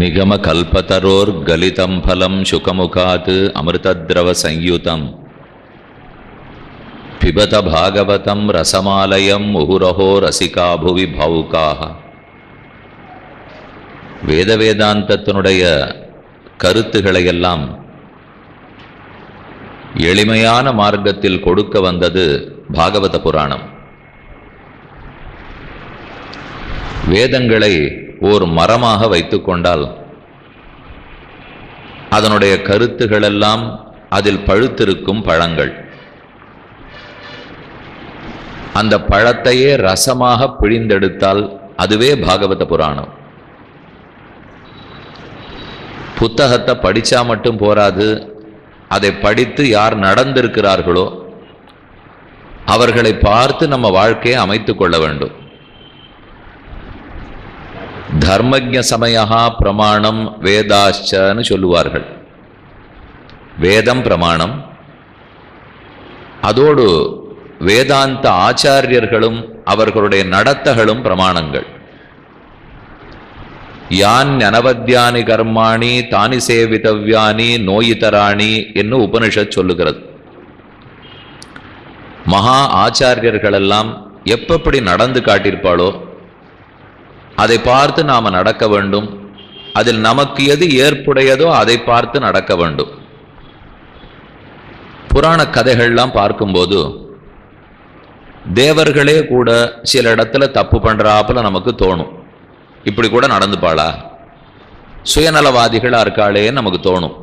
निगमकल्पतरोर्गलितं फलं शुकमुखात् अमृतद्रवसंयुतं पिबत भागवतं रसमालयं मुहुरहो ரசிகா புவி பாவுகாக வேத வேதாந்தத்தினுடைய கருத்துக்களை எல்லாம் எளிமையான மார்க்கத்தில் கொடுக்க வந்தது பாகவத புராணம் வேதங்களை ஓர் மரமாக வைத்துக்கொண்டால் அதனுடைய கருத்துகளெல்லாம் அதில் பழுத்திருக்கும் பழங்கள் அந்த பழத்தையே ரசமாக பிழிந்தெடுத்தால் அதுவே பாகவத புராணம் புத்தகத்தை படிச்சா மட்டும் போராது அதை படித்து யார் நடந்திருக்கிறார்களோ அவர்களை பார்த்து நம்ம வாழ்க்கையை அமைத்துக் கொள்ள வேண்டும் தர்மஜ சமயா பிரமாணம் வேதாச்சன்னு சொல்லுவார்கள் வேதம் பிரமாணம் அதோடு வேதாந்த ஆச்சாரியர்களும் அவர்களுடைய நடத்தகளும் பிரமாணங்கள் யான் அனவத்தியானி கர்மாணி தானி சேவிதவ்யானி நோயிதராணி என்று உபனிஷத் சொல்லுகிறது மகா ஆச்சாரியர்களெல்லாம் எப்பப்படி நடந்து காட்டியிருப்பாளோ அதை பார்த்து நாம நடக்க வேண்டும் அதில் நமக்கு எது ஏற்புடையதோ அதை பார்த்து நடக்க வேண்டும் புராண கதைகள்லாம் பார்க்கும்போது தேவர்களே கூட சில இடத்துல தப்பு பண்றாப்புல நமக்கு தோணும் இப்படி கூட நடந்துப்பாளா சுயநலவாதிகளா இருக்காளே நமக்கு தோணும்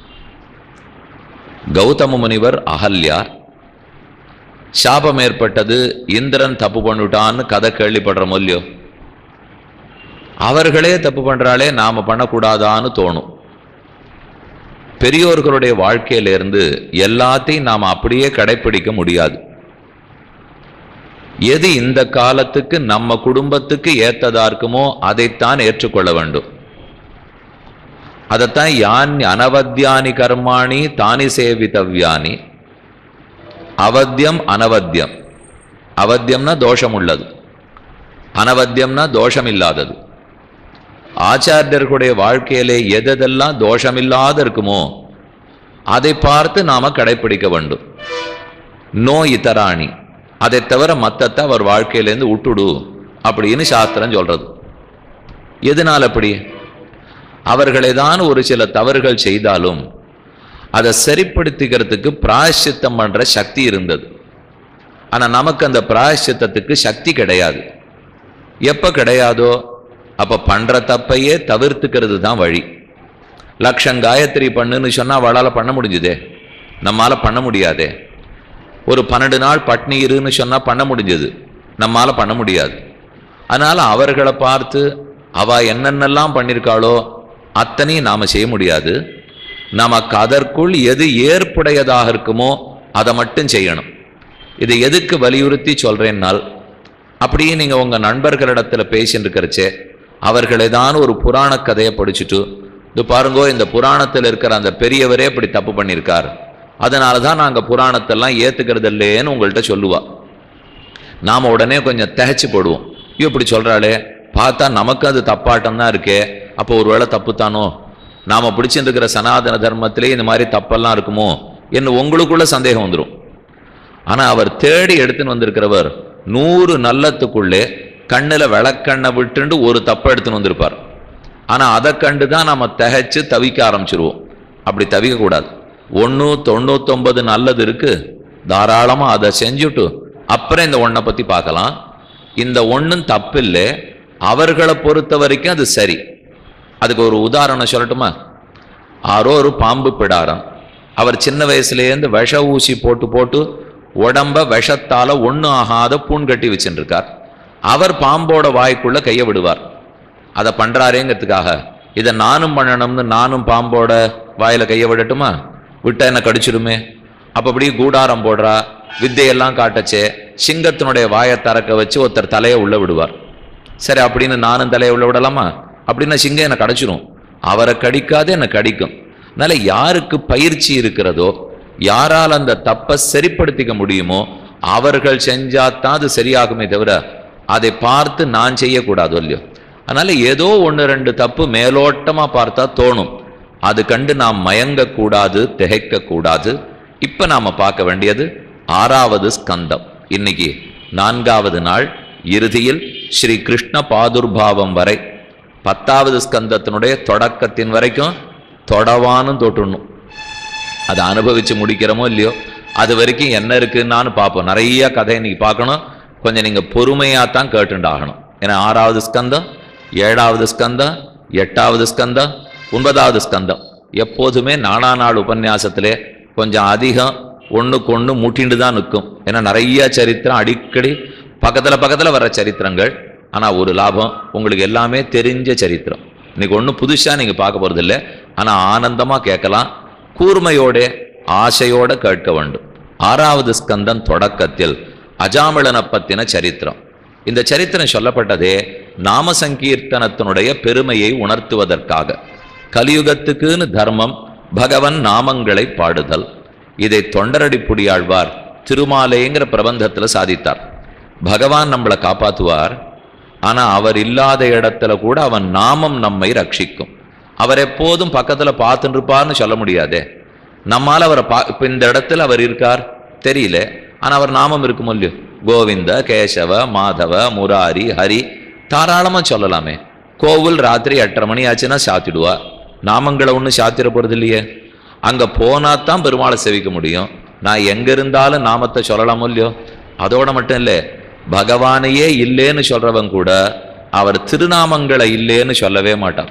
கௌதம முனிவர் அகல்யா சாபம் ஏற்பட்டது இந்திரன் தப்பு பண்ணிட்டான்னு கதை கேள்விப்படுற மொழியோ அவர்களே தப்பு பண்றாளே நாம பண்ணக்கூடாதான்னு தோணும் பெரியோர்களுடைய வாழ்க்கையிலிருந்து எல்லாத்தையும் நாம் அப்படியே கடைப்பிடிக்க முடியாது எது இந்த காலத்துக்கு நம்ம குடும்பத்துக்கு ஏத்ததா இருக்குமோ அதைத்தான் ஏற்றுக்கொள்ள வேண்டும் அதைத்தான் யான் அனவத்தியானி கர்மாணி தானி சேவித்தவ்யானி அவத்தியம் அனவத்தியம் அவத்தியம்னா தோஷம் உள்ளது அனவத்தியம்னா தோஷம் இல்லாதது ஆச்சாரியர்களுடைய வாழ்க்கையிலே எதெல்லாம் தோஷமில்லாத இருக்குமோ அதை பார்த்து நாம கடைப்பிடிக்க வேண்டும் நோ இத்தராணி அதை தவிர மத்தத்தை அவர் வாழ்க்கையிலேருந்து விட்டுடு அப்படின்னு சாஸ்திரம் சொல்றது எதனால் அப்படி அவர்களை தான் ஒரு சில தவறுகள் செய்தாலும் அதை சரிப்படுத்திக்கிறதுக்கு பிராயசித்தம் பண்ற சக்தி இருந்தது ஆனா நமக்கு அந்த பிராயசித்தத்துக்கு சக்தி கிடையாது எப்ப கிடையாதோ அப்ப பண்ற தப்பையே தவிர்த்துக்கிறது தான் வழி லட்சம் காயத்ரி பண்ணுன்னு சொன்னா அவளால பண்ண முடிஞ்சுதே நம்மால பண்ண முடியாதே ஒரு பன்னெண்டு நாள் பட்னி இருன்னு சொன்னா பண்ண முடிஞ்சது நம்மால பண்ண முடியாது அதனால அவர்களை பார்த்து அவ என்னென்னலாம் பண்ணியிருக்காளோ அத்தனையும் நாம செய்ய முடியாது நமக்கு அதற்குள் எது ஏற்புடையதாக இருக்குமோ அதை மட்டும் செய்யணும் இதை எதுக்கு வலியுறுத்தி சொல்றேன்னால் அப்படியே நீங்க உங்க நண்பர்களிடத்துல பேசிட்டு இருக்கிறச்சே அவர்களை தான் ஒரு புராண கதையை படிச்சுட்டு இது பாருங்கோ இந்த புராணத்தில் இருக்கிற அந்த பெரியவரே இப்படி தப்பு பண்ணியிருக்கார் அதனால தான் நாங்கள் புராணத்தெல்லாம் ஏற்றுக்கிறது இல்லையேன்னு உங்கள்கிட்ட சொல்லுவா நாம் உடனே கொஞ்சம் தகைச்சு போடுவோம் ஐயோ இப்படி சொல்கிறாளே பார்த்தா நமக்கு அது தப்பாட்டம் தான் இருக்கே அப்போ ஒருவேளை தப்பு தானோ நாம் பிடிச்சிட்டு இருக்கிற சனாதன தர்மத்திலே இந்த மாதிரி தப்பெல்லாம் இருக்குமோ என்று உங்களுக்குள்ள சந்தேகம் வந்துடும் ஆனால் அவர் தேடி எடுத்துன்னு வந்திருக்கிறவர் நூறு நல்லத்துக்குள்ளே கண்ணில் விளக்கண்ணை விட்டுண்டு ஒரு தப்பை எடுத்துன்னு வந்திருப்பார் ஆனால் அதை கண்டு தான் நம்ம தகைச்சு தவிக்க ஆரம்பிச்சிருவோம் அப்படி தவிக்கக்கூடாது ஒன்று தொண்ணூத்தொம்பது நல்லது இருக்கு தாராளமாக அதை செஞ்சுட்டு அப்புறம் இந்த ஒன்றை பற்றி பார்க்கலாம் இந்த ஒன்றும் தப்பில்லை அவர்களை பொறுத்த வரைக்கும் அது சரி அதுக்கு ஒரு உதாரணம் சொல்லட்டுமா ஆரோ ஒரு பாம்பு பிடாரம் அவர் சின்ன வயசுலேருந்து விஷ ஊசி போட்டு போட்டு உடம்ப விஷத்தால ஒன்றும் ஆகாத பூன் கட்டி வச்சுருக்கார் அவர் பாம்போட வாய்க்குள்ள கையை விடுவார் அதை பண்றாரேங்கிறதுக்காக இதை நானும் பண்ணணும்னு நானும் பாம்போட வாயில கையை விடட்டுமா விட்டா என்ன கடிச்சிடுமே அப்ப அப்படியே கூடாரம் போடுறா வித்தையெல்லாம் காட்டச்சே சிங்கத்தினுடைய வாயை திறக்க வச்சு ஒருத்தர் தலையை உள்ள விடுவார் சரி அப்படின்னு நானும் தலையை உள்ள விடலாமா அப்படின்னா சிங்கம் என்னை கடிச்சிடும் அவரை கடிக்காது என்னை கடிக்கும் அதனால யாருக்கு பயிற்சி இருக்கிறதோ யாரால் அந்த தப்பை சரிப்படுத்திக்க முடியுமோ அவர்கள் செஞ்சாதான் அது சரியாகுமே தவிர அதை பார்த்து நான் செய்யக்கூடாது இல்லையோ அதனால ஏதோ ஒன்று ரெண்டு தப்பு மேலோட்டமா பார்த்தா தோணும் அது கண்டு நாம் மயங்கக்கூடாது திகைக்க கூடாது இப்ப நாம பார்க்க வேண்டியது ஆறாவது ஸ்கந்தம் இன்னைக்கு நான்காவது நாள் இறுதியில் ஸ்ரீ கிருஷ்ண பாதுர்பாவம் வரை பத்தாவது ஸ்கந்தத்தினுடைய தொடக்கத்தின் வரைக்கும் தொடவானும் தொட்டுணும் அதை அனுபவிச்சு முடிக்கிறோமோ இல்லையோ அது வரைக்கும் என்ன இருக்குன்னான்னு பார்ப்போம் நிறைய கதை இன்னைக்கு பார்க்கணும் கொஞ்சம் நீங்க பொறுமையா தான் கேட்டுண்டாகணும் ஏன்னா ஆறாவது ஸ்கந்தம் ஏழாவது ஸ்கந்தம் எட்டாவது ஸ்கந்தம் ஒன்பதாவது ஸ்கந்தம் எப்போதுமே நானா நாள் உபன்யாசத்திலே கொஞ்சம் அதிகம் ஒண்ணுக்கு ஒண்ணு முட்டிண்டு தான் நிற்கும் ஏன்னா நிறைய சரித்திரம் அடிக்கடி பக்கத்துல பக்கத்துல வர சரித்திரங்கள் ஆனா ஒரு லாபம் உங்களுக்கு எல்லாமே தெரிஞ்ச சரித்திரம் இன்னைக்கு ஒன்றும் புதுசா நீங்க பார்க்க போறது இல்லை ஆனா ஆனந்தமா கேட்கலாம் கூர்மையோட ஆசையோட கேட்க வேண்டும் ஆறாவது ஸ்கந்தம் தொடக்கத்தில் அஜாமிளனை பத்தின சரித்திரம் இந்த சரித்திரம் சொல்லப்பட்டதே நாம சங்கீர்த்தனத்தினுடைய பெருமையை உணர்த்துவதற்காக கலியுகத்துக்குன்னு தர்மம் பகவன் நாமங்களை பாடுதல் இதை தொண்டரடிப்புடியாழ்வார் திருமாலைங்கிற பிரபந்தத்துல சாதித்தார் பகவான் நம்மளை காப்பாத்துவார் ஆனா அவர் இல்லாத இடத்துல கூட அவன் நாமம் நம்மை ரட்சிக்கும் அவர் எப்போதும் பக்கத்துல பார்த்துட்டு இருப்பார்னு சொல்ல முடியாதே நம்மால அவரை பா இப்ப இந்த இடத்துல அவர் இருக்கார் தெரியல ஆனா அவர் நாமம் இருக்கும் இல்லையோ கோவிந்த கேசவ மாதவ முராரி ஹரி தாராளமா சொல்லலாமே கோவில் ராத்திரி எட்டரை மணி ஆச்சுன்னா சாத்திடுவா நாமங்களை ஒன்றும் சாத்திர போறது இல்லையே அங்க போனா தான் பெருமாளை செவிக்க முடியும் நான் எங்க இருந்தாலும் நாமத்தை சொல்லலாமோ இல்லையோ அதோட மட்டும் இல்லை பகவானையே இல்லேன்னு சொல்றவன் கூட அவர் திருநாமங்களை இல்லேன்னு சொல்லவே மாட்டான்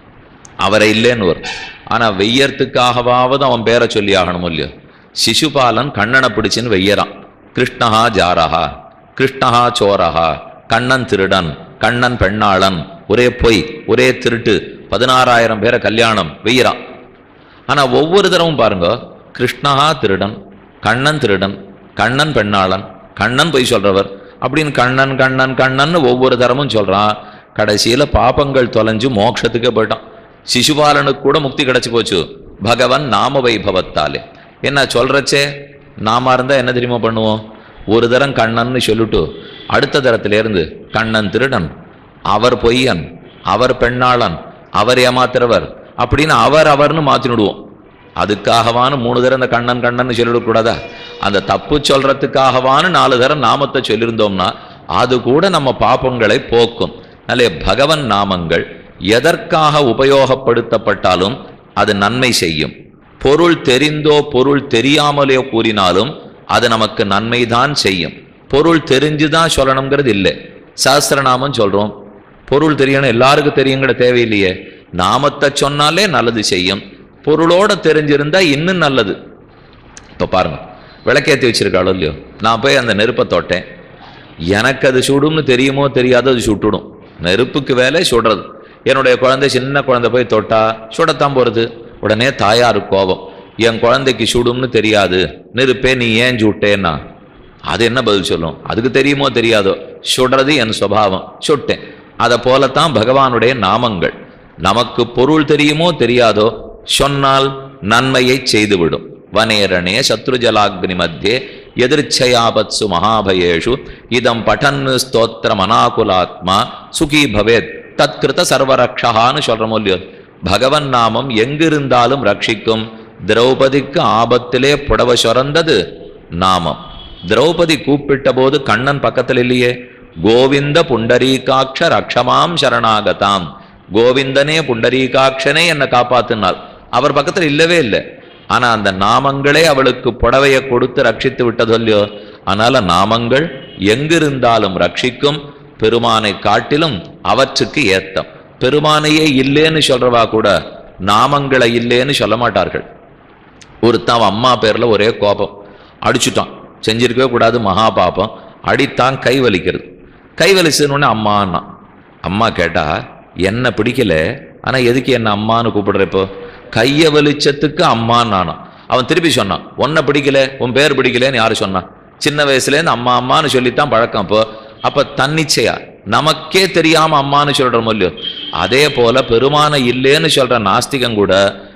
அவரை இல்லைன்னு வரும் ஆனா வெய்யறதுக்காகவாவது அவன் பேரை சொல்லி ஆகணும் இல்லையோ சிசுபாலன் கண்ணனை பிடிச்சுன்னு வெய்யறான் கிருஷ்ணஹா ஜாரஹா கிருஷ்ணஹா சோரஹா கண்ணன் திருடன் கண்ணன் பெண்ணாளன் ஒரே பொய் ஒரே திருட்டு பதினாறாயிரம் பேரை கல்யாணம் வெய்யறான் ஆனா ஒவ்வொரு தரவும் பாருங்க கிருஷ்ணஹா திருடன் கண்ணன் திருடன் கண்ணன் பெண்ணாளன் கண்ணன் பொய் சொல்றவர் அப்படின்னு கண்ணன் கண்ணன் கண்ணன் ஒவ்வொரு தரமும் சொல்றான் கடைசியில பாபங்கள் தொலைஞ்சு மோட்சத்துக்கே போயிட்டான் சிசுபாலனுக்கு கூட முக்தி கிடைச்சு போச்சு பகவன் நாம வைபவத்தாலே என்ன சொல்றச்சே நாம இருந்தா என்ன தெரியுமா பண்ணுவோம் ஒரு தரம் கண்ணன்னு சொல்லிட்டு அடுத்த தரத்துல இருந்து கண்ணன் திருடன் அவர் பொய்யன் அவர் பெண்ணாளன் அவர் ஏமாத்துறவர் அப்படின்னு அவர் அவர்னு மாத்தினுடுவோம் அதுக்காகவான்னு மூணு தரம் இந்த கண்ணன் கண்ணன் சொல்லிடக்கூடாதா அந்த தப்பு சொல்றதுக்காகவான்னு நாலு தரம் நாமத்தை சொல்லியிருந்தோம்னா அது கூட நம்ம பாப்பங்களை போக்கும் நல்ல பகவன் நாமங்கள் எதற்காக உபயோகப்படுத்தப்பட்டாலும் அது நன்மை செய்யும் பொருள் தெரிந்தோ பொருள் தெரியாமலையோ கூறினாலும் அது நமக்கு நன்மைதான் செய்யும் பொருள் தெரிஞ்சுதான் சொல்லணுங்கிறது இல்லை சாஸ்திரநாமம் சொல்றோம் பொருள் தெரியணும் எல்லாருக்கும் தெரியுங்கிற தேவையில்லையே நாமத்தை சொன்னாலே நல்லது செய்யும் பொருளோட தெரிஞ்சிருந்தா இன்னும் நல்லது இப்ப பாருங்க விளக்கேத்தி வச்சிருக்காளோ இல்லையோ நான் போய் அந்த நெருப்பை தொட்டேன் எனக்கு அது சுடும்னு தெரியுமோ தெரியாதோ அது சுட்டுடும் நெருப்புக்கு வேலை சுடுறது என்னுடைய குழந்தை சின்ன குழந்தை போய் தொட்டா சுடத்தான் போறது உடனே தாயாரு கோபம் என் குழந்தைக்கு சுடும்னு தெரியாது நெருப்பே நீ ஏன் சுட்டேன்னா அது என்ன பதில் சொல்லும் அதுக்கு தெரியுமோ தெரியாதோ சுடுறது என் சுபாவம் சுட்டேன் அதை போலத்தான் பகவானுடைய நாமங்கள் நமக்கு பொருள் தெரியுமோ தெரியாதோ சொன்னால் நன்மையை செய்துவிடும் வனேரணே சத்ருஜலாக்னி மத்தியே எதிர்ச்சயாபத்சு மகாபயேஷு இதம் பட்டன் ஸ்தோத்திரம் அனாகுலாத்மா சுகி பவேத் தத்கிருத சர்வரக்ஷகான்னு சொல்றோமோ இல்லையோ பகவன் நாமம் எங்கிருந்தாலும் ரட்சிக்கும் திரௌபதிக்கு ஆபத்திலே புடவ சொரந்தது நாமம் திரௌபதி கூப்பிட்ட போது கண்ணன் பக்கத்தில் இல்லையே கோவிந்த புண்டரீகாட்ச ரக்ஷமாம் சரணாகதாம் கோவிந்தனே புண்டரீகாட்சனே என்னை காப்பாத்தினாள் அவர் பக்கத்தில் இல்லவே இல்லை ஆனா அந்த நாமங்களே அவளுக்கு புடவையை கொடுத்து ரட்சித்து விட்டதோ இல்லையோ அதனால நாமங்கள் எங்கிருந்தாலும் ரட்சிக்கும் பெருமானை காட்டிலும் அவற்றுக்கு ஏத்தம் பெருமானையே இல்லேன்னு சொல்றவா கூட நாமங்களை இல்லேன்னு சொல்ல மாட்டார்கள் ஒருத்தன் அவன் அம்மா பேர்ல ஒரே கோபம் அடிச்சுட்டான் செஞ்சிருக்கவே கூடாது மகா பாபம் அடித்தான் கை வலிக்கிறது கை வலிச்சதுன்னு அம்மான்னா அம்மா கேட்டா என்ன பிடிக்கல ஆனா எதுக்கு என்ன அம்மான்னு கூப்பிடுற இப்போ கைய வலிச்சத்துக்கு அம்மான்னு நானும் அவன் திருப்பி சொன்னான் உன்னை பிடிக்கல உன் பேர் பிடிக்கலன்னு யாரு சொன்னான் சின்ன வயசுலேருந்து அம்மா அம்மான்னு சொல்லித்தான் பழக்கம் இப்போ அப்ப தன்னிச்சையா நமக்கே தெரியாம அம்மான்னு சொல்றோம் இல்லையோ அதே போல பெருமானை இல்லேன்னு சொல்ற நாஸ்திகன் கூட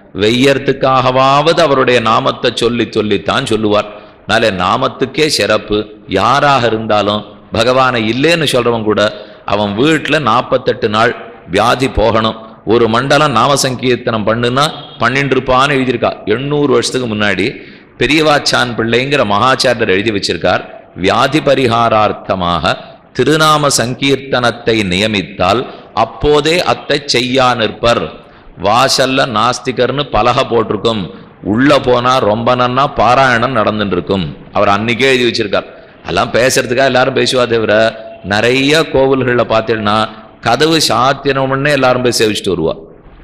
வெய்யறதுக்காகவாவது அவருடைய நாமத்தை சொல்லி சொல்லித்தான் சொல்லுவார் அதனால நாமத்துக்கே சிறப்பு யாராக இருந்தாலும் பகவானை இல்லேன்னு சொல்றவன் கூட அவன் வீட்டுல நாற்பத்தெட்டு நாள் வியாதி போகணும் ஒரு மண்டலம் நாம சங்கீர்த்தனம் பண்ணுனா பண்ணிட்டு இருப்பான்னு எழுதியிருக்கா எண்ணூறு வருஷத்துக்கு முன்னாடி பெரியவாச்சான் பிள்ளைங்கிற மகாச்சாரியர் எழுதி வச்சிருக்கார் வியாதி பரிகாரார்த்தமாக திருநாம சங்கீர்த்தனத்தை நியமித்தால் அப்போதே அத்தை செய்யா நிற்பர் வாசல்ல நாஸ்திகர்னு பலகை போட்டிருக்கும் உள்ள போனா ரொம்ப நன்னா பாராயணம் நடந்துட்டு இருக்கும் அவர் அன்னைக்கே எழுதி வச்சிருக்கார் அதெல்லாம் பேசுறதுக்காக எல்லாரும் பேசுவா தவிர நிறைய கோவில்களில் பார்த்தீங்கன்னா கதவு சாத்தினமுன்னே எல்லாரும் போய் சேவிச்சுட்டு வருவா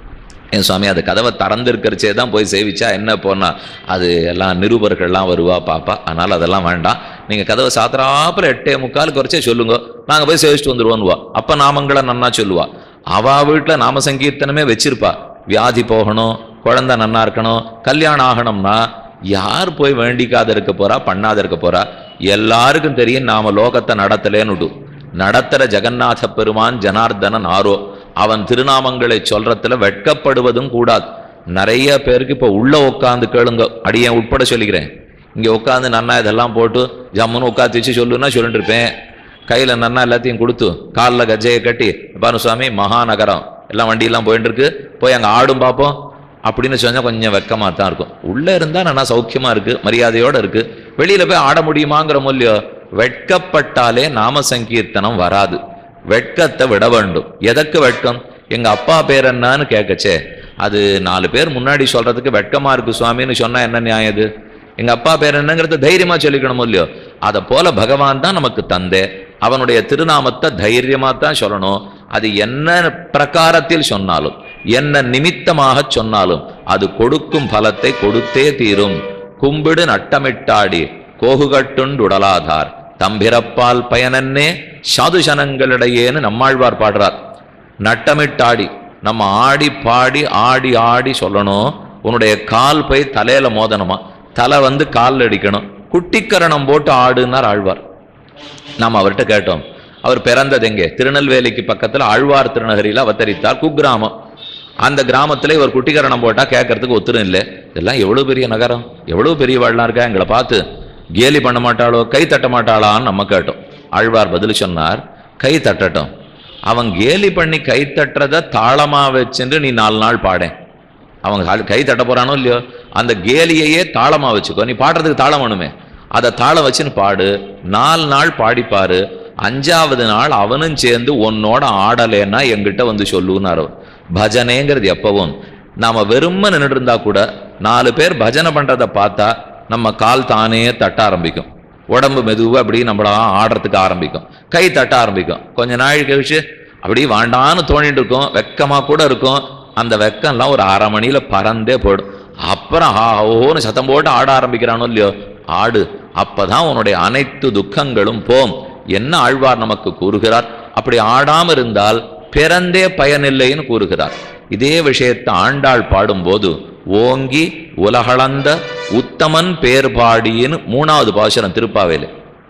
என் சுவாமி அது கதவை திறந்திருக்கிறச்சே தான் போய் சேவிச்சா என்ன போனா அது எல்லாம் நிருபர்கள்லாம் வருவா பாப்பா அதனால் அதெல்லாம் வேண்டாம் நீங்கள் கதவை சாத்திராப்புல எட்டே முக்கால் குறைச்சே சொல்லுங்க நாங்கள் போய் சேவிச்சுட்டு வந்துடுவோன்னுவா அப்போ நாமங்களை நன்னா சொல்லுவா அவா வீட்டில் நாம சங்கீர்த்தனமே வச்சிருப்பா வியாதி போகணும் குழந்தை நன்னா இருக்கணும் கல்யாணம் ஆகணும்னா யார் போய் வேண்டிக்காத இருக்க போறா பண்ணாத இருக்க போறா எல்லாருக்கும் தெரியும் நாம லோகத்தை நடத்தலேன்னு நடத்துற ஜெகநாத பெருமான் ஜனார்தனன் ஆரோ அவன் திருநாமங்களை சொல்றதுல வெட்கப்படுவதும் கூடாது நிறைய பேருக்கு இப்போ உள்ள உட்காந்து கேளுங்க அடியேன் உட்பட சொல்லிக்கிறேன் இங்க உட்காந்து நன்னா இதெல்லாம் போட்டு ஜம்முன்னு உட்காந்து வச்சு சொல்லுன்னா சொல்லிட்டு இருப்பேன் கையில நன்னா எல்லாத்தையும் கொடுத்து காலில் கஜையை கட்டி பாரு சுவாமி மகாநகரம் எல்லாம் வண்டியெல்லாம் போயிட்டு இருக்கு போய் அங்கே ஆடும் பார்ப்போம் அப்படின்னு சொன்னா கொஞ்சம் வெக்கமாக தான் இருக்கும் உள்ளே இருந்தால் நல்லா சௌக்கியமா இருக்கு மரியாதையோட இருக்கு வெளியில போய் ஆட முடியுமாங்கிற மூலியம் வெட்கப்பட்டாலே நாம சங்கீர்த்தனம் வராது வெட்கத்தை விட வேண்டும் எதற்கு வெட்கம் எங்க அப்பா பேர் என்னன்னு கேட்கச்சே அது நாலு பேர் முன்னாடி சொல்றதுக்கு வெட்கமா இருக்கு சுவாமின்னு சொன்னா என்ன நியாயம் இது எங்க அப்பா பேர் என்னங்கிறத தைரியமா சொல்லிக்கணும் இல்லையோ அதை போல பகவான் தான் நமக்கு தந்தே அவனுடைய திருநாமத்தை தைரியமா தான் சொல்லணும் அது என்ன பிரகாரத்தில் சொன்னாலும் என்ன நிமித்தமாக சொன்னாலும் அது கொடுக்கும் பலத்தை கொடுத்தே தீரும் கும்பிடு நட்டமிட்டாடி கோகுகட்டுண்டுடலாதார் தம்பிறப்பால் பயனன்னே சாதுசனங்களிடையேன்னு நம்மாழ்வார் பாடுறார் நட்டமிட்டாடி நம்ம ஆடி பாடி ஆடி ஆடி சொல்லணும் உன்னுடைய கால் போய் தலையில மோதணுமா தலை வந்து காலில் அடிக்கணும் குட்டிக்கரணம் போட்டு ஆடுன்னார் ஆழ்வார் நாம் அவர்கிட்ட கேட்டோம் அவர் பிறந்தது எங்கே திருநெல்வேலிக்கு பக்கத்துல ஆழ்வார் திருநகரியில் அவதரித்தார் குக்கிராமம் அந்த கிராமத்துல இவர் குட்டிக்கரணம் போட்டா கேட்கறதுக்கு ஒத்துரும் இல்லை இதெல்லாம் எவ்வளவு பெரிய நகரம் எவ்வளவு பெரியவாள்லாம் இருக்கா எங்களை பார்த்து கேலி பண்ண மாட்டாளோ கை தட்ட மாட்டாளான்னு நம்ம கேட்டோம் ஆழ்வார் பதில் சொன்னார் கை தட்டட்டும் அவன் கேலி பண்ணி கை தட்டுறத தாளமா வச்சுட்டு நீ நாலு நாள் பாடேன் அவங்க கால் கை தட்ட போறானோ இல்லையோ அந்த கேலியையே தாளமா வச்சுக்கோ நீ பாடுறதுக்கு தாளம் வேணுமே அதை தாளம் வச்சுன்னு பாடு நாலு நாள் பாடிப்பாரு அஞ்சாவது நாள் அவனும் சேர்ந்து உன்னோட ஆடலைன்னா என்கிட்ட வந்து சொல்லுன்னாரு அவர். பஜனைங்கிறது எப்பவும் நாம வெறும நின்றுட்டு இருந்தா கூட நாலு பேர் பஜனை பண்றதை பார்த்தா நம்ம கால் தானே தட்ட ஆரம்பிக்கும் உடம்பு மெதுவா அப்படி நம்மள ஆடுறதுக்கு ஆரம்பிக்கும் கை தட்ட ஆரம்பிக்கும் கொஞ்ச நாள் கழிச்சு அப்படி வாண்டான்னு தோணிட்டு இருக்கும் வெக்கமா கூட இருக்கும் அந்த வெக்கம்லாம் ஒரு அரை மணியில பறந்தே போயிடும் அப்புறம் ஆ ஓன்னு சத்தம் போட்டு ஆட ஆரம்பிக்கிறானோ இல்லையோ ஆடு அப்பதான் உன்னுடைய அனைத்து துக்கங்களும் போம் என்ன ஆழ்வார் நமக்கு கூறுகிறார் அப்படி ஆடாம இருந்தால் பிறந்தே பயனில்லைன்னு கூறுகிறார் இதே விஷயத்தை ஆண்டாள் பாடும்போது ஓங்கி உலகளந்த உத்தமன் பேர் பாடின்னு மூணாவது பாசுரம் திருப்பாவேலு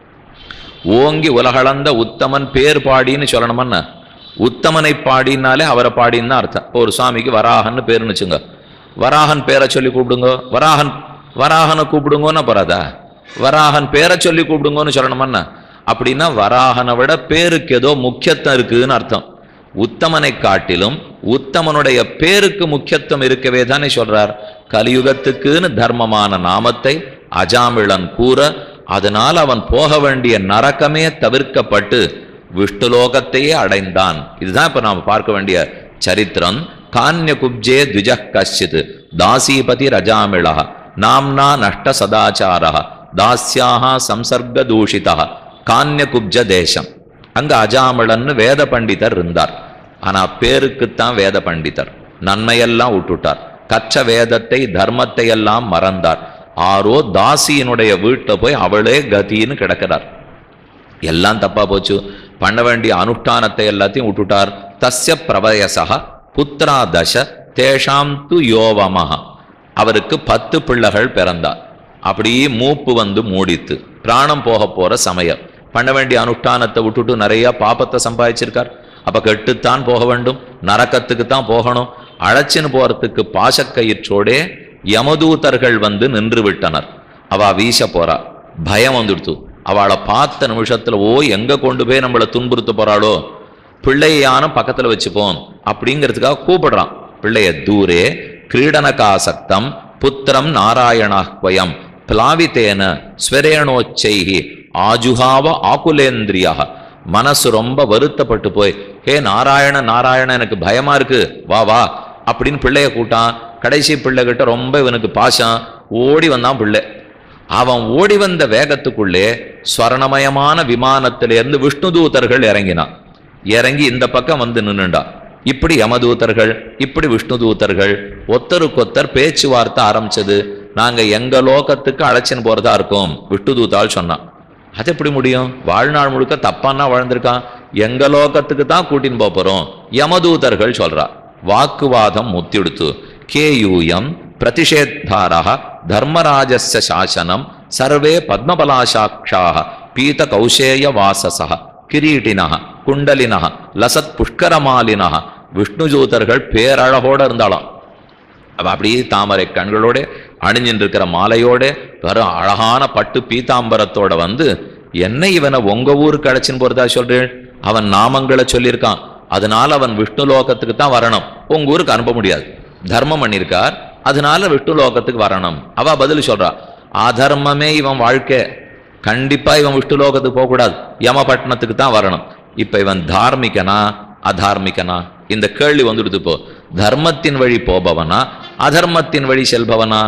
ஓங்கி உலகளந்த உத்தமன் பேர் பாடின்னு சொல்லணுமன்னா உத்தமனை பாடினாலே அவரை பாடின்னு தான் அர்த்தம் இப்போ ஒரு சுவாமிக்கு வராகன்னு பேருன்னு வச்சுங்க வராகன் பேரை சொல்லி கூப்பிடுங்க வராகன் வராகனை கூப்பிடுங்கன்னா போறாதா வராகன் பேரை சொல்லி கூப்பிடுங்கன்னு சொல்லணுமன்னா அப்படின்னா வராகனை விட பேருக்கு ஏதோ முக்கியத்துவம் இருக்குதுன்னு அர்த்தம் உத்தமனை காட்டிலும் உத்தமனுடைய பேருக்கு முக்கியத்துவம் இருக்கவே தானே சொல்றார் கலியுகத்துக்குன்னு தர்மமான நாமத்தை அஜாமிழன் கூற அதனால் அவன் போக வேண்டிய நரக்கமே தவிர்க்கப்பட்டு விஷ்ணுலோகத்தையே அடைந்தான் இதுதான் இப்ப நாம் பார்க்க வேண்டிய சரித்திரம் கான்ய குப்ஜே த்விஜ கஷ்டித் தாசீபதி ரஜாமிழா நாம்னா நஷ்ட சதாச்சாரா தாஸ்யாக சம்சர்க தூஷிதா கான்ய குப்ஜ தேசம் அங்க அஜாமிழன்னு வேத பண்டிதர் இருந்தார் ஆனா பேருக்குத்தான் வேத பண்டிதர் நன்மையெல்லாம் விட்டுட்டார் கற்ற வேதத்தை தர்மத்தை எல்லாம் மறந்தார் ஆரோ தாசியினுடைய வீட்டை போய் அவளே கதின்னு கிடக்கிறார் எல்லாம் தப்பா போச்சு பண்ண வேண்டிய அனுஷ்டானத்தை எல்லாத்தையும் விட்டுட்டார் தஸ்ய பிரவயசா புத்திரா தச தேஷாம் து யோவமஹ அவருக்கு பத்து பிள்ளைகள் பிறந்தார் அப்படியே மூப்பு வந்து மூடித்து பிராணம் போக போற சமயம் பண்ண வேண்டிய அனுஷ்டானத்தை விட்டுட்டு நிறைய பாபத்தை சம்பாதிச்சிருக்கார் அப்ப கெட்டுத்தான் போக வேண்டும் நரக்கத்துக்கு தான் போகணும் அழைச்சின்னு போறதுக்கு பாசக்கயிற்றோடே யமதூதர்கள் வந்து நின்று விட்டனர் அவ வீச போறா பயம் வந்துடுத்து அவளை பார்த்த நிமிஷத்துல ஓ எங்க கொண்டு போய் நம்மளை துன்புறுத்த போறாளோ பிள்ளையான பக்கத்துல வச்சுப்போம் அப்படிங்கிறதுக்காக கூப்பிடுறான் பிள்ளைய தூரே கிரீடனகாசக்தம் புத்திரம் நாராயணாஹ்வயம் பிளாவித்தேன ஸ்வரேணோச்சைகி ஆஜுகாவ ஆகுலேந்திரியா மனசு ரொம்ப வருத்தப்பட்டு போய் ஹே நாராயண நாராயண எனக்கு பயமா இருக்கு வா வா அப்படின்னு பிள்ளைய கூட்டான் கடைசி பிள்ளை கிட்ட ரொம்ப இவனுக்கு பாசம் ஓடி வந்தான் பிள்ளை அவன் ஓடி வந்த வேகத்துக்குள்ளே ஸ்வர்ணமயமான விமானத்திலிருந்து விஷ்ணு தூதர்கள் இறங்கினான் இறங்கி இந்த பக்கம் வந்து நின்னுண்டா இப்படி யமதூதர்கள் இப்படி விஷ்ணு தூதர்கள் ஒத்தருக்கொத்தர் பேச்சுவார்த்தை ஆரம்பிச்சது நாங்க எங்க லோகத்துக்கு அழைச்சின்னு போறதா இருக்கோம் விஷ்ணு தூதால் சொன்னான் அது எப்படி முடியும் வாழ்நாள் முழுக்க தப்பான்னா வாழ்ந்திருக்கான் எங்க லோகத்துக்கு தான் கூட்டின்னு போக போறோம் யமதூதர்கள் சொல்றா வாக்குவாதம் முத்திடுத்து கேயூயம் பிரதிஷேத்தாரா தர்மராஜஸ்ய சாசனம் சர்வே பத்மபலாசாட்சாக பீத கௌசேய வாசசா கிரீட்டினா குண்டலினா லசத் புஷ்கரமாலினா விஷ்ணுஜூதர்கள் பேரழகோட இருந்தாளாம் அவ அப்படியே தாமரை கண்களோட அணிஞ்சின்னு இருக்கிற மாலையோட வெறும் அழகான பட்டு பீதாம்பரத்தோட வந்து என்ன இவனை உங்க ஊருக்கு அழைச்சின்னு போறதா சொல்றேன் அவன் நாமங்களை சொல்லியிருக்கான் அதனால அவன் விஷ்ணு லோகத்துக்கு தான் வரணும் உங்க ஊருக்கு அனுப்ப முடியாது தர்மம் பண்ணியிருக்கார் அதனால விஷ்ணு லோகத்துக்கு வரணும் அவ பதில் சொல்றா அதர்மமே இவன் வாழ்க்கை கண்டிப்பா இவன் விஷ்ணு லோகத்துக்கு போகக்கூடாது யமபட்டணத்துக்கு தான் வரணும் இப்ப இவன் தார்மிகனா அதார்மிகனா இந்த கேள்வி வந்துடுது இப்போ தர்மத்தின் வழி போபவனா அதர்மத்தின் வழி செல்பவனா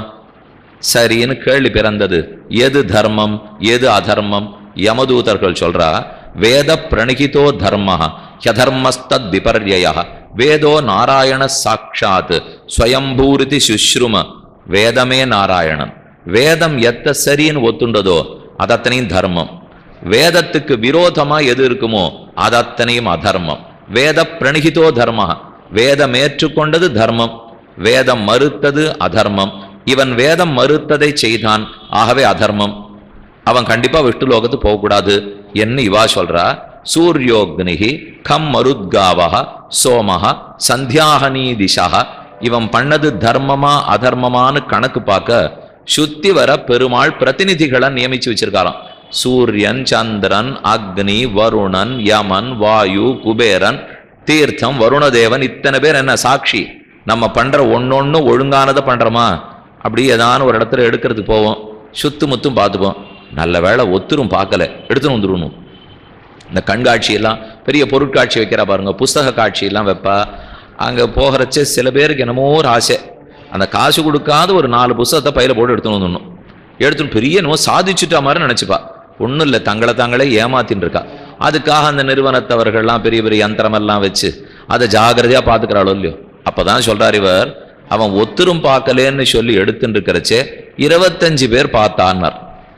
சரின்னு கேள்வி பிறந்தது எது தர்மம் எது அதர்மம் யமதூதர்கள் சொல்றா வேத பிரணிகிதோ தர்ம ஹதர்மஸ்தத் விபர்யய வேதோ நாராயண சாட்சாத் ஸ்வயம்பூரிதி சுஷ்ரும வேதமே நாராயணன் வேதம் எத்த சரின்னு ஒத்துண்டதோ அதத்தனையும் தர்மம் வேதத்துக்கு விரோதமா எது இருக்குமோ அதத்தனையும் அதர்மம் வேத பிரணிகிதோ தர்ம வேதம் ஏற்றுக்கொண்டது தர்மம் வேதம் மறுத்தது அதர்மம் இவன் வேதம் மறுத்ததை செய்தான் ஆகவே அதர்மம் அவன் கண்டிப்பா விஷ்ணு லோகத்துக்கு போகக்கூடாது என்ன இவா சொல்றா சூரியோக்னிகி கம் மருத்காவக சோமஹ சந்தியாகனி திசா இவன் பண்ணது தர்மமா அதர்மமான்னு கணக்கு பார்க்க சுத்தி வர பெருமாள் பிரதிநிதிகளை நியமிச்சு வச்சிருக்காராம் சூரியன் சந்திரன் அக்னி வருணன் யமன் வாயு குபேரன் தீர்த்தம் வருணதேவன் இத்தனை பேர் என்ன சாட்சி நம்ம பண்ற ஒன்னொன்னு ஒழுங்கானதை பண்றோமா அப்படி ஏதான ஒரு இடத்துல எடுக்கிறதுக்கு போவோம் சுத்து முத்தும் பார்த்துப்போம் நல்ல வேளை ஒத்துரும் பார்க்கல எடுத்துன்னு வந்துடணும் இந்த கண்காட்சி எல்லாம் பெரிய பொருட்காட்சி வைக்கிறா பாருங்க புஸ்தக காட்சி எல்லாம் வைப்பா அங்க போகிறச்ச சில பேருக்கு என்னமோ ஒரு ஆசை அந்த காசு கொடுக்காத ஒரு நாலு புஸ்தகத்தை பையில போட்டு எடுத்துன்னு வந்துடணும் எடுத்துன்னு பெரிய என்னமோ சாதிச்சுட்டா மாதிரி நினைச்சுப்பா ஒன்றும் இல்லை தங்களை தாங்களே ஏமாத்தின்னு இருக்கா அதுக்காக அந்த நிறுவனத்தவர்கள்லாம் பெரிய பெரிய யந்திரமெல்லாம் வச்சு அதை ஜாகிரதையா பார்த்துக்கிறாளோ இல்லையோ அப்பதான் சொல்றார் இவர் அவன் ஒத்துரும் பார்க்கலேன்னு சொல்லி எடுத்துட்டு இருக்கிறச்சே இருபத்தஞ்சு பேர் பார்த்தான்னார்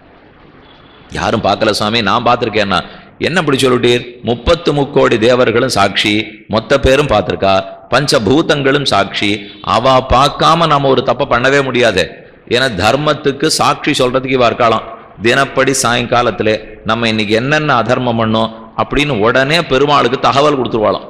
யாரும் பார்க்கல சுவாமி நான் பார்த்துருக்கேன்னா என்ன இப்படி சொல்லிட்டீர் முப்பத்து முக்கோடி தேவர்களும் சாட்சி மொத்த பேரும் பார்த்திருக்கா பஞ்சபூதங்களும் சாட்சி அவ பார்க்காம நம்ம ஒரு தப்பை பண்ணவே முடியாது ஏன்னா தர்மத்துக்கு சாட்சி சொல்றதுக்கு இவ இருக்கலாம் தினப்படி சாயங்காலத்திலே நம்ம இன்னைக்கு என்னென்ன அதர்மம் பண்ணோம் அப்படின்னு உடனே பெருமாளுக்கு தகவல் கொடுத்துருவாளாம்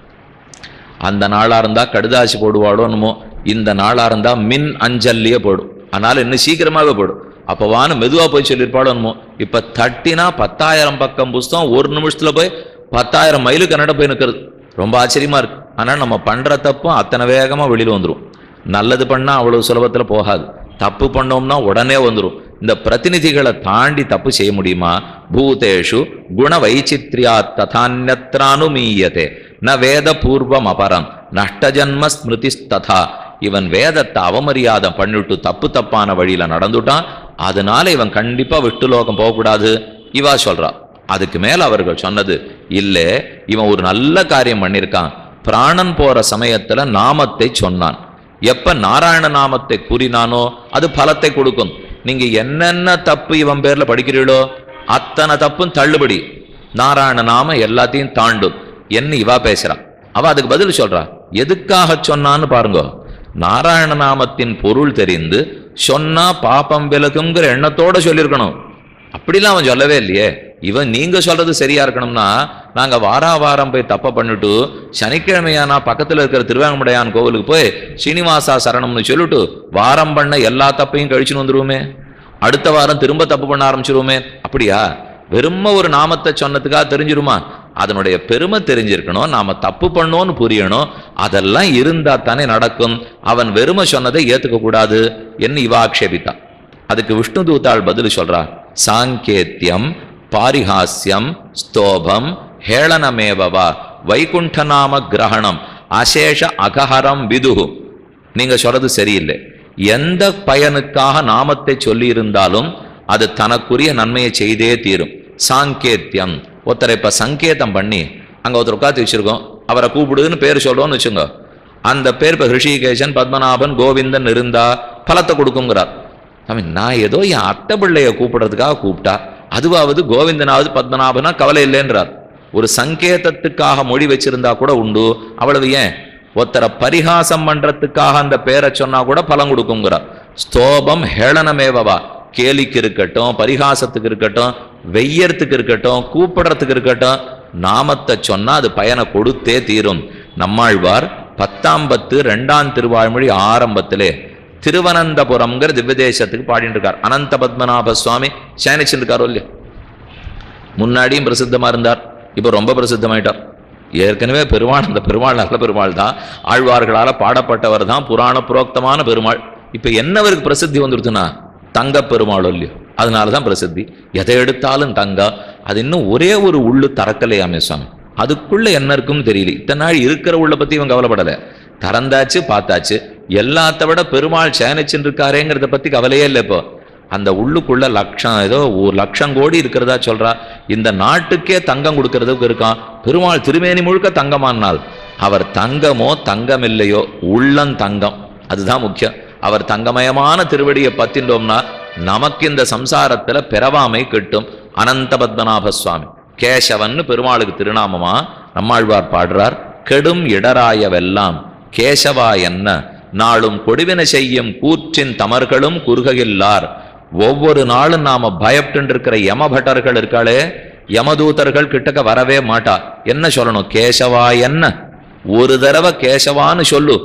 அந்த நாளா இருந்தா கடுதாசி போடுவாளோ என்னமோ இந்த நாளா இருந்தா மின் அஞ்சல்லையே போடும் அதனால இன்னும் சீக்கிரமாவே போடும் அப்பவான்னு மெதுவா போய் சொல்லியிருப்பாளோ என்னமோ இப்ப தட்டினா பத்தாயிரம் பக்கம் புஸ்தகம் ஒரு நிமிஷத்துல போய் பத்தாயிரம் மைலு கன்னட போய் நிற்கிறது ரொம்ப ஆச்சரியமா இருக்கு ஆனா நம்ம பண்ற தப்பும் அத்தனை வேகமா வெளியில வந்துரும் நல்லது பண்ணா அவ்வளவு சுலபத்துல போகாது தப்பு பண்ணோம்னா உடனே வந்துரும் இந்த பிரதிநிதிகளை தாண்டி தப்பு செய்ய முடியுமா பூதேஷு குண வைச்சித்ரியா ததான்யத்ரானுமீயதே ந வேத பூர்வம் அபரம் நஷ்டஜன்ம ஸ்மிருதிஸ்ததா இவன் வேதத்தை அவமரியாதை பண்ணிட்டு தப்பு தப்பான வழியில நடந்துட்டான் அதனால இவன் கண்டிப்பா விட்டு லோகம் போகக்கூடாது இவா சொல்றா அதுக்கு மேல அவர்கள் சொன்னது இல்ல இவன் ஒரு நல்ல காரியம் பண்ணியிருக்கான் பிராணன் போற சமயத்துல நாமத்தை சொன்னான் எப்ப நாராயண நாமத்தை கூறினானோ அது பலத்தை கொடுக்கும் நீங்க என்னென்ன தப்பு இவன் பேர்ல படிக்கிறீளோ அத்தனை தப்பும் தள்ளுபடி நாராயண நாம எல்லாத்தையும் தாண்டும் என்ன இவா பேசுறா அவ அதுக்கு பதில் சொல்றா எதுக்காக சொன்னான்னு பாருங்க நாராயண நாமத்தின் பொருள் தெரிந்து சொன்னா பாப்பம் விலகுங்கிற எண்ணத்தோட சொல்லியிருக்கணும் அப்படிலாம் அவன் சொல்லவே இல்லையே இவன் நீங்க சொல்றது சரியா இருக்கணும்னா நாங்க வாரா வாரம் போய் தப்ப பண்ணிட்டு சனிக்கிழமையானா பக்கத்துல இருக்கிற திருவேங்கமுடையான் கோவிலுக்கு போய் ஸ்ரீனிவாசா சரணம்னு சொல்லிட்டு வாரம் பண்ண எல்லா தப்பையும் கழிச்சுன்னு வந்துருவோமே அடுத்த வாரம் திரும்ப தப்பு பண்ண ஆரம்பிச்சிருவோமே அப்படியா வெறும ஒரு நாமத்தை சொன்னதுக்காக தெரிஞ்சிருமா அதனுடைய பெருமை தெரிஞ்சிருக்கணும் நாம தப்பு பண்ணோம்னு புரியணும் அதெல்லாம் இருந்தா தானே நடக்கும் அவன் வெறுமை சொன்னதை ஏத்துக்க கூடாது என்று இவ ஆக்ஷேபித்தா அதுக்கு விஷ்ணு தூத்தாள் பதில் சொல்றா சாங்கேத்தியம் பாரிஹாஸ்யம் ஸ்தோபம் ஹேளனமேவவா வைகுண்டநாம கிரகணம் அசேஷ அகஹரம் விதுகு நீங்க சொல்றது சரியில்லை எந்த பயனுக்காக நாமத்தை சொல்லி இருந்தாலும் அது தனக்குரிய நன்மையை செய்தே தீரும் சாங்கேத்தியம் ஒருத்தரை இப்ப சங்கேதம் பண்ணி அங்க ஒருத்தர் உட்காந்து வச்சிருக்கோம் அவரை கூப்பிடுன்னு பேர் சொல்றோம்னு வச்சுங்க அந்த பேர் இப்ப ரிஷிகேசன் பத்மநாபன் கோவிந்தன் இருந்தா பலத்தை கொடுக்குங்கிறார் I mean, நான் ஏதோ என் அத்தை பிள்ளைய கூப்பிடுறதுக்காக கூப்பிட்டா அதுவாவது கோவிந்தனாவது பத்மநாபனா கவலை இல்லைன்றார் ஒரு சங்கேதத்துக்காக மொழி வச்சிருந்தா கூட உண்டு அவ்வளவு ஏன் ஒருத்தரை பரிகாசம் பண்றதுக்காக அந்த பேரை சொன்னா கூட பலன் கொடுக்குங்கிறார் ஸ்தோபம் ஹேளனமேவவா கேலிக்கு இருக்கட்டும் பரிகாசத்துக்கு இருக்கட்டும் வெய்யறதுக்கு இருக்கட்டும் கூப்பிடுறதுக்கு இருக்கட்டும் நாமத்தை சொன்னா அது பயனை கொடுத்தே தீரும் நம்மாழ்வார் பத்தாம் பத்து ரெண்டாம் திருவாய்மொழி ஆரம்பத்திலே திருவனந்தபுரம்ங்கிற திவ்யதேசத்துக்கு பாடிட்டு இருக்கார் அனந்த பத்மநாப சுவாமி சேனிச்சுட்டு இருக்காரோ இல்லையா முன்னாடியும் பிரசித்தமா இருந்தார் இப்போ ரொம்ப பிரசித்தமாயிட்டார் ஏற்கனவே பெருமாள் அந்த பெருமாள் நல்ல பெருமாள் தான் ஆழ்வார்களால பாடப்பட்டவர் தான் புராண புரோக்தமான பெருமாள் இப்போ என்னவருக்கு பிரசித்தி வந்துருச்சுன்னா தங்க பெருமாள் இல்லையோ அதனால தான் பிரசித்தி எதை எடுத்தாலும் தங்கம் அது இன்னும் ஒரே ஒரு உள்ளு திறக்கலையாமே சுவாமி அதுக்குள்ள என்ன இருக்குன்னு தெரியல இத்தனை நாள் இருக்கிற உள்ள பத்தி இவன் கவலைப்படலை திறந்தாச்சு பார்த்தாச்சு எல்லாத்த விட பெருமாள் சேனிச்சுன்னு இருக்காரேங்கிறத பத்தி கவலையே இல்லை இப்போ அந்த உள்ளுக்குள்ள லட்சம் ஏதோ ஒரு லட்சம் கோடி இருக்கிறதா சொல்றா இந்த நாட்டுக்கே தங்கம் கொடுக்கறதுக்கு இருக்கான் பெருமாள் திருமேனி முழுக்க தங்கமானால் அவர் தங்கமோ தங்கம் இல்லையோ உள்ளம் தங்கம் அதுதான் முக்கியம் அவர் தங்கமயமான திருவடியை பத்தின்றோம்னா நமக்கு இந்த சம்சாரத்துல பிறவாமை கிட்டும் அனந்த பத்மநாப சுவாமி கேசவன்னு பெருமாளுக்கு திருநாமமா நம்மாழ்வார் பாடுறார் கெடும் இடராயவெல்லாம் கேசவா என்ன நாளும் கொடுவின செய்யும் கூற்றின் தமர்களும் குறுகையில்லார் ஒவ்வொரு நாளும் நாம பயப்பட்டு இருக்கிற யமபட்டர்கள் இருக்காளே யமதூதர்கள் கிட்டக்க வரவே மாட்டா என்ன சொல்லணும் கேசவா என்ன ஒரு தடவை கேசவான்னு சொல்லு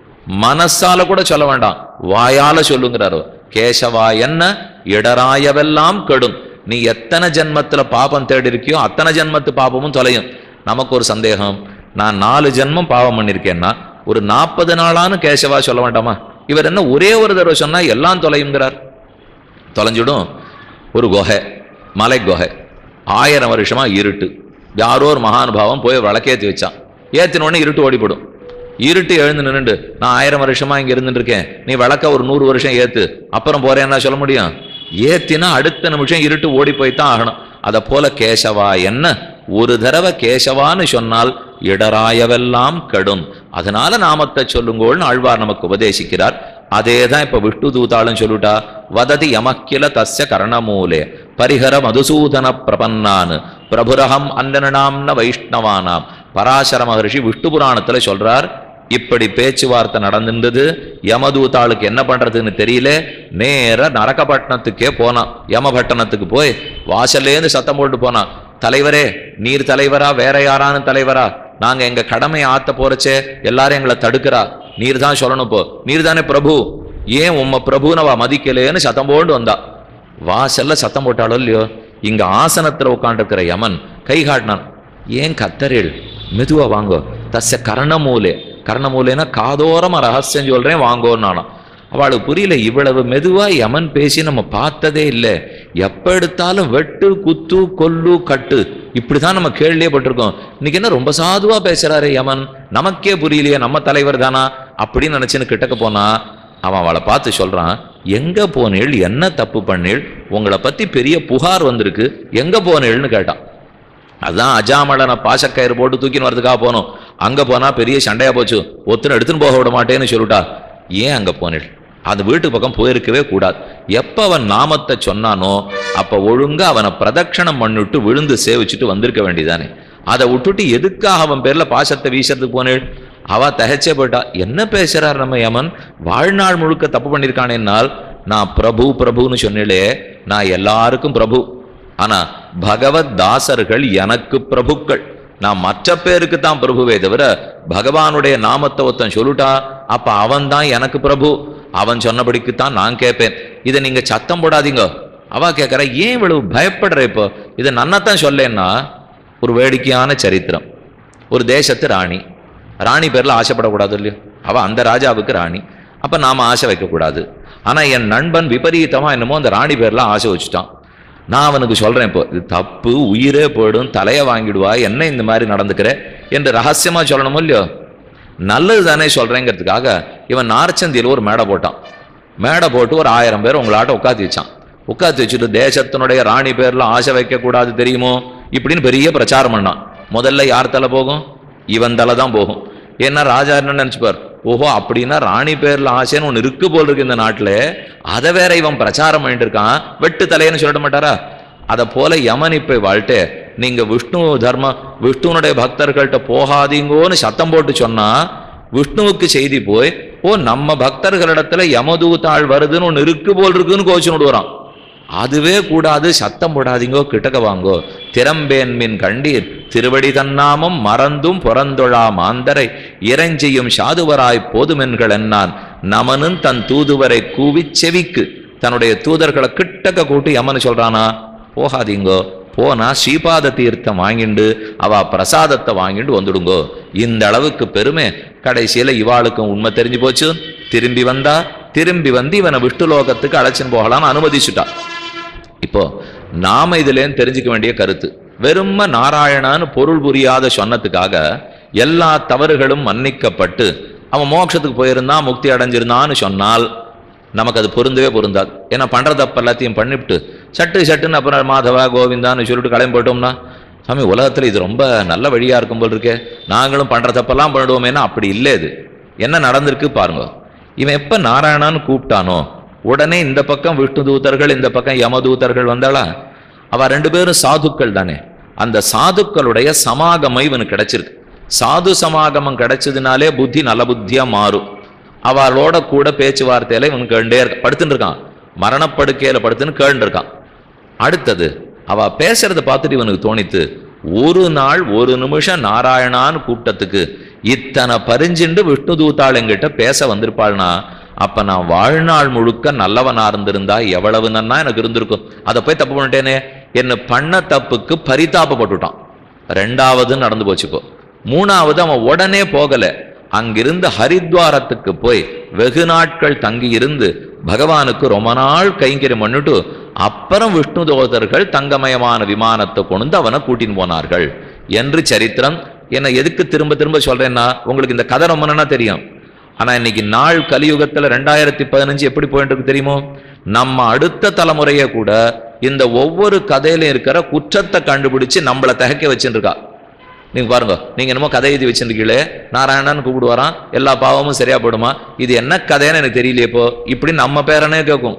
மனசால கூட சொல்ல வேண்டாம் வாயால சொல்லுங்கிறாரு கேசவா என்ன இடராயவெல்லாம் கெடும் நீ எத்தனை ஜென்மத்துல பாபம் தேடி இருக்கியோ அத்தனை ஜென்மத்து பாபமும் தொலையும் நமக்கு ஒரு சந்தேகம் நான் நாலு ஜென்மம் பாவம் பண்ணியிருக்கேன்னா ஒரு நாற்பது நாளான்னு கேசவா சொல்ல வேண்டாமா இவர் என்ன ஒரே ஒரு தடவை சொன்னா எல்லாம் தொலையுங்கிறார் தொலைஞ்சிடும் ஒரு குகை மலை குகை ஆயிரம் வருஷமா இருட்டு யாரோ ஒரு மகானுபாவம் போய் விளக்கேத்தி வச்சான் ஏத்தின உடனே இருட்டு ஓடிப்படும் இருட்டு எழுந்து நின்னுண்டு நான் ஆயிரம் வருஷமா இங்க இருந்துட்டு இருக்கேன் நீ விளக்க ஒரு நூறு வருஷம் ஏத்து அப்புறம் போறேன்னா சொல்ல முடியும் ஏத்தினா அடுத்த நிமிஷம் இருட்டு ஓடி போய் தான் ஆகணும் அதை போல கேசவா என்ன ஒரு தடவை கேசவான்னு சொன்னால் இடராயவெல்லாம் கெடும் அதனால நாமத்தை சொல்லுங்கோள்னு ஆழ்வார் நமக்கு உபதேசிக்கிறார் அதே தான் இப்ப விஷ்ணு தூதாளும் சொல்லிட்டா வததி யமக்கில தஸ்ய கர்ணமூலே பரிஹர மதுசூதன பிரபன்னான் பிரபுரகம் அந்தனாம்ன வைஷ்ணவானாம் பராசர மகரிஷி விஷ்ணு புராணத்துல சொல்றார் இப்படி பேச்சுவார்த்தை நடந்திருந்தது யமதூதாளுக்கு என்ன பண்றதுன்னு தெரியல நேர நரகப்பட்டினத்துக்கே போனான் யமபட்டணத்துக்கு போய் வாசல்லேருந்து சத்தம் போட்டு போனான் தலைவரே நீர் தலைவரா வேற யாரானு தலைவரா நாங்க எங்க கடமையை ஆத்த போறச்சே எல்லாரும் எங்களை தடுக்கிறா நீர் தான் சொல்லணும் இப்போ நீர் தானே பிரபு ஏன் உம்ம பிரபுனவா மதிக்கலேன்னு சத்தம் போட்டு வந்தா வாசல்ல சத்தம் போட்டாலோ இல்லையோ இங்க ஆசனத்துல உட்காண்டிருக்கிற யமன் கை காட்டினான் ஏன் கத்தரேள் மெதுவா வாங்கோ தஸ்ய கர்ணமூலே கர்ணமூலேனா காதோரமா ரகசியம் சொல்றேன் வாங்கோன்னு நானாம் அவளுக்கு புரியல இவ்வளவு மெதுவா யமன் பேசி நம்ம பார்த்ததே இல்லை எப்ப எடுத்தாலும் வெட்டு குத்து கொல்லு கட்டு இப்படிதான் நம்ம கேள்வியே பட்டிருக்கோம் இன்னைக்கு என்ன ரொம்ப சாதுவா பேசுறாரு யமன் நமக்கே புரியலையே நம்ம தலைவர் தானா அப்படின்னு நினைச்சுன்னு கிட்டக்க போனா அவன் அவளை பார்த்து சொல்றான் எங்க போனேள் என்ன தப்பு பண்ணேள் உங்களை பத்தி பெரிய புகார் வந்திருக்கு எங்க போனேள்னு கேட்டான் அதான் அஜாமலனை பாசக்கயிறு போட்டு தூக்கின்னு வரதுக்காக போனோம் அங்க போனா பெரிய சண்டையா போச்சு ஒத்துன்னு எடுத்துன்னு போக விட மாட்டேன்னு சொல்லிட்டா ஏன் அங்க போனேள் அந்த வீட்டு பக்கம் போயிருக்கவே கூடாது எப்ப அவன் நாமத்தை சொன்னானோ அப்ப ஒழுங்கா அவனை பிரதட்சணம் பண்ணிட்டு விழுந்து சேவிச்சுட்டு வந்திருக்க வேண்டியதானே அதை விட்டுட்டு எதுக்காக அவன் பேர்ல பாசத்தை வீசறதுக்கு போனேள் அவ தகைச்சே போயிட்டா என்ன பேசுறார் நம்ம யமன் வாழ்நாள் முழுக்க தப்பு பண்ணியிருக்கானேன்னால் நான் பிரபு பிரபுன்னு சொன்னேளே நான் எல்லாருக்கும் பிரபு ஆனா பகவத் தாசர்கள் எனக்கு பிரபுக்கள் நான் மற்ற பேருக்கு தான் பிரபுவே தவிர பகவானுடைய நாமத்தை ஒருத்தன் சொல்லிட்டா அப்ப அவன் தான் எனக்கு பிரபு அவன் சொன்னபடிக்கு தான் நான் கேட்பேன் இதை நீங்க சத்தம் போடாதீங்க அவ கேட்கற ஏன் இவ்வளவு பயப்படுற இப்போ இதை நன்னத்தான் சொல்லேன்னா ஒரு வேடிக்கையான சரித்திரம் ஒரு தேசத்து ராணி ராணி பேர்ல ஆசைப்படக்கூடாது இல்லையோ அவ அந்த ராஜாவுக்கு ராணி அப்ப நாம ஆசை வைக்கக்கூடாது ஆனா என் நண்பன் விபரீதமா என்னமோ அந்த ராணி பேர்ல ஆசை வச்சுட்டான் நான் அவனுக்கு சொல்றேன் இப்போ இது தப்பு உயிரே போயிடும் தலையை வாங்கிடுவா என்ன இந்த மாதிரி நடந்துக்கிற என்று ரகசியமா சொல்லணுமோ இல்லையோ நல்லது தானே சொல்றேங்கிறதுக்காக இவன் நார்ச்சந்தியில் ஒரு மேடை போட்டான் மேடை போட்டு ஒரு ஆயிரம் பேர் உங்களாட்ட உட்காந்து வச்சான் உட்காந்து வச்சுட்டு தேசத்தினுடைய ராணி பேர்ல ஆசை வைக்கக்கூடாது தெரியுமோ இப்படின்னு பெரிய பிரச்சாரம் பண்ணான் முதல்ல யார் தலை போகும் இவன் தலை தான் போகும் ஏன்னா ராஜா என்ன நினைச்சுப்பார் ஓஹோ அப்படின்னா ராணி பேர்ல ஆசைன்னு ஒன்று இருக்கு போல் இருக்கு இந்த நாட்டுல அதை வேற இவன் பிரச்சாரம் பண்ணிட்டு இருக்கான் வெட்டு தலைன்னு சொல்லிட மாட்டாரா அதை போல யமன் இப்ப வாழ்ட்டு நீங்க விஷ்ணு தர்ம விஷ்ணுனுடைய பக்தர்கள்ட்ட போகாதீங்கோன்னு சத்தம் போட்டு சொன்னா விஷ்ணுவுக்கு செய்தி போய் ஓ நம்ம பக்தர்களிடத்துல யமதூத்தாள் வருதுன்னு ஒன்று இருக்கு போல் இருக்குன்னு கோச்சுன்னு வரான் அதுவே கூடாது சத்தம் போடாதீங்கோ கிட்டக்க வாங்கோ திறம்பேன் மின் கண்டீர் திருவடி தன்னாமம் மறந்தும் புறந்தொழா மாந்தரை இறைஞ்சியும் சாதுவராய் போதுமென்கள் என்னான் நமனும் தன் தூதுவரை கூவிச் செவிக்கு தன்னுடைய தூதர்களை கிட்டக்க கூட்டி யமனு சொல்றானா போகாதீங்கோ போனா ஸ்ரீபாத தீர்த்தம் வாங்கிண்டு அவ பிரசாதத்தை வாங்கிண்டு வந்துடுங்கோ இந்த அளவுக்கு பெருமை கடைசியில இவாளுக்கும் உண்மை தெரிஞ்சு போச்சு திரும்பி வந்தா திரும்பி வந்து இவனை விஷ்ணு லோகத்துக்கு அழைச்சின்னு போகலாம்னு அனுமதிச்சுட்டா இப்போ நாம இதுலேருந்து தெரிஞ்சுக்க வேண்டிய கருத்து வெறும நாராயணான்னு பொருள் புரியாத சொன்னதுக்காக எல்லா தவறுகளும் மன்னிக்கப்பட்டு அவன் மோட்சத்துக்கு போயிருந்தான் முக்தி அடைஞ்சிருந்தான்னு சொன்னால் நமக்கு அது பொருந்தவே பொருந்தாது ஏன்னா பண்ற தப்பு எல்லாத்தையும் பண்ணிவிட்டு சட்டு சட்டுன்னு அப்புறம் மாதவா கோவிந்தான்னு சொல்லிட்டு கிளம்பி போயிட்டோம்னா சாமி உலகத்துல இது ரொம்ப நல்ல வழியா இருக்கும் போல் இருக்கே நாங்களும் பண்ற தப்பெல்லாம் பண்ணிடுவோமேனா அப்படி இல்லை இது என்ன நடந்திருக்கு பாருங்க இவன் எப்ப நாராயணான்னு கூப்பிட்டானோ உடனே இந்த பக்கம் விஷ்ணு தூதர்கள் இந்த பக்கம் யமதூதர்கள் வந்தாளா அவ ரெண்டு பேரும் சாதுக்கள் தானே அந்த சாதுக்களுடைய சமாகமம் இவனுக்கு கிடைச்சிருக்கு சாது சமாகமம் கிடைச்சதுனாலே புத்தி நல்ல புத்தியா மாறும் அவளோட கூட பேச்சுவார்த்தையில இவன் கேண்டே இருக்க படுத்துட்டு இருக்கான் மரணப்படுக்கையில படுத்துன்னு கேண்டு இருக்கான் அடுத்தது அவ பேசுறத பார்த்துட்டு இவனுக்கு தோணித்து ஒரு நாள் ஒரு நிமிஷம் நாராயணான்னு கூப்பிட்டதுக்கு இத்தனை பரிஞ்சுண்டு விஷ்ணு தூத்தாள் என்கிட்ட பேச வந்திருப்பாள்னா அப்ப நான் வாழ்நாள் முழுக்க நல்லவனா இருந்திருந்தா எவ்வளவு நன்னா எனக்கு இருந்திருக்கும் அதை போய் தப்பு பண்ணிட்டேனே என்ன பண்ண தப்புக்கு பரிதாபப்பட்டுட்டான் ரெண்டாவது நடந்து போச்சு இப்போ மூணாவது அவன் உடனே போகல அங்கிருந்து ஹரித்வாரத்துக்கு போய் வெகு நாட்கள் தங்கி இருந்து பகவானுக்கு ரொம்ப நாள் கைங்கரியம் பண்ணிட்டு அப்புறம் விஷ்ணு தோதர்கள் தங்கமயமான விமானத்தை கொண்டு அவனை கூட்டின்னு போனார்கள் என்று சரித்திரம் என்ன எதுக்கு திரும்ப திரும்ப சொல்றேன்னா உங்களுக்கு இந்த கதை ரொம்ப நன்னா தெரியும் ஆனா இன்னைக்கு நாள் கலியுகத்துல ரெண்டாயிரத்தி பதினஞ்சு எப்படி போயிட்டு இருக்கு தெரியுமோ நம்ம அடுத்த தலைமுறைய கூட இந்த ஒவ்வொரு கதையிலும் இருக்கிற குற்றத்தை கண்டுபிடிச்சு நம்மளை தகைக்க வச்சுட்டு இருக்கா நீங்க பாருங்க நீங்க என்னமோ கதை எழுதி வச்சிருக்கீங்களே நாராயணன் கூப்பிடுவாராம் எல்லா பாவமும் சரியா போடுமா இது என்ன கதைன்னு எனக்கு தெரியலையே இப்போ இப்படி நம்ம பேரனே கேட்கும்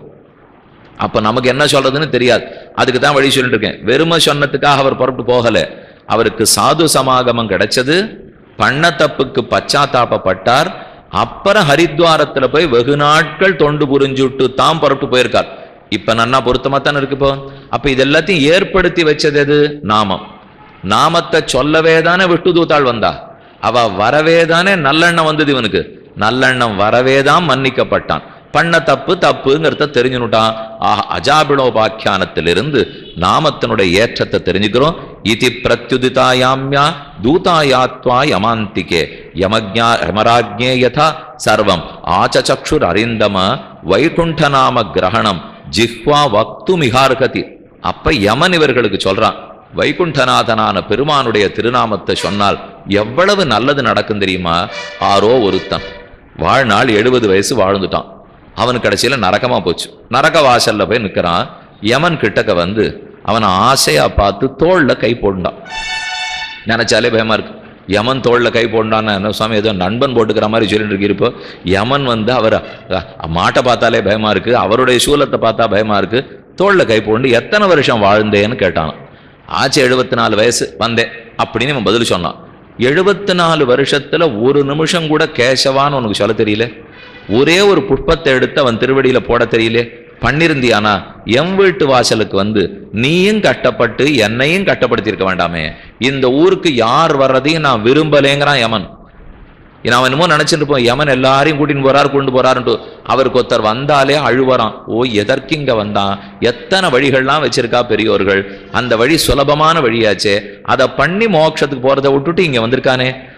அப்ப நமக்கு என்ன சொல்றதுன்னு தெரியாது அதுக்கு தான் வழி சொல்லிட்டு இருக்கேன் வெறுமை சொன்னதுக்காக அவர் புறப்பட்டு போகல அவருக்கு சாது சமாகமம் கிடைச்சது பண்ண தப்புக்கு பச்சாத்தாபப்பட்டார் அப்புறம் ஹரித்வாரத்துல போய் வெகு நாட்கள் தொண்டு புரிஞ்சுட்டு தான் புறப்பட்டு போயிருக்கார் இப்ப நன்னா பொருத்தமா தானே இருக்கு இப்போ அப்ப இது எல்லாத்தையும் ஏற்படுத்தி வச்சது எது நாமம் நாமத்தை சொல்லவே தானே விஷ்ணு தூத்தாள் வந்தா அவ வரவே தானே நல்லெண்ணம் வந்தது இவனுக்கு நல்லெண்ணம் வரவே தான் மன்னிக்கப்பட்டான் பண்ண தப்பு தப்புங்கிறத தெரிஞ்சுனுட்டான் ஆஹ் அஜாபிளோபாக்கியானத்திலிருந்து நாமத்தினுடைய ஏற்றத்தை தெரிஞ்சுக்கிறோம் இதி பிரத்யுதிதாயாம்யா தூதாயாத்வா யமாந்திகே யமஜா யமராஜ்ஞே யதா சர்வம் ஆச்சச்சுர் அரிந்தம வைகுண்ட நாம கிரகணம் ஜிஹ்வா வக்து மிகார்கதி அப்ப யமன் இவர்களுக்கு சொல்றான் வைகுண்டநாதனான பெருமானுடைய திருநாமத்தை சொன்னால் எவ்வளவு நல்லது நடக்கும் தெரியுமா ஆரோ ஒருத்தன் வாழ்நாள் எழுபது வயசு வாழ்ந்துட்டான் அவன் கடைசியில நரகமா போச்சு நரக வாசல்ல போய் நிக்கிறான் யமன் கிட்டக்க வந்து அவனை ஆசையா பார்த்து தோள்ல கை போட்டான் நினைச்சாலே பயமா இருக்கு யமன் தோள்ல கை போண்டான்னு என்ன சுவாமி ஏதோ நண்பன் போட்டுக்கிற மாதிரி சொல்லிட்டு இருக்கீங்க யமன் வந்து அவர் மாட்டை பார்த்தாலே பயமா இருக்கு அவருடைய சூலத்தை பார்த்தா பயமா இருக்கு தோள்ல கை போண்டு எத்தனை வருஷம் வாழ்ந்தேன்னு கேட்டான் ஆச்சு எழுபத்தி நாலு வயசு வந்தேன் அப்படின்னு இவன் பதில் சொன்னான் எழுபத்தி நாலு வருஷத்துல ஒரு நிமிஷம் கூட கேசவான்னு உனக்கு சொல்ல தெரியல ஒரே ஒரு புஷ்பத்தை எடுத்து அவன் திருவடியில போட தெரியல பண்ணிருந்தியானா எம் வீட்டு வாசலுக்கு வந்து நீயும் கஷ்டப்பட்டு என்னையும் கஷ்டப்படுத்தியிருக்க வேண்டாமே இந்த ஊருக்கு யார் வர்றதையும் நான் விரும்பலேங்கிறான் யமன் நான் அவன் என்னமோ நினைச்சிட்டு இருப்போம் யமன் எல்லாரையும் கூட்டின்னு போறாரு கொண்டு போறாருன்ட்டு அவருக்கு ஒருத்தர் வந்தாலே அழுவறான் ஓ எதற்கு இங்க வந்தான் எத்தனை வழிகள்லாம் வச்சிருக்கா பெரியோர்கள் அந்த வழி சுலபமான வழியாச்சே அதை பண்ணி மோட்சத்துக்கு போறதை விட்டுட்டு இங்க வந்திருக்கானே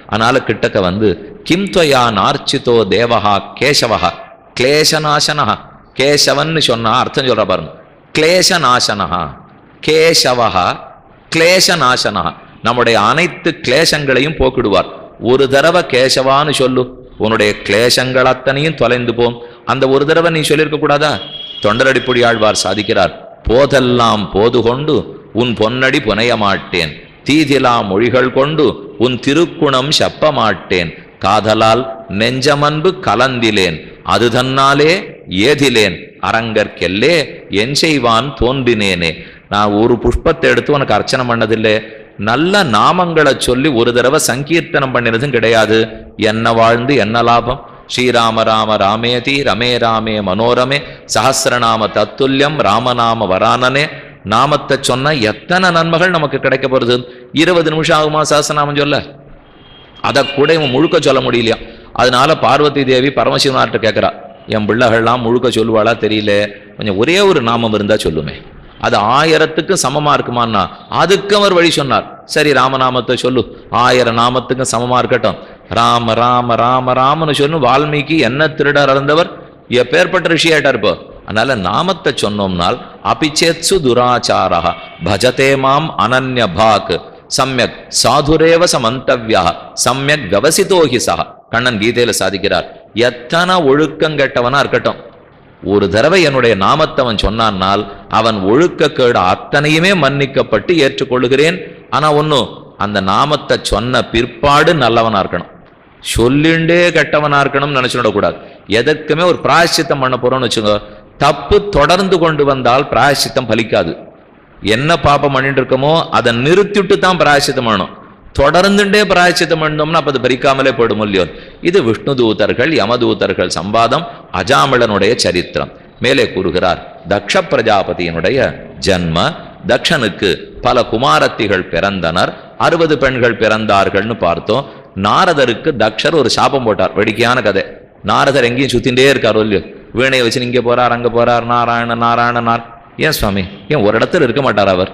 அதனால கிட்டக்க வந்து கிம் துவயா நார்ச்சிதோ தேவஹா கேசவஹா கிளேசநாசனஹா கேசவன்னு சொன்னா அர்த்தம் சொல்ற பாருங்க கிளேசநாசனஹா கேசவஹா கிளேசநாசனஹா நம்முடைய அனைத்து கிளேசங்களையும் போக்கிடுவார் ஒரு தடவை கேசவான்னு சொல்லு உன்னுடைய கிளேசங்கள் அத்தனையும் தொலைந்து போம் அந்த ஒரு தடவை நீ சொல்லியிருக்க கூடாதா தொண்டரடிப்புடி ஆழ்வார் சாதிக்கிறார் போதெல்லாம் போது கொண்டு உன் பொன்னடி புனைய மாட்டேன் தீதிலா மொழிகள் கொண்டு உன் திருக்குணம் செப்ப மாட்டேன் காதலால் நெஞ்சமன்பு கலந்திலேன் அது தன்னாலே ஏதிலேன் அரங்கற்கெல்லே என் செய்வான் தோன்றினேனே நான் ஒரு புஷ்பத்தை எடுத்து உனக்கு அர்ச்சனை பண்ணதில்லை நல்ல நாமங்களை சொல்லி ஒரு தடவை சங்கீர்த்தனம் பண்ணினதும் கிடையாது என்ன வாழ்ந்து என்ன லாபம் ஸ்ரீராம ராம ராமேதி ரமே ராமே மனோரமே சஹசிரநாம தத்துல்யம் ராமநாம வரானனே நாமத்தை சொன்னா எத்தனை நன்மைகள் நமக்கு கிடைக்க போறது இருபது நிமிஷம் ஆகுமா சஹசிரநாமம் சொல்ல அதை கூட இவன் முழுக்க சொல்ல முடியலையா அதனால பார்வதி தேவி பரமசிவனார்ட்ட கேட்குறா என் பிள்ளைகள்லாம் முழுக்க சொல்லுவாளா தெரியல கொஞ்சம் ஒரே ஒரு நாமம் இருந்தா சொல்லுமே அது ஆயிரத்துக்கு சமமா இருக்குமான்னா அதுக்கு அவர் வழி சொன்னார் சரி ராமநாமத்தை சொல்லு ஆயிரம் நாமத்துக்கும் சமமா இருக்கட்டும் ராம ராம ராம ராமன்னு சொல்லு வால்மீகி என்ன திருடர் இருந்தவர் எப்பேற்பட்ட ரிஷியாயிட்டார் இப்போ அதனால நாமத்தை சொன்னோம்னால் அபிச்சேத்சு துராச்சாரா பஜதே மாம் அனன்ய பாக் சமயக் சாதுரேவ சமந்தவ்யா சமயக் கவசிதோஹி சஹ கண்ணன் கீதையில சாதிக்கிறார் எத்தனை ஒழுக்கம் கெட்டவனா இருக்கட்டும் ஒரு தடவை என்னுடைய நாமத்தை அவன் சொன்னான்னால் அவன் ஒழுக்கக்கேடு அத்தனையுமே மன்னிக்கப்பட்டு ஏற்றுக்கொள்கிறேன் ஆனா ஒன்றும் அந்த நாமத்தை சொன்ன பிற்பாடு நல்லவனா இருக்கணும் சொல்லிண்டே கெட்டவனா இருக்கணும்னு நினைச்சுடக்கூடாது எதற்குமே ஒரு பிராயச்சித்தம் பண்ண போறோம்னு வச்சுக்கோ தப்பு தொடர்ந்து கொண்டு வந்தால் பிராயச்சித்தம் பலிக்காது என்ன பாப்பம் பண்ணிட்டு இருக்கோமோ அதை நிறுத்திட்டு தான் பிராயச்சித்தம் பண்ணணும் தொடர்ந்துட்டே பிராயச்சித்தம் பண்ணோம்னா அப்ப அது பறிக்காமலே போயிடும் இல்லையோ இது விஷ்ணு தூதர்கள் யமதூதர்கள் சம்பாதம் அஜாமிளனுடைய சரித்திரம் மேலே கூறுகிறார் தக்ஷ பிரஜாபதியினுடைய ஜன்ம தக்ஷனுக்கு பல குமாரத்திகள் பிறந்தனர் அறுபது பெண்கள் பிறந்தார்கள்னு பார்த்தோம் நாரதருக்கு தக்ஷர் ஒரு சாபம் போட்டார் வேடிக்கையான கதை நாரதர் எங்கேயும் சுத்தின்றே இருக்காரோ இல்லையோ வீணையை வச்சு இங்கே போறார் அங்க போறார் நாராயண நாராயண நார் ஏன் சுவாமி ஏன் ஒரு இடத்துல இருக்க மாட்டார் அவர்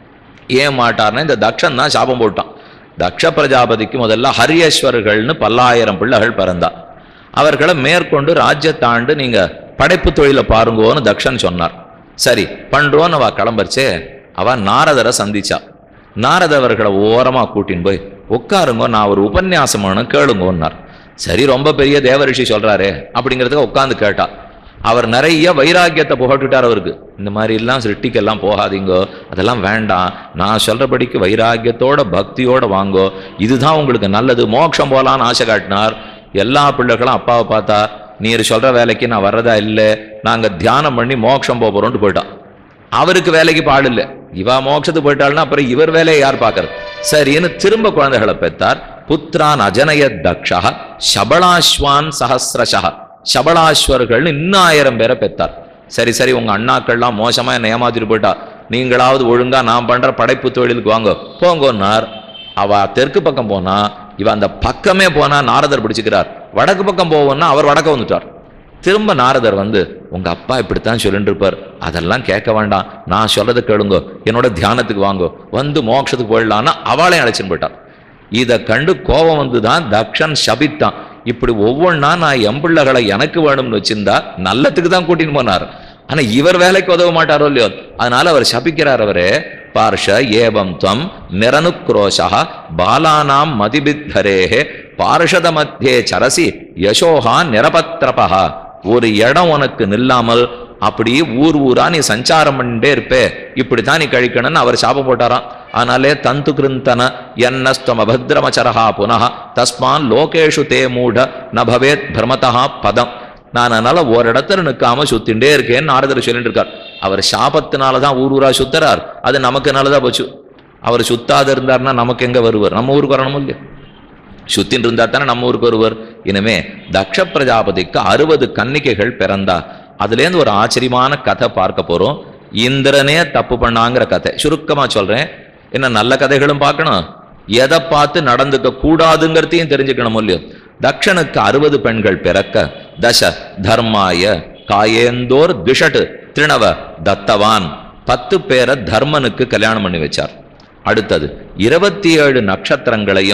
ஏன் மாட்டார்னா இந்த தக்ஷன் தான் சாபம் போட்டான் தக்ஷ பிரஜாபதிக்கு முதல்ல ஹரியஸ்வர்கள்னு பல்லாயிரம் பிள்ளைகள் பிறந்தா அவர்களை மேற்கொண்டு ராஜ்யத்தாண்டு நீங்க படைப்பு தொழிலை பாருங்கோன்னு தக்ஷன் சொன்னார் சரி பண்றோன்னு அவ கிளம்பரிச்சே அவ நாரதரை சந்திச்சா நாரத அவர்களை ஓரமா கூட்டின்னு போய் உட்காருங்க நான் ஒரு உபன்யாசம் வேணும் கேளுங்கன்னார் சரி ரொம்ப பெரிய தேவரிஷி சொல்றாரே அப்படிங்கிறதுக்கு உட்காந்து கேட்டா அவர் நிறைய வைராக்கியத்தை புகட்டுட்டார் அவருக்கு இந்த மாதிரி எல்லாம் சிருஷ்டிக்கெல்லாம் போகாதீங்கோ அதெல்லாம் வேண்டாம் நான் சொல்றபடிக்கு வைராக்கியத்தோட பக்தியோட வாங்கோ இதுதான் உங்களுக்கு நல்லது மோட்சம் போலான்னு ஆசை காட்டினார் எல்லா பிள்ளைகளும் அப்பாவை பார்த்தா நீர் சொல்ற வேலைக்கு நான் வர்றதா இல்லை நாங்க தியானம் பண்ணி மோட்சம் போக போறோம்னு போயிட்டான் அவருக்கு வேலைக்கு பாடு இல்லை இவா மோட்சத்துக்கு போயிட்டாள்னா அப்புறம் இவர் வேலையை யார் பார்க்கறது சரின்னு திரும்ப குழந்தைகளை பெற்றார் புத்திரான் அஜனய தக்ஷா சபலாஸ்வான் சஹசிரஷா சபலாஸ்வர்கள் இன்னும் ஆயிரம் பேரை பெற்றார் சரி சரி உங்க அண்ணாக்கள்லாம் மோசமா என்னை ஏமாத்திட்டு போயிட்டா நீங்களாவது ஒழுங்கா நான் பண்ற படைப்பு தொழிலுக்கு வாங்க போங்கன்னார் அவ தெற்கு பக்கம் போனா இவ அந்த பக்கமே போனா நாரதர் பிடிச்சுக்கிறார் வடக்கு பக்கம் போவோம்னா அவர் வடக்க வந்துட்டார் திரும்ப நாரதர் வந்து உங்க அப்பா இப்படித்தான் சொல்லிட்டு இருப்பார் அதெல்லாம் கேட்க வேண்டாம் நான் சொல்றதை கேளுங்க என்னோட தியானத்துக்கு வாங்கோ வந்து மோட்சத்துக்கு போயிடலான்னா அவளையும் அழைச்சின்னு போயிட்டான் இதை கண்டு கோபம் வந்து தான் தக்ஷன் சபித்தான் இப்படி ஒவ்வொன்றா நான் எம்பிள்ளைகளை எனக்கு வேணும்னு வச்சிருந்தா நல்லத்துக்கு தான் கூட்டின்னு போனார் ஆனா இவர் வேலைக்கு உதவ மாட்டாரோ இல்லையோ அதனால அவர் சபிக்கிறார் அவரே பார்ஷ ஏவம் துவம் நிரனுக்ரோஷா பாலானாம் மதிபித்தரேஹே பார்ஷத மத்தியே சரசி யசோஹா நிரபத்ரபா ஒரு இடம் உனக்கு நில்லாமல் அப்படியே ஊர் ஊரா நீ சஞ்சாரம் பண்ணிட்டே இருப்பே இப்படித்தான் நீ கழிக்கணும்னு அவர் சாபம் போட்டாராம் ஆனாலே தந்து கிருந்தன என்னஸ்தம் அபத்ரமச்சரஹா புனः தஸ்மான் லோகேஷு தே மூட ந பவேத் பிரமதா பதம் நான் அதனால ஒரு இடத்துல நிற்காம சுத்திண்டே இருக்கேன்னு நாரதர் சொல்லிட்டு இருக்கார் அவர் சாபத்தினால தான் ஊர் ஊரா சுத்துறார் அது நமக்கு நல்லதா போச்சு அவர் சுத்தாத இருந்தார்னா நமக்கு எங்க வருவார் நம்ம ஊருக்கு வரணும் இல்லையா சுத்தின்னு இருந்தா தானே நம்ம ஊருக்கு வருவர் இனிமே தக்ஷ பிரஜாபதிக்கு அறுபது கன்னிகைகள் பிறந்தா அதுலேருந்து ஒரு ஆச்சரியமான கதை பார்க்க போறோம் இந்திரனே தப்பு பண்ணாங்கிற கதை சுருக்கமா சொல்றேன் என்ன நல்ல கதைகளும் பார்க்கணும் எதை பார்த்து நடந்துக்க கூடாதுங்கிறதையும் தெரிஞ்சுக்கணும் இல்லையோ தக்ஷனுக்கு அறுபது பெண்கள் பிறக்க தச தர்மாய காயேந்தோர் திஷட்டு திருணவ தத்தவான் பத்து பேரை தர்மனுக்கு கல்யாணம் பண்ணி வச்சார் அடுத்தது இருபத்தி ஏழு நட்சத்திரங்களையும்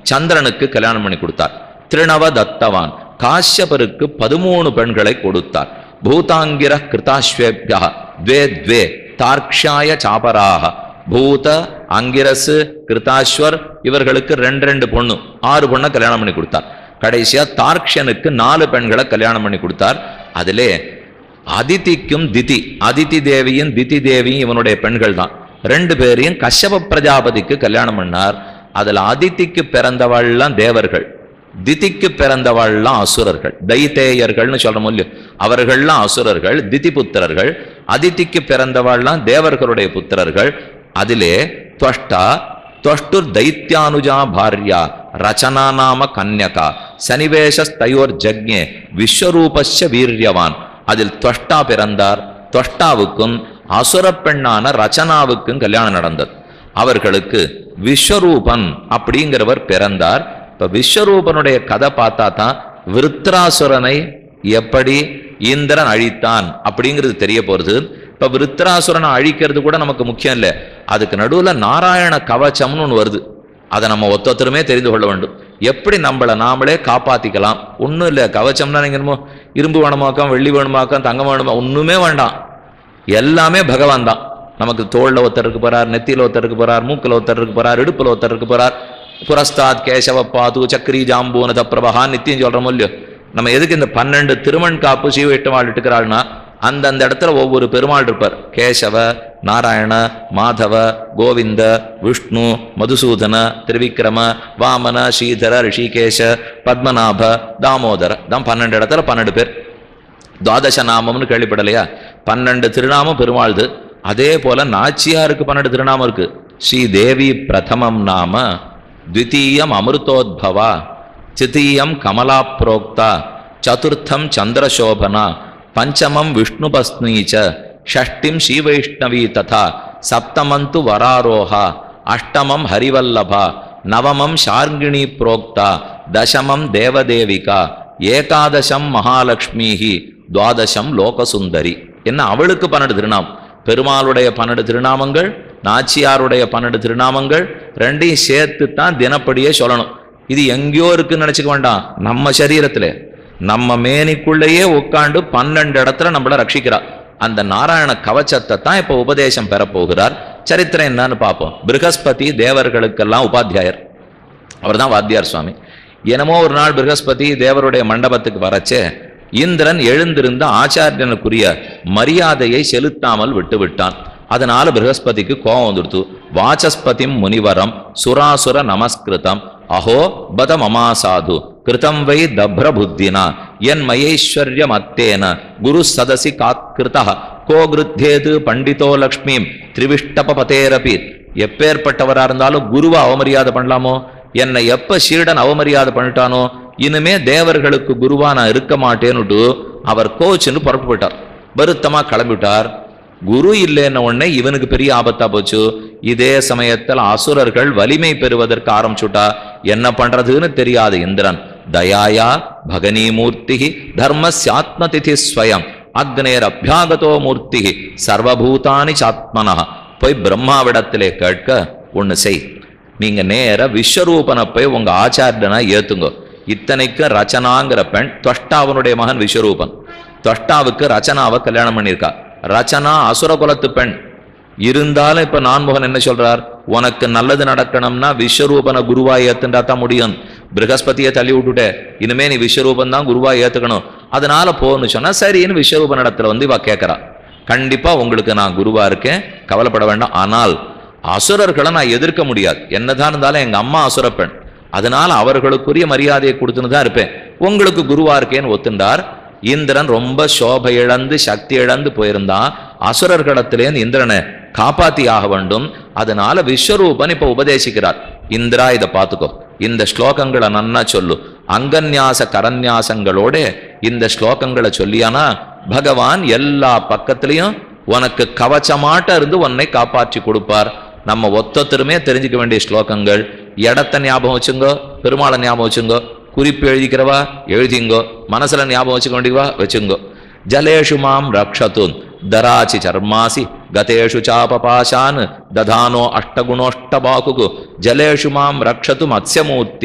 சந்திரனுக்கு கல்யாணம் பண்ணி கொடுத்தார் திருணவ தத்தவான் காஷ்யபருக்கு பதிமூணு பெண்களை கொடுத்தார் பூதாங்கிர கிருதாஸ்வேபியா द्वे द्वे தார்க்ஷாய சாபராக பூத அங்கிரசு கிருதாஸ்வர் இவர்களுக்கு ரெண்டு ரெண்டு பொண்ணு ஆறு பொண்ணை கல்யாணம் பண்ணி கொடுத்தார் கடைசியா தார்க்ஷனுக்கு நாலு பெண்களை கல்யாணம் பண்ணி கொடுத்தார் அதிலே அதிதிக்கும் திதி அதிதி தேவியும் திதி தேவியும் இவனுடைய பெண்கள் தான் ரெண்டு பேரையும் கஷ்யப பிரஜாபதிக்கு கல்யாணம் பண்ணார் அதுல அதிதிக்கு பிறந்தவாள்லாம் தேவர்கள் திதிக்கு பிறந்தவாள்லாம் அசுரர்கள் தைத்தேயர்கள்னு சொல்றோம் இல்லையோ அவர்கள்லாம் அசுரர்கள் திதி புத்திரர்கள் அதிதிக்கு பிறந்தவாள்லாம் தேவர்களுடைய புத்திரர்கள் அதிலே துவஷ்டா துவஷ்டுர் தைத்யானுஜா பாரியா ரச்சனா நாம கன்யகா சனிவேஷஸ்தயோர் ஜக்ஞே விஸ்வரூபஸ்ய வீரியவான் அதில் துவஷ்டா பிறந்தார் துவஷ்டாவுக்கும் அசுர பெண்ணான ரச்சனாவுக்கும் கல்யாணம் நடந்தது அவர்களுக்கு விஸ்வரூபன் அப்படிங்கிறவர் பிறந்தார் இப்ப விஸ்வரூபனுடைய கதை பார்த்தா தான் விருத்ராசுரனை எப்படி இந்திரன் அழித்தான் அப்படிங்கிறது தெரிய போறது இப்ப விருத்ராசுரனை அழிக்கிறது கூட நமக்கு முக்கியம் இல்லை அதுக்கு நடுவுல நாராயண கவச்சம்னு ஒன்று வருது அதை நம்ம ஒத்தொத்தருமே தெரிந்து கொள்ள வேண்டும் எப்படி நம்மளை நாமளே காப்பாத்திக்கலாம் ஒன்றும் இல்லை கவச்சம்னா நீங்க என்னமோ இரும்பு வேணுமாக்கம் வெள்ளி வேணுமாக்கம் தங்கம் வேணுமா ஒண்ணுமே வேண்டாம் எல்லாமே பகவான் தான் நமக்கு தோல்ல ஒருத்தர் இருக்கு போறார் நெத்தியில ஒருத்தர் இருக்கு போறார் மூக்கில் ஒருத்தர் இருக்கு போறார் இடுப்புல ஒருத்தர் இருக்கு போறார் புரஸ்தாத் கேசவ பாது சக்கரி ஜாம்பூன பிரபகா நித்தியம் சொல்றோம் இல்லையோ நம்ம எதுக்கு இந்த பன்னெண்டு திருமண் காப்பு சீவெட்டுமாள் இட்டுக்கிறாள்னா அந்தந்த இடத்துல ஒவ்வொரு பெருமாள் இருப்பார் கேசவ நாராயண மாதவ கோவிந்த விஷ்ணு மதுசூதன திருவிக்ரம வாமன ஸ்ரீதர ரிஷிகேஷ பத்மநாப தாமோதர தான் பன்னெண்டு இடத்துல பன்னெண்டு பேர் துவாதச நாமம்னு கேள்விப்படலையா பன்னெண்டு திருநாமம் பெருமாள்து அதே போல நாச்சியாருக்கு பன்னெண்டு திருநாமம் இருக்கு ஸ்ரீ தேவி பிரதமம் நாம த்விதீயம் அமிர்தோத்பவா சித்தீயம் கமலா புரோக்தா சதுர்த்தம் சந்திரசோபனா பஞ்சமம் விஷ்ணுபஸ்னீச்ச ஷஷ்டிம் ஸ்ரீவைஷ்ணவி ததா சப்தமந்து வராரோஹா அஷ்டமம் ஹரிவல்லபா நவமம் ஷார்ங்கிணி புரோக்தா தசமம் தேவதேவிகா ஏகாதசம் மகாலட்சுமிஹி துவாதசம் லோகசுந்தரி என்ன அவளுக்கு பன்னெண்டு திருநாமம் பெருமாளுடைய பன்னெண்டு திருநாமங்கள் நாச்சியாருடைய பன்னெண்டு திருநாமங்கள் ரெண்டையும் சேர்த்து தான் தினப்படியே சொல்லணும் இது எங்கேயோ இருக்குன்னு நினைச்சுக்க வேண்டாம் நம்ம சரீரத்துல நம்ம மேனிக்குள்ளேயே உட்காண்டு பன்னெண்டு இடத்துல நம்மள ரட்சிக்கிறா அந்த நாராயண கவச்சத்தை தான் இப்ப உபதேசம் பெறப்போகிறார் சரித்திரம் என்னன்னு பார்ப்போம் பிருகஸ்பதி தேவர்களுக்கெல்லாம் உபாத்தியாயர் அவர்தான் வாத்தியார் சுவாமி என்னமோ ஒரு நாள் பிருகஸ்பதி தேவருடைய மண்டபத்துக்கு வரச்சே இந்திரன் எழுந்திருந்த ஆச்சாரியனுக்குரிய மரியாதையை செலுத்தாமல் விட்டு விட்டான் அதனால பிருகஸ்பதிக்கு கோபம் வந்துடுத்து வாசஸ்பதிம் முனிவரம் சுராசுர நமஸ்கிருதம் அஹோ பத மமாசாது கிருதம் வை தப்ர புத்தினா என் மயைஸ்வர்யம் அத்தேன குரு சதசி காத்கிருத கோ கிருத்தேது பண்டிதோ லக்ஷ்மீம் திரிவிஷ்டபதேரபி எப்பேற்பட்டவரா இருந்தாலும் குருவை அவமரியாதை பண்ணலாமோ என்னை எப்ப சீடன் அவமரியாதை பண்ணிட்டானோ இனிமே தேவர்களுக்கு குருவா நான் இருக்க மாட்டேன்னுட்டு அவர் கோச்சுன்னு புறப்பு போயிட்டார் வருத்தமா கிளம்பிட்டார் குரு இல்லைன்ன உடனே இவனுக்கு பெரிய ஆபத்தா போச்சு இதே சமயத்தில் அசுரர்கள் வலிமை பெறுவதற்கு ஆரம்பிச்சுட்டா என்ன பண்றதுன்னு தெரியாது இந்திரன் தயாயா பகனீமூர்த்தி தர்மஸ்யாத்ம திதி ஸ்வயம் அக்னேர் அபியாகதோ மூர்த்தி சர்வபூதானி சாத்மனா போய் பிரம்மாவிடத்திலே கேட்க ஒண்ணு செய் நீங்க நேர விஸ்வரூபனை போய் உங்க ஆச்சாரியனா ஏத்துங்க இத்தனைக்கும் ரச்சனாங்கிற பெண் துவஷ்டாவனுடைய மகன் விஸ்வரூபன் துவஷ்டாவுக்கு ரச்சனாவை கல்யாணம் பண்ணியிருக்கா ரச்சனா அசுர குலத்து பெண் இருந்தாலும் இப்ப நான்முகன் என்ன சொல்றார் உனக்கு நல்லது நடக்கணும்னா விஸ்வரூபனை குருவா ஏத்துண்டா தான் முடியும் பிரகஸ்பதியை தள்ளி விட்டுட்ட இனிமே நீ விஸ்வரூபன் தான் குருவா ஏத்துக்கணும் அதனால போன்னு சொன்னா சரின்னு விஸ்வரூபன் இடத்துல வந்து இவ கேட்கறா கண்டிப்பா உங்களுக்கு நான் குருவா இருக்கேன் கவலைப்பட வேண்டாம் ஆனால் அசுரர்களை நான் எதிர்க்க முடியாது என்னதான் இருந்தாலும் எங்க அம்மா அசுர பெண் அதனால அவர்களுக்குரிய மரியாதையை கொடுத்துன்னு தான் இருப்பேன் உங்களுக்கு குருவா இருக்கேன்னு ஒத்துண்டார் இந்திரன் ரொம்ப சோபை இழந்து சக்தி இழந்து போயிருந்தான் அசுரர்களிடத்திலேருந்து இந்திரனை காப்பாத்தி ஆக வேண்டும் அதனால விஸ்வரூபன் இப்ப உபதேசிக்கிறார் இந்திரா இதை பார்த்துக்கோ இந்த ஸ்லோகங்களை நன்னா சொல்லு அங்கன்யாச கரன்யாசங்களோட இந்த ஸ்லோகங்களை சொல்லியானா பகவான் எல்லா பக்கத்திலையும் உனக்கு கவச்சமாட்ட இருந்து உன்னை காப்பாற்றி கொடுப்பார் நம்ம ஒத்தொத்தருமே தெரிஞ்சுக்க வேண்டிய ஸ்லோகங்கள் இடத்த ஞாபகம் வச்சுங்கோ பெருமாளை ஞாபகம் வச்சுங்கோ குறிப்பு எழுதிக்கிறவா எழுதிங்கோ மனசுல ஞாபகம் வச்சுக்க வேண்டியவா வச்சுங்கோ ஜலேஷு மாம் ரக்ஷத்து தராசி சர்மாசி கதேஷு சாபபாஷான் ததானோ அஷ்டகுணோஷ்டபாகு ஜலேஷு மாம் ரக்ஷது மத்ஸ்யமூர்த்தி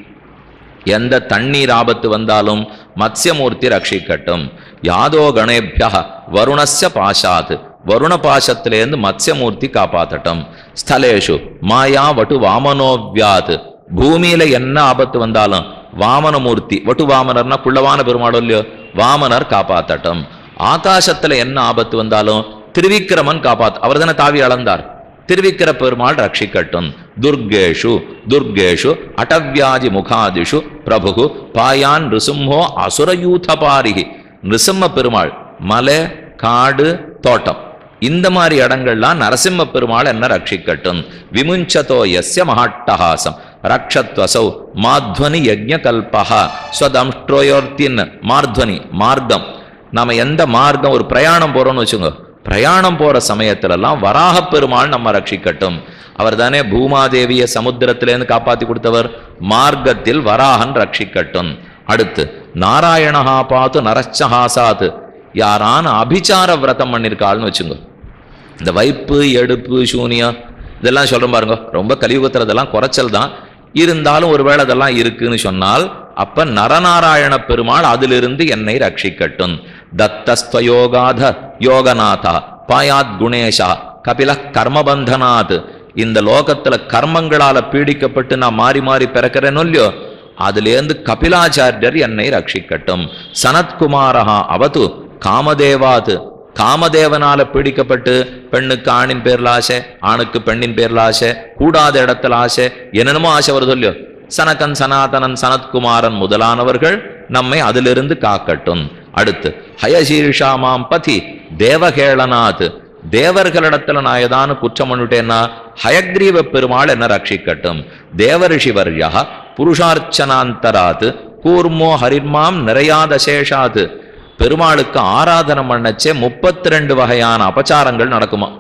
எந்த தண்ணீர் ஆபத்து வந்தாலும் மத்ஸ்யமூர்த்தி ரட்சிக்கட்டும் யாதோ கணேபியா வருணஸ்ய பாஷாத் வருண பாசத்திலேருந்து மத்ஸ்யமூர்த்தி காப்பாத்தட்டும் ஸ்தலேஷு மாயா வட்டு வாமனோவ்யாத் பூமியில என்ன ஆபத்து வந்தாலும் வாமனமூர்த்தி வட்டு வாமனர்னா குள்ளவான பெருமாள் இல்லையோ வாமனர் காப்பாத்தட்டும் ஆகாசத்துல என்ன ஆபத்து வந்தாலும் திருவிக்கிரமன் காப்பாத் அவர் தானே தாவி அளந்தார் திருவிக்கிர பெருமாள் ரட்சிக்கட்டும் துர்கேஷு துர்கேஷு அடவ்யாதி முகாதிஷு பிரபு பாயான் ரிசும்ஹோ அசுரயூதபாரிகி நிருசிம்ம பெருமாள் மலை காடு தோட்டம் இந்த மாதிரி இடங்கள்லாம் நரசிம்ம பெருமாள் என்ன ரட்சிக்கட்டும் விமுஞ்சதோ யஸ்ய மகாட்டஹாசம் ரக்ஷத்வசௌ மாத்வனி யஜ்ஞகல்பா ஸ்வதம்ஷ்ட்ரோயோர்த்தின் மார்த்வனி மார்க்கம் நாம எந்த மார்க்கம் ஒரு பிரயாணம் போறோம்னு வச்சுங்க பிரயாணம் போற சமயத்திலெல்லாம் வராகப் பெருமாள் நம்ம ரட்சிக்கட்டும் அவர் தானே பூமாதேவிய சமுத்திரத்திலேருந்து காப்பாத்தி கொடுத்தவர் மார்க்கத்தில் வராகன் ரட்சிக்கட்டும் அடுத்து நாராயணஹா பாத்து நரச்சஹாசாத்து யாரான அபிச்சார விரதம் பண்ணிருக்காள்னு வச்சுங்க இந்த வைப்பு எடுப்பு சூனியம் இதெல்லாம் சொல்றேன் பாருங்க ரொம்ப கலியுகத்துல இதெல்லாம் குறைச்சல் தான் இருந்தாலும் ஒருவேளை அதெல்லாம் இருக்குன்னு சொன்னால் அப்ப நரநாராயண பெருமாள் அதிலிருந்து என்னை ரட்சிக்கட்டும் தத்தஸ்வயோகாத யோகநாதா பாயாத் குணேஷா கபில கர்மபந்தனாத் இந்த லோகத்துல கர்மங்களால பீடிக்கப்பட்டு நான் மாறி மாறி பிறக்கிறேனோ இல்லையோ அதிலேருந்து கபிலாச்சாரியர் என்னை ரட்சிக்கட்டும் சனத்குமாரஹா அவது காமதேவாத் காமதேவனால பீடிக்கப்பட்டு பெண்ணுக்கு ஆணின் பேர்ல ஆசை ஆணுக்கு பெண்ணின் பேர்ல ஆசை கூடாத இடத்துல ஆசை என்னென்னமோ ஆசை வருது இல்லையோ சனகன் சனாதனன் சனத்குமாரன் முதலானவர்கள் நம்மை அதிலிருந்து காக்கட்டும் அடுத்து ஹயசீர்ஷா மாம் பதி தேவகேளநாத் தேவர்களிடத்துல நான் ஏதானு குற்றம் பண்ணிட்டேன்னா ஹயக்ரீவ பெருமாள் என்ன ரட்சிக்கட்டும் தேவரிஷிவர்யா புருஷார்ச்சனாந்தராத் கூர்மோ ஹரிர்மாம் நிறையாதசேஷாத் பெருமாளுக்கு ஆராதனம் பண்ணச்சே முப்பத்தி ரெண்டு வகையான அபச்சாரங்கள் நடக்குமா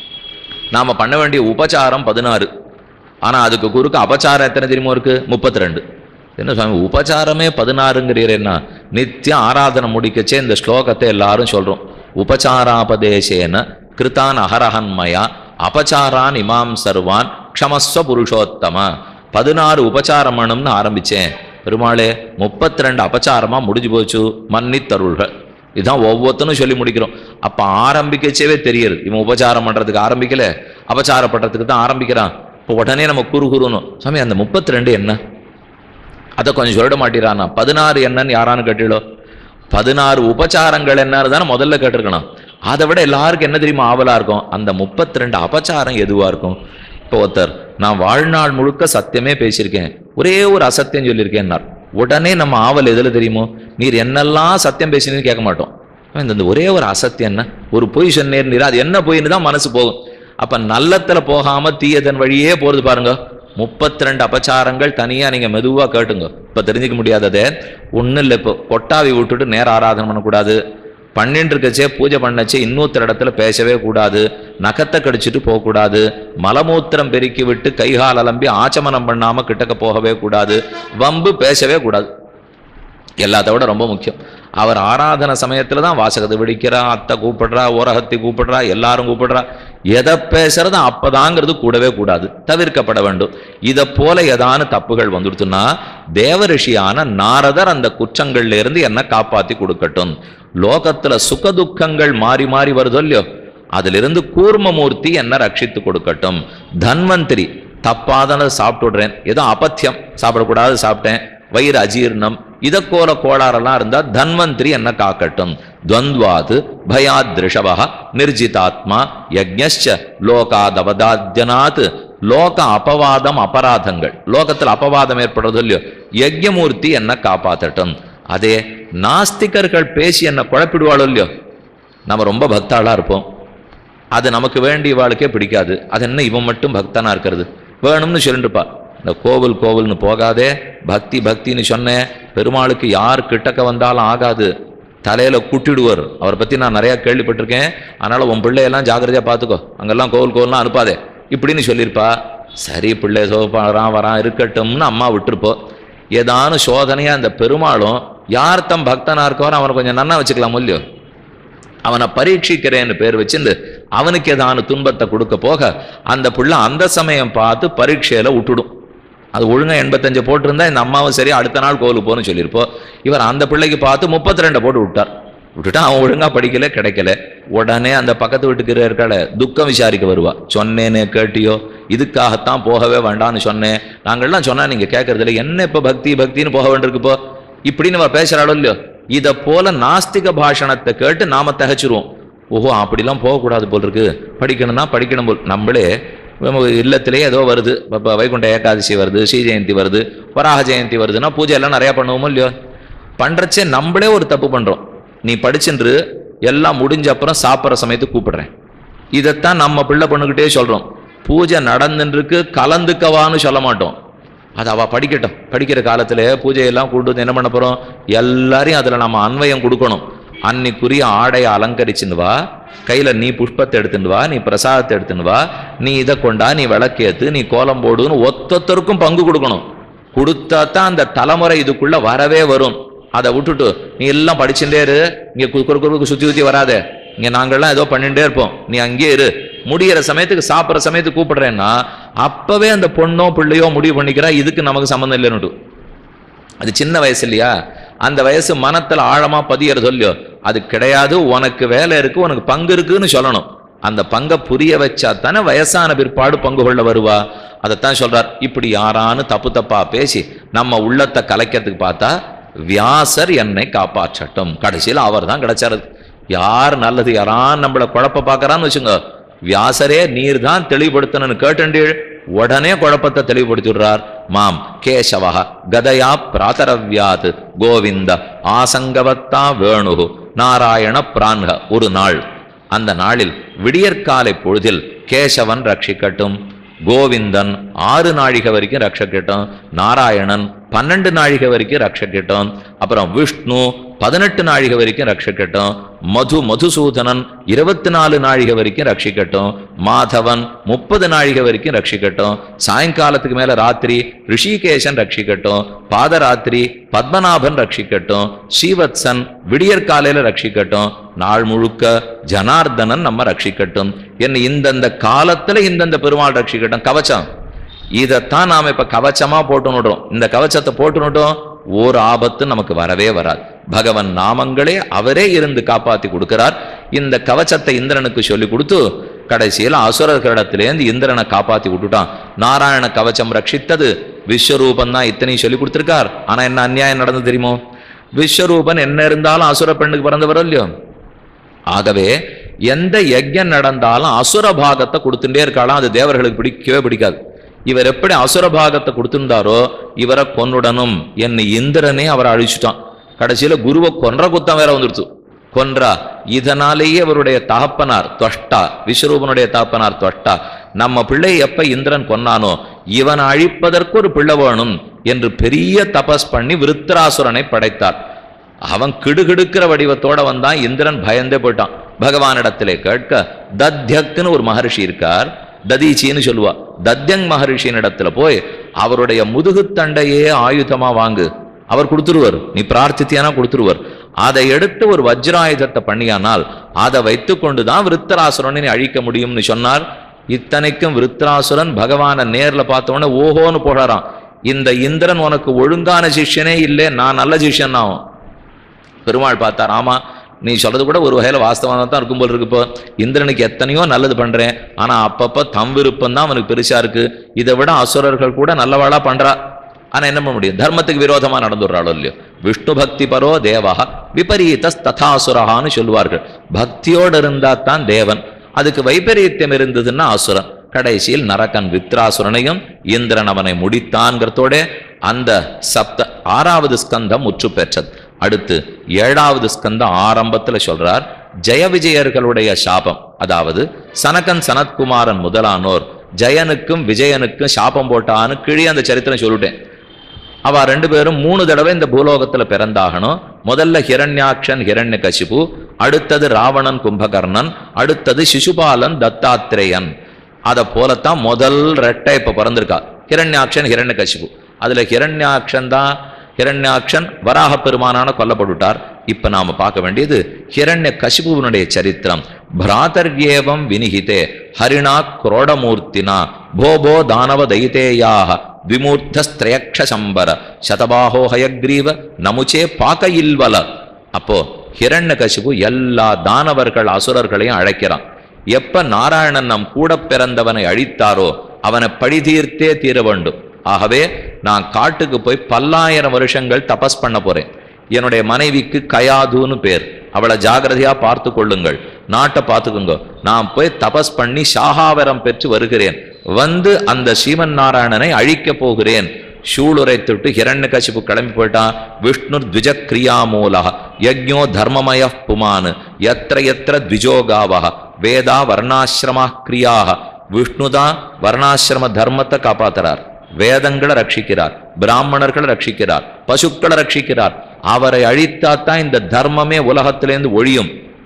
நாம பண்ண வேண்டிய உபச்சாரம் பதினாறு ஆனா அதுக்கு குறுக்க அபச்சாரம் எத்தனை தெரியுமோ இருக்கு முப்பத்தி ரெண்டு என்ன சுவாமி உபச்சாரமே பதினாறுங்கிறீரேன்னா நித்தியம் ஆராதனை முடிக்கச்சே இந்த ஸ்லோகத்தை எல்லாரும் சொல்றோம் உபச்சாராபதேசேன கிருதான் அகரஹன்மயா அபச்சாரான் இமாம் சர்வான் க்ஷமஸ்வ புருஷோத்தம பதினாறு உபச்சாரம் பண்ணணும்னு ஆரம்பிச்சேன் பெருமாளே முப்பத்தி ரெண்டு அபச்சாரமா முடிஞ்சு போச்சு மன்னித்தருள்கள் இதுதான் ஒவ்வொருத்தனும் சொல்லி முடிக்கிறோம் அப்ப ஆரம்பிக்கச்சேவே தெரியுது இவன் உபச்சாரம் பண்றதுக்கு ஆரம்பிக்கல அபச்சாரப்படுறதுக்கு தான் ஆரம்பிக்கிறான் இப்போ உடனே நம்ம குறு குருணும் சாமி அந்த முப்பத்தி ரெண்டு என்ன அதை கொஞ்சம் சொல்லிட மாட்டேறானா பதினாறு என்னன்னு யாரான்னு கேட்டிடோ பதினாறு உபச்சாரங்கள் என்னன்னு தானே முதல்ல கேட்டிருக்கணும் அதை விட எல்லாருக்கும் என்ன தெரியுமா ஆவலா இருக்கும் அந்த முப்பத்தி ரெண்டு அபச்சாரம் எதுவா இருக்கும் இப்போ ஒருத்தர் நான் வாழ்நாள் முழுக்க சத்தியமே பேசியிருக்கேன் ஒரே ஒரு அசத்தியம் சொல்லியிருக்கேன்னார் உடனே நம்ம ஆவல் எதுல தெரியுமோ நீர் என்னெல்லாம் சத்தியம் பேசினீன்னு கேட்க மாட்டோம் இந்த இந்த ஒரே ஒரு அசத்தியம் என்ன ஒரு பொய் சொன்னேர் நீர் அது என்ன பொய்ன்னு தான் மனசு போகும் அப்ப நல்லத்துல போகாம தீயதன் வழியே போறது பாருங்க முப்பத்தி ரெண்டு அபச்சாரங்கள் தனியா நீங்க மெதுவா கேட்டுங்க இப்ப தெரிஞ்சுக்க முடியாததே ஒண்ணும் இல்லை இப்போ கொட்டாவி விட்டுட்டு நேர ஆராதனை பண்ணக்கூடாது பண்ணிட்டு இருக்கச்சே பூஜை பண்ணச்சே இன்னொருத்தர் இடத்துல பேசவே கூடாது நகத்தை கடிச்சிட்டு போகக்கூடாது மலமூத்திரம் பெருக்கி விட்டு கைகால் அலம்பி ஆச்சமனம் பண்ணாம கிட்டக்க போகவே கூடாது வம்பு பேசவே கூடாது எல்லாத்த விட ரொம்ப முக்கியம் அவர் ஆராதனை சமயத்துல தான் வாசகத்தை வெடிக்கிறா அத்தை கூப்பிடுறா ஓரகத்தை கூப்பிடுறா எல்லாரும் கூப்பிடுறா எதை பேசுறது அப்பதாங்கிறது கூடவே கூடாது தவிர்க்கப்பட வேண்டும் இதை போல ஏதான தப்புகள் வந்துடுத்துன்னா தேவரிஷியான நாரதர் அந்த குற்றங்கள்ல இருந்து என்ன காப்பாத்தி கொடுக்கட்டும் லோகத்துல சுகதுக்கங்கள் மாறி மாறி வருதோ இல்லையோ அதிலிருந்து கூர்மமூர்த்தி என்ன ரட்சித்து கொடுக்கட்டும் தன்வந்திரி தப்பாதன சாப்பிட்டு விடுறேன் ஏதோ அபத்தியம் சாப்பிடக்கூடாது சாப்பிட்டேன் வயிறு அஜீர்ணம் இதக்கோல கோளாறெல்லாம் இருந்தா தன்வந்திரி என்ன காக்கட்டும் துவந்த்வாது பயாத் ரிஷபா நிர்ஜிதாத்மா யஜ்ஞச்ச லோகாதவதாத்யனாத் லோக அபவாதம் அபராதங்கள் லோகத்தில் அபவாதம் ஏற்படுறது இல்லையோ யஜ்ஞமூர்த்தி என்ன காப்பாத்தட்டும் அதே நாஸ்திகர்கள் பேசி என்ன குழப்பிடுவாளோ இல்லையோ நம்ம ரொம்ப பக்தாளா இருப்போம் அது நமக்கு வேண்டியவாளுக்கே பிடிக்காது அது என்ன இவன் மட்டும் பக்தனா இருக்கிறது வேணும்னு சொல்லிட்டுப்பா இந்த கோவில் கோவில்னு போகாதே பக்தி பக்தின்னு சொன்னேன் பெருமாளுக்கு யார் கிட்டக்க வந்தாலும் ஆகாது தலையில குட்டிடுவார் அவரை பத்தி நான் நிறைய கேள்விப்பட்டிருக்கேன் அதனால உன் பிள்ளையெல்லாம் ஜாக்கிரதையா பார்த்துக்கோ அங்கெல்லாம் கோவில் கோவில்லாம் அனுப்பாதே இப்படின்னு சொல்லியிருப்பா சரி பிள்ளை சோப்பாரான் வரான் இருக்கட்டும்னு அம்மா விட்டுருப்போம் ஏதானு சோதனையா அந்த பெருமாளும் யார் தம் பக்தனா இருக்கவரோ அவனை கொஞ்சம் நன்னா வச்சுக்கலாம் இல்லையோ அவனை பரீட்சிக்கிறேன்னு பேர் வச்சிருந்து அவனுக்கு ஏதான துன்பத்தை கொடுக்க போக அந்த புள்ள அந்த சமயம் பார்த்து பரீட்சையில விட்டுடும் அது ஒழுங்கா எண்பத்தஞ்சு போட்டிருந்தா இந்த அம்மாவும் சரி அடுத்த நாள் கோவிலுக்கு போகணும்னு சொல்லியிருப்போம் இவர் அந்த பிள்ளைக்கு பார்த்து முப்பத்தி ரெண்டை போட்டு விட்டார் விட்டுட்டா அவன் ஒழுங்கா படிக்கல கிடைக்கல உடனே அந்த பக்கத்து வீட்டுக்கு இருக்கால துக்கம் விசாரிக்க வருவா சொன்னேனே கேட்டியோ இதுக்காகத்தான் போகவே வேண்டாம்னு சொன்னேன் நாங்கள்லாம் சொன்னா நீங்க கேட்கறது இல்லை என்ன இப்ப பக்தி பக்தின்னு போக வேண்டியிருக்கு இப்போ இப்படின்னு அவ பேசுறாளோ இல்லையோ இதை போல நாஸ்திக பாஷணத்தை கேட்டு நாம தகச்சிருவோம் ஓஹோ அப்படிலாம் போகக்கூடாது போல் இருக்கு படிக்கணும்னா படிக்கணும் போல் நம்மளே நம்ம இல்லத்திலேயே ஏதோ வருது இப்போ வைகுண்ட ஏகாதசி வருது ஸ்ரீ ஜெயந்தி வருது வராக ஜெயந்தி வருதுன்னா பூஜை எல்லாம் நிறையா பண்ணுவோமோ இல்லையோ பண்றச்சே நம்மளே ஒரு தப்பு பண்றோம் நீ படிச்சுன்று எல்லாம் முடிஞ்ச அப்புறம் சாப்பிட்ற சமயத்துக்கு கூப்பிடுறேன் இதைத்தான் நம்ம பிள்ளை பொண்ணுக்கிட்டே சொல்றோம் பூஜை நடந்துருக்கு கலந்துக்கவான்னு சொல்ல மாட்டோம் அது அவ படிக்கட்டும் படிக்கிற காலத்துல பூஜையெல்லாம் கூட்டு வந்து என்ன பண்ண போறோம் எல்லாரையும் அதுல நம்ம அன்வயம் கொடுக்கணும் அன்னைக்குரிய ஆடையை அலங்கரிச்சுன்னு வா கையில நீ புஷ்பத்தை எடுத்துன்னு வா நீ பிரசாதத்தை எடுத்துன்னு வா நீ இதை கொண்டா நீ விளக்கேத்து நீ கோலம் போடுன்னு ஒத்தொத்தருக்கும் பங்கு கொடுக்கணும் கொடுத்தா தான் அந்த தலைமுறை இதுக்குள்ள வரவே வரும் அதை விட்டுட்டு நீ எல்லாம் படிச்சுட்டே இரு இங்க கு- குறு குறுக்கு சுத்தி சுத்தி வராதே இங்க நாங்கள்லாம் ஏதோ பண்ணிட்டே இருப்போம் நீ அங்கேயே இரு முடியிற சமயத்துக்கு சாப்பிட்ற சமயத்துக்கு கூப்பிடுறேன்னா அப்பவே அந்த பொண்ணோ பிள்ளையோ முடிவு பண்ணிக்கிறா இதுக்கு நமக்கு சம்மந்தம் இல்லைன்னு அது சின்ன வயசு இல்லையா அந்த வயசு மனத்துல ஆழமா பதியறது இல்லையோ அது கிடையாது உனக்கு வேலை இருக்கு உனக்கு பங்கு இருக்குன்னு சொல்லணும் அந்த பங்கை புரிய வச்சா தானே வயசான பிற்பாடு பங்கு கொள்ள வருவா அதைத்தான் சொல்றார் இப்படி யாரான்னு தப்பு தப்பா பேசி நம்ம உள்ளத்தை கலைக்கிறதுக்கு பார்த்தா வியாசர் என்னை காப்பாற்றட்டும் கடைசியில் அவர் தான் கிடைச்சாரு யார் நல்லது யாரான் நம்மள குழப்ப பார்க்கறான்னு வச்சுங்க வியாசரே நீர் தான் தெளிவுபடுத்தணும்னு கேட்டண்டீள் உடனே குழப்பத்தை தெளிவுபடுத்திடுறார் மாம் கேசவா கதயா பிராதரவ்யாத் கோவிந்த ஆசங்கவத்தா வேணுகு நாராயண பிரான்க ஒரு நாள் அந்த நாளில் விடியற்காலை பொழுதில் கேசவன் ரட்சிக்கட்டும் கோவிந்தன் ஆறு நாழிகை வரைக்கும் ரட்சக்கிட்டோம் நாராயணன் பன்னெண்டு நாழிகை வரைக்கும் ரட்சக்கிட்டோம் அப்புறம் விஷ்ணு பதினெட்டு நாழிகை வரைக்கும் ரட்சிக்கட்டும் மது மதுசூதனன் இருபத்தி நாலு நாழிகை வரைக்கும் ரட்சிக்கட்டும் மாதவன் முப்பது நாழிகை வரைக்கும் ரட்சிக்கட்டும் சாயங்காலத்துக்கு மேல ராத்திரி ரிஷிகேசன் ரட்சிக்கட்டும் பாதராத்திரி பத்மநாபன் ரட்சிக்கட்டும் ஸ்ரீவத்சன் விடியற்காலையில ரட்சிக்கட்டும் நாள் முழுக்க ஜனார்தனன் நம்ம ரட்சிக்கட்டும் என்ன இந்தந்த காலத்துல இந்தந்த பெருமாள் ரட்சிக்கட்டும் கவச்சம் இதைத்தான் நாம இப்ப கவச்சமா போட்டு நடுறோம் இந்த கவச்சத்தை போட்டு நட்டோம் ஓர் ஆபத்து நமக்கு வரவே வராது பகவன் நாமங்களே அவரே இருந்து காப்பாத்தி கொடுக்கிறார் இந்த கவச்சத்தை இந்திரனுக்கு சொல்லி கொடுத்து கடைசியில் அசுரர்களிடத்திலேருந்து இந்திரனை காப்பாத்தி விட்டுட்டான் நாராயண கவச்சம் ரட்சித்தது விஸ்வரூபன் தான் இத்தனையும் சொல்லி கொடுத்திருக்கார் ஆனா என்ன அநியாயம் நடந்து தெரியுமோ விஸ்வரூபன் என்ன இருந்தாலும் அசுர பெண்ணுக்கு பிறந்தவரோ இல்லையோ ஆகவே எந்த யஜ்யம் நடந்தாலும் அசுர பாகத்தை கொடுத்துட்டே இருக்காளாம் அது தேவர்களுக்கு பிடிக்கவே பிடிக்காது இவர் எப்படி அசுர பாகத்தை கொடுத்திருந்தாரோ இவரை கொன்னுடனும் என்னை இந்திரனே அவரை அழிச்சுட்டான் கடைசியில குருவை கொன்ற குத்தம் வேற வந்துடுச்சு கொன்றா இதனாலேயே அவருடைய தகப்பனார் தொஷ்டா விஸ்வரூபனுடைய தகப்பனார் தொஷ்டா நம்ம பிள்ளை எப்ப இந்திரன் கொன்னானோ இவனை அழிப்பதற்கு ஒரு பிள்ளை வேணும் என்று பெரிய தபஸ் பண்ணி விருத்தராசுரனை படைத்தார் அவன் கிடுகிடுக்கிற வடிவத்தோட வந்தான் இந்திரன் பயந்தே போயிட்டான் பகவானிடத்திலே கேட்க தத்யக்குன்னு ஒரு மகர்ஷி இருக்கார் ததீச்சின்னு சொல்லுவா தத்யங் மகர்ஷியின் இடத்துல போய் அவருடைய முதுகுத்தண்டையே ஆயுதமா வாங்கு அவர் கொடுத்துருவர் நீ பிரார்த்தித்தியானா கொடுத்துருவர் அதை எடுத்து ஒரு வஜ்ராயுதத்தை பண்ணியானால் அதை வைத்துக்கொண்டு தான் விருத்தராசுரனை நீ அழிக்க முடியும்னு சொன்னார் இத்தனைக்கும் விருத்தராசுரன் பகவானை நேர்ல பார்த்த உடனே ஓஹோன்னு போடுறான் இந்த இந்திரன் உனக்கு ஒழுங்கான சிஷ்யனே இல்லை நான் நல்ல சிஷ்யன் ஆகும் பெருமாள் பார்த்தார் ஆமா நீ சொல்றது கூட ஒரு வகையில வாஸ்தவமாக தான் இருக்கும் போல இருக்கு இப்போ இந்திரனுக்கு எத்தனையோ நல்லது பண்றேன் ஆனா அப்பப்ப தம் விருப்பம் தான் அவனுக்கு பெருசா இருக்கு இதை விட அசுரர்கள் கூட நல்லவாளா பண்றா ஆனா என்ன பண்ண முடியும் தர்மத்துக்கு விரோதமா நடந்துடுறாளோ இல்லையோ விஷ்ணு பக்தி பரோ தேவா விபரீதஸ் ததாசுரஹான்னு சொல்லுவார்கள் பக்தியோடு இருந்தா தான் தேவன் அதுக்கு வைபரீத்தியம் இருந்ததுன்னா அசுரன் கடைசியில் நரகன் வித்ராசுரனையும் இந்திரன் அவனை முடித்தான்கிறதோட அந்த சப்த ஆறாவது ஸ்கந்தம் முற்று பெற்றது அடுத்து ஏழாவது ஸ்கந்தம் ஆரம்பத்துல சொல்றார் ஜெய விஜயர்களுடைய சாபம் அதாவது சனகன் சனத்குமாரன் முதலானோர் ஜெயனுக்கும் விஜயனுக்கும் சாபம் போட்டான்னு கிழி அந்த சரித்திரம் சொல்லிட்டேன் அவ ரெண்டு பேரும் மூணு தடவை இந்த பூலோகத்துல பிறந்தாகணும் முதல்ல ஹிரண்யாக்ஷன் ஹிரண்ய கசிபு அடுத்தது ராவணன் கும்பகர்ணன் அடுத்தது சிசுபாலன் தத்தாத்திரேயன் அதை போலத்தான் முதல் ரெட்டை இப்ப பிறந்திருக்கா ஹிரண்யாக்ஷன் ஹிரண்ய கசிபு அதுல ஹிரண்யாக்ஷன் தான் ஹிரண்யாக்ஷன் வராக பெருமானான கொல்லப்பட்டுட்டார் இப்ப நாம பார்க்க வேண்டியது ஹிரண்ய கசிபுவனுடைய சரித்திரம் பிராதர்யேவம் வினிகிதே ஹரிணா குரோடமூர்த்தினா போபோ தானவ தைதேயாக விமூர்த்தஸ்திரயக்ஷம்பர சதபாஹோ ஹயக்ரீவ நமுச்சே பாக்க இல்வல அப்போ ஹிரண்ய கசிபு எல்லா தானவர்கள் அசுரர்களையும் அழைக்கிறான் எப்ப நாராயணன் நம் கூட பிறந்தவனை அழித்தாரோ அவனை பழி தீர்த்தே தீர வேண்டும் ஆகவே நான் காட்டுக்கு போய் பல்லாயிரம் வருஷங்கள் தபஸ் பண்ண போறேன் என்னுடைய மனைவிக்கு கயாதுன்னு பேர் அவளை ஜாகிரதையா பார்த்து கொள்ளுங்கள் நாட்டை பார்த்துக்குங்க நான் போய் தபஸ் பண்ணி சாகாவரம் பெற்று வருகிறேன் வந்து அந்த ஸ்ரீமன் நாராயணனை அழிக்க போகிறேன் சூளுரைத்துட்டு ஹிரண்யகசிபு கிளம்பி போயிட்டான் விஷ்ணு த்விஜ கிரியாமூலா யஜ்ஞோ தர்மமய புமான் எத்திர எத்திர த்விஜோகாவக வேதா வர்ணாசிரமா கிரியாக விஷ்ணுதான் வர்ணாசிரம தர்மத்தை காப்பாத்துறார் வேதங்களை ரட்சிக்கிறார் பிராமணர்களை ரட்சிக்கிறார் பசுக்களை ரட்சிக்கிறார் அவரை அழித்தாத்தான் இந்த தர்மமே உலகத்திலேருந்து ஒழியும்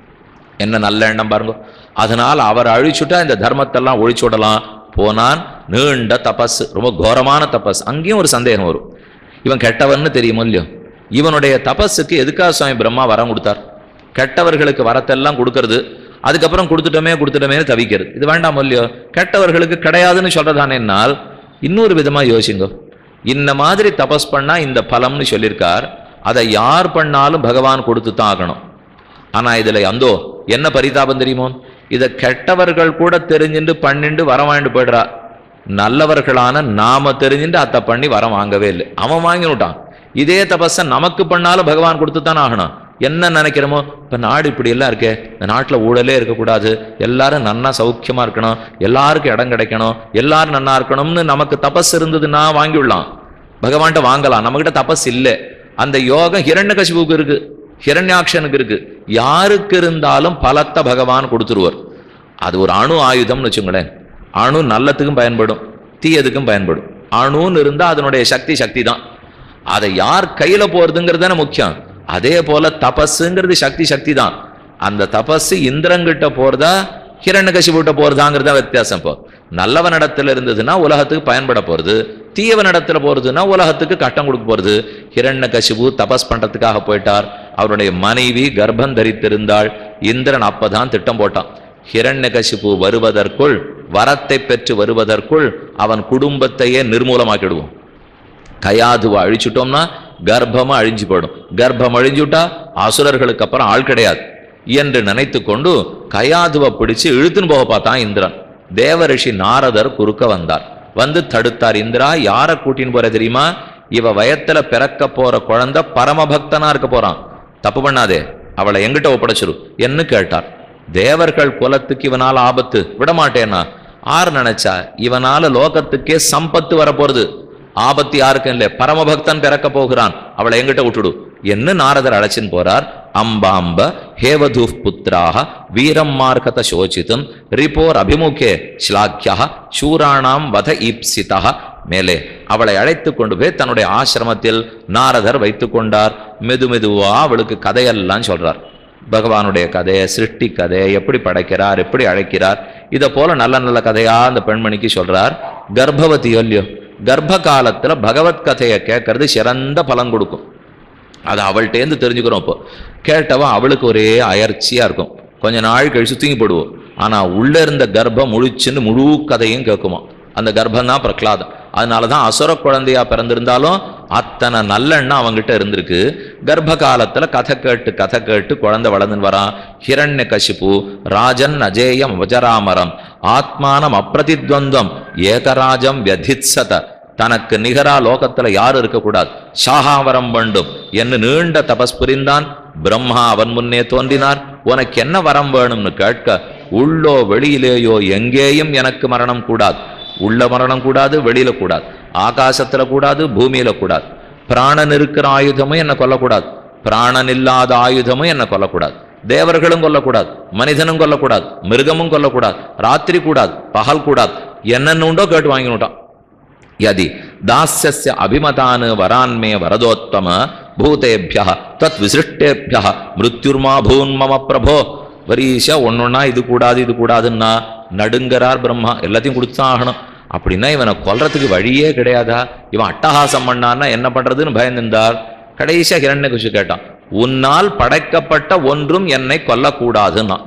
என்ன நல்ல எண்ணம் பாருங்க அதனால் அவர் அழிச்சுட்டா இந்த தர்மத்தெல்லாம் ஒழிச்சுடலாம் போனான் நீண்ட தபஸ் ரொம்ப கோரமான தபஸ் அங்கேயும் ஒரு சந்தேகம் வரும் இவன் கெட்டவன்னு தெரியுமோ இல்லையோ இவனுடைய தபஸுக்கு எதுக்காக சுவாமி பிரம்மா வரம் கொடுத்தார் கெட்டவர்களுக்கு வரத்தெல்லாம் கொடுக்கறது அதுக்கப்புறம் கொடுத்துட்டோமே கொடுத்துட்டோமேனு தவிக்கிறது இது வேண்டாம் இல்லையோ கெட்டவர்களுக்கு கிடையாதுன்னு சொல்றதானேனால் இன்னொரு விதமா யோசிங்க இந்த மாதிரி தபஸ் பண்ணா இந்த பலம்னு சொல்லியிருக்கார் அதை யார் பண்ணாலும் பகவான் கொடுத்து தான் ஆகணும் ஆனா இதுல அந்தோ என்ன பரிதாபம் தெரியுமோ இதை கெட்டவர்கள் கூட தெரிஞ்சுட்டு பண்ணிண்டு வரம் வாங்கிட்டு போயிடுறா நல்லவர்களான நாம தெரிஞ்சுட்டு அத்தை பண்ணி வரம் வாங்கவே இல்லை அவன் வாங்கினுட்டான் இதே தபஸை நமக்கு பண்ணாலும் பகவான் கொடுத்து தானே ஆகணும் என்ன நினைக்கிறோமோ இப்ப நாடு இப்படி எல்லாம் இருக்கே இந்த நாட்டுல ஊழலே இருக்கக்கூடாது எல்லாரும் நன்னா சௌக்கியமா இருக்கணும் எல்லாருக்கும் இடம் கிடைக்கணும் எல்லாரும் நன்னா இருக்கணும்னு நமக்கு தபஸ் இருந்ததுன்னா வாங்கிவிடலாம் பகவான்கிட்ட வாங்கலாம் நம்மகிட்ட தபஸ் இல்லை அந்த யோகம் ஹிரண்யகசிபுக்கு இருக்கு ஹிரண்யாக்ஷனுக்கு இருக்கு யாருக்கு இருந்தாலும் பலத்தை பகவான் கொடுத்துருவார் அது ஒரு அணு ஆயுதம்னு வச்சுங்களேன் அணு நல்லத்துக்கும் பயன்படும் தீயதுக்கும் பயன்படும் அணுன்னு இருந்தா அதனுடைய சக்தி சக்தி தான் அதை யார் கையில போறதுங்கிறது தானே முக்கியம் அதே போல தபஸுங்கிறது சக்தி சக்தி தான் அந்த தபஸ் இந்திரங்கிட்ட போறதா ஹிரண்யகசிபுட்ட போறதாங்கிறது தான் வித்தியாசம் இப்போ நல்லவனிடத்துல இருந்ததுன்னா உலகத்துக்கு பயன்பட போறது தீயவனிடத்துல போறதுன்னா உலகத்துக்கு கட்டம் கொடுக்க போறது ஹிரண்யகசிபு தபஸ் பண்றதுக்காக போயிட்டார் அவருடைய மனைவி கர்ப்பம் தரித்திருந்தாள் இந்திரன் அப்பதான் திட்டம் போட்டான் ஹிரண்யகசிபு வருவதற்குள் வரத்தை பெற்று வருவதற்குள் அவன் குடும்பத்தையே நிர்மூலமாக்கிடுவோம் கயாதுவை அழிச்சுட்டோம்னா கர்ப்பமா அழிஞ்சு போயிடும் கர்ப்பம் அழிஞ்சுட்டா அசுரர்களுக்கு அப்புறம் ஆள் கிடையாது என்று நினைத்து கொண்டு கயாதுவை பிடிச்சு இழுத்துன்னு போக பார்த்தான் இந்திரன் தேவரிஷி நாரதர் குறுக்க வந்தார் வந்து தடுத்தார் இந்திரா யாரை கூட்டின்னு போற தெரியுமா இவ வயத்துல பிறக்க போற குழந்தை பரமபக்தனா இருக்க போறான் தப்பு பண்ணாதே அவளை எங்கிட்ட ஒப்படைச்சிரு என்று கேட்டார் தேவர்கள் குலத்துக்கு இவனால ஆபத்து விட மாட்டேனா ஆறு நினைச்சா இவனால லோகத்துக்கே சம்பத்து வரப்போறது ஆபத்து யாருக்கும் இல்லை பரமபக்தன் பிறக்க போகிறான் அவளை எங்கிட்ட விட்டுடு என்ன நாரதர் அழைச்சின்னு போறார் அம்பாம்ப ஹேவதூப் புத்திராக வீரம் மார்க்கத சோசித்தும் ரிபோர் அபிமுகே ஸ்லாக்கியா சூராணாம் வத ஈப்சிதா மேலே அவளை அழைத்து கொண்டு போய் தன்னுடைய ஆசிரமத்தில் நாரதர் வைத்து கொண்டார் மெது மெதுவா அவளுக்கு கதையெல்லாம் சொல்றார் பகவானுடைய கதை சிருஷ்டி கதை எப்படி படைக்கிறார் எப்படி அழைக்கிறார் இதை போல நல்ல நல்ல கதையா அந்த பெண்மணிக்கு சொல்றார் கர்ப்பவதி இல்லையோ கர்ப்ப காலத்துல பகவத் கதையை கேட்கறது சிறந்த பலன் கொடுக்கும் அது அவள்கிட்டேருந்து தெரிஞ்சுக்கிறோம் இப்போ கேட்டவன் அவளுக்கு ஒரே அயற்சியா இருக்கும் கொஞ்ச நாள் கழிச்சு தூங்கி போடுவோம் ஆனா உள்ள இருந்த கர்ப்பம் முழிச்சுன்னு முழு கதையும் கேட்குமா அந்த கர்ப்பம் தான் பிரகலாதம் அதனால தான் அசுர குழந்தையா பிறந்திருந்தாலும் அத்தனை நல்லெண்ணம் அவங்கிட்ட இருந்திருக்கு கர்ப்ப காலத்துல கதை கேட்டு கதை கேட்டு குழந்தை வளர்ந்துன்னு வரான் ஹிரண்ய கசிப்பு ராஜன் அஜேயம் வஜராமரம் ஆத்மானம் அப்பிரதித்வந்தம் ஏகராஜம் வியதித்சத தனக்கு நிகரா லோகத்துல யாரும் இருக்கக்கூடாது சாகாவரம் வேண்டும் என்று நீண்ட தபஸ் புரிந்தான் பிரம்மா அவன் முன்னே தோன்றினார் உனக்கு என்ன வரம் வேணும்னு கேட்க உள்ளோ வெளியிலேயோ எங்கேயும் எனக்கு மரணம் கூடாது உள்ள மரணம் கூடாது வெளியில கூடாது ஆகாசத்துல கூடாது பூமியில கூடாது பிராணன் இருக்கிற ஆயுதமும் என்ன கொல்லக்கூடாது பிராணன் இல்லாத ஆயுதமும் என்ன கொல்லக்கூடாது தேவர்களும் கொல்லக்கூடாது மனிதனும் கொல்லக்கூடாது மிருகமும் கொல்லக்கூடாது ராத்திரி கூடாது பகல் கூடாது என்னென்ன உண்டோ கேட்டு வாங்கினுட்டான் यदि दास्यस्य अभिमतान् वरान् मे वरदोत्तम भूतेभ्यः तत्विसृष्टेभ्यः மிருத்யுர்மா பூன் மம பிரபோ வரிசா ஒன்னொன்னா இது கூடாது இது கூடாதுன்னா நடுங்கறார் பிரம்மா எல்லாத்தையும் கொடுத்துதான் ஆகணும் அப்படின்னா இவனை கொல்றதுக்கு வழியே கிடையாதா இவன் அட்டகாசம் பண்ணான்னா என்ன பண்றதுன்னு பயந்திருந்தார் கடைசியா ஹிரண்யகுஷு கேட்டான் உன்னால் படைக்கப்பட்ட ஒன்றும் என்னை கொல்லக்கூடாதுன்னா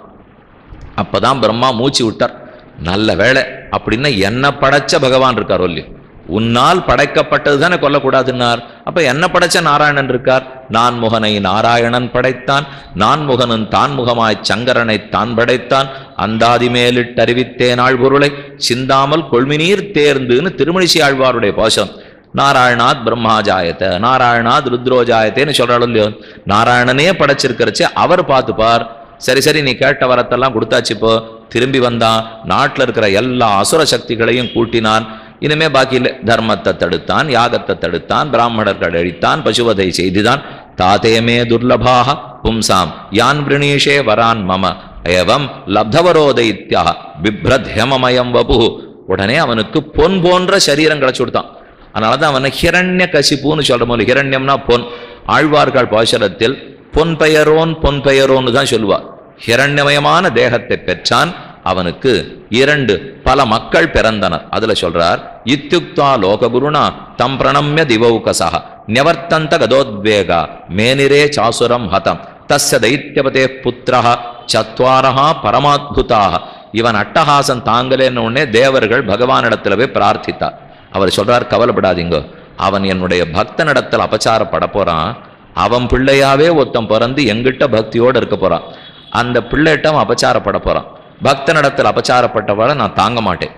அப்பதான் பிரம்மா மூச்சு விட்டார் நல்ல வேளை அப்படின்னா என்ன படைச்ச பகவான் இருக்கார் ஒல்லி உன்னால் படைக்கப்பட்டது தானே கொல்லக்கூடாதுன்னார் அப்ப என்ன படைச்ச நாராயணன் இருக்கார் நான் முகனை நாராயணன் படைத்தான் நான் முகனும் தான் முகமாய் சங்கரனை தான் படைத்தான் அந்தாதி மேலிட்டறிவித்தேனாள் பொருளை சிந்தாமல் கொள்மினீர் தேர்ந்துன்னு திருமணிசி ஆழ்வாருடைய பாசம் நாராயணாத் பிரம்மா ஜாயத்த நாராயணாத் ருத்ரோ ஜாயத்தேன்னு சொல்றாள் இல்லையோ நாராயணனே படைச்சிருக்கிறச்சு அவர் பார்த்துப்பார் சரி சரி நீ கேட்ட வரத்தெல்லாம் கொடுத்தாச்சு இப்போ திரும்பி வந்தான் நாட்டில் இருக்கிற எல்லா அசுர சக்திகளையும் கூட்டினான் இனிமே பாக்கி இல்லை தர்மத்தை தடுத்தான் யாகத்தை தடுத்தான் பிராமணர்கள் அழித்தான் பசுவதை செய்துதான் தாதேமே துர்லபாக பும்சாம் யான் விரணீஷே வரான் மம ஏவம் லப்தவரோத இத்தியா பிப்ரத் ஹேமமயம் வபு உடனே அவனுக்கு பொன் போன்ற சரீரம் கிடைச்சு கொடுத்தான் அதனால தான் அவனை ஹிரண்ய கசிப்புன்னு சொல்ற போது ஹிரண்யம்னா பொன் ஆழ்வார்கள் பாசரத்தில் பொன் பெயரோன் பொன் பெயரோன்னு தான் சொல்லுவார் ஹிரண்யமயமான தேகத்தை பெற்றான் அவனுக்கு இரண்டு பல மக்கள் பிறந்தனர் அதுல சொல்றார் இத்யுக்தா லோககுருணா தம் பிரணம்ய திவௌகசா நியவர்த்தந்த கதோத்வேகா மேனிரே சாசுரம் ஹதம் தஸ்ய தைத்தியபதே புத்திரஹ சத்வாரஹா பரமாத்புதாக இவன் அட்டஹாசம் தாங்கலேன்னு உடனே தேவர்கள் பகவானிடத்துல போய் பிரார்த்தித்தார் அவர் சொல்றார் கவலைப்படாதீங்க அவன் என்னுடைய பக்தனிடத்தில் அபச்சாரப்பட போறான் அவன் பிள்ளையாவே ஒருத்தன் பிறந்து எங்கிட்ட பக்தியோடு இருக்க போறான் அந்த பிள்ளைகிட்ட அவன் அபச்சாரப்பட போறான் பக்தனிடத்தில் அபச்சாரப்பட்டவளை நான் தாங்க மாட்டேன்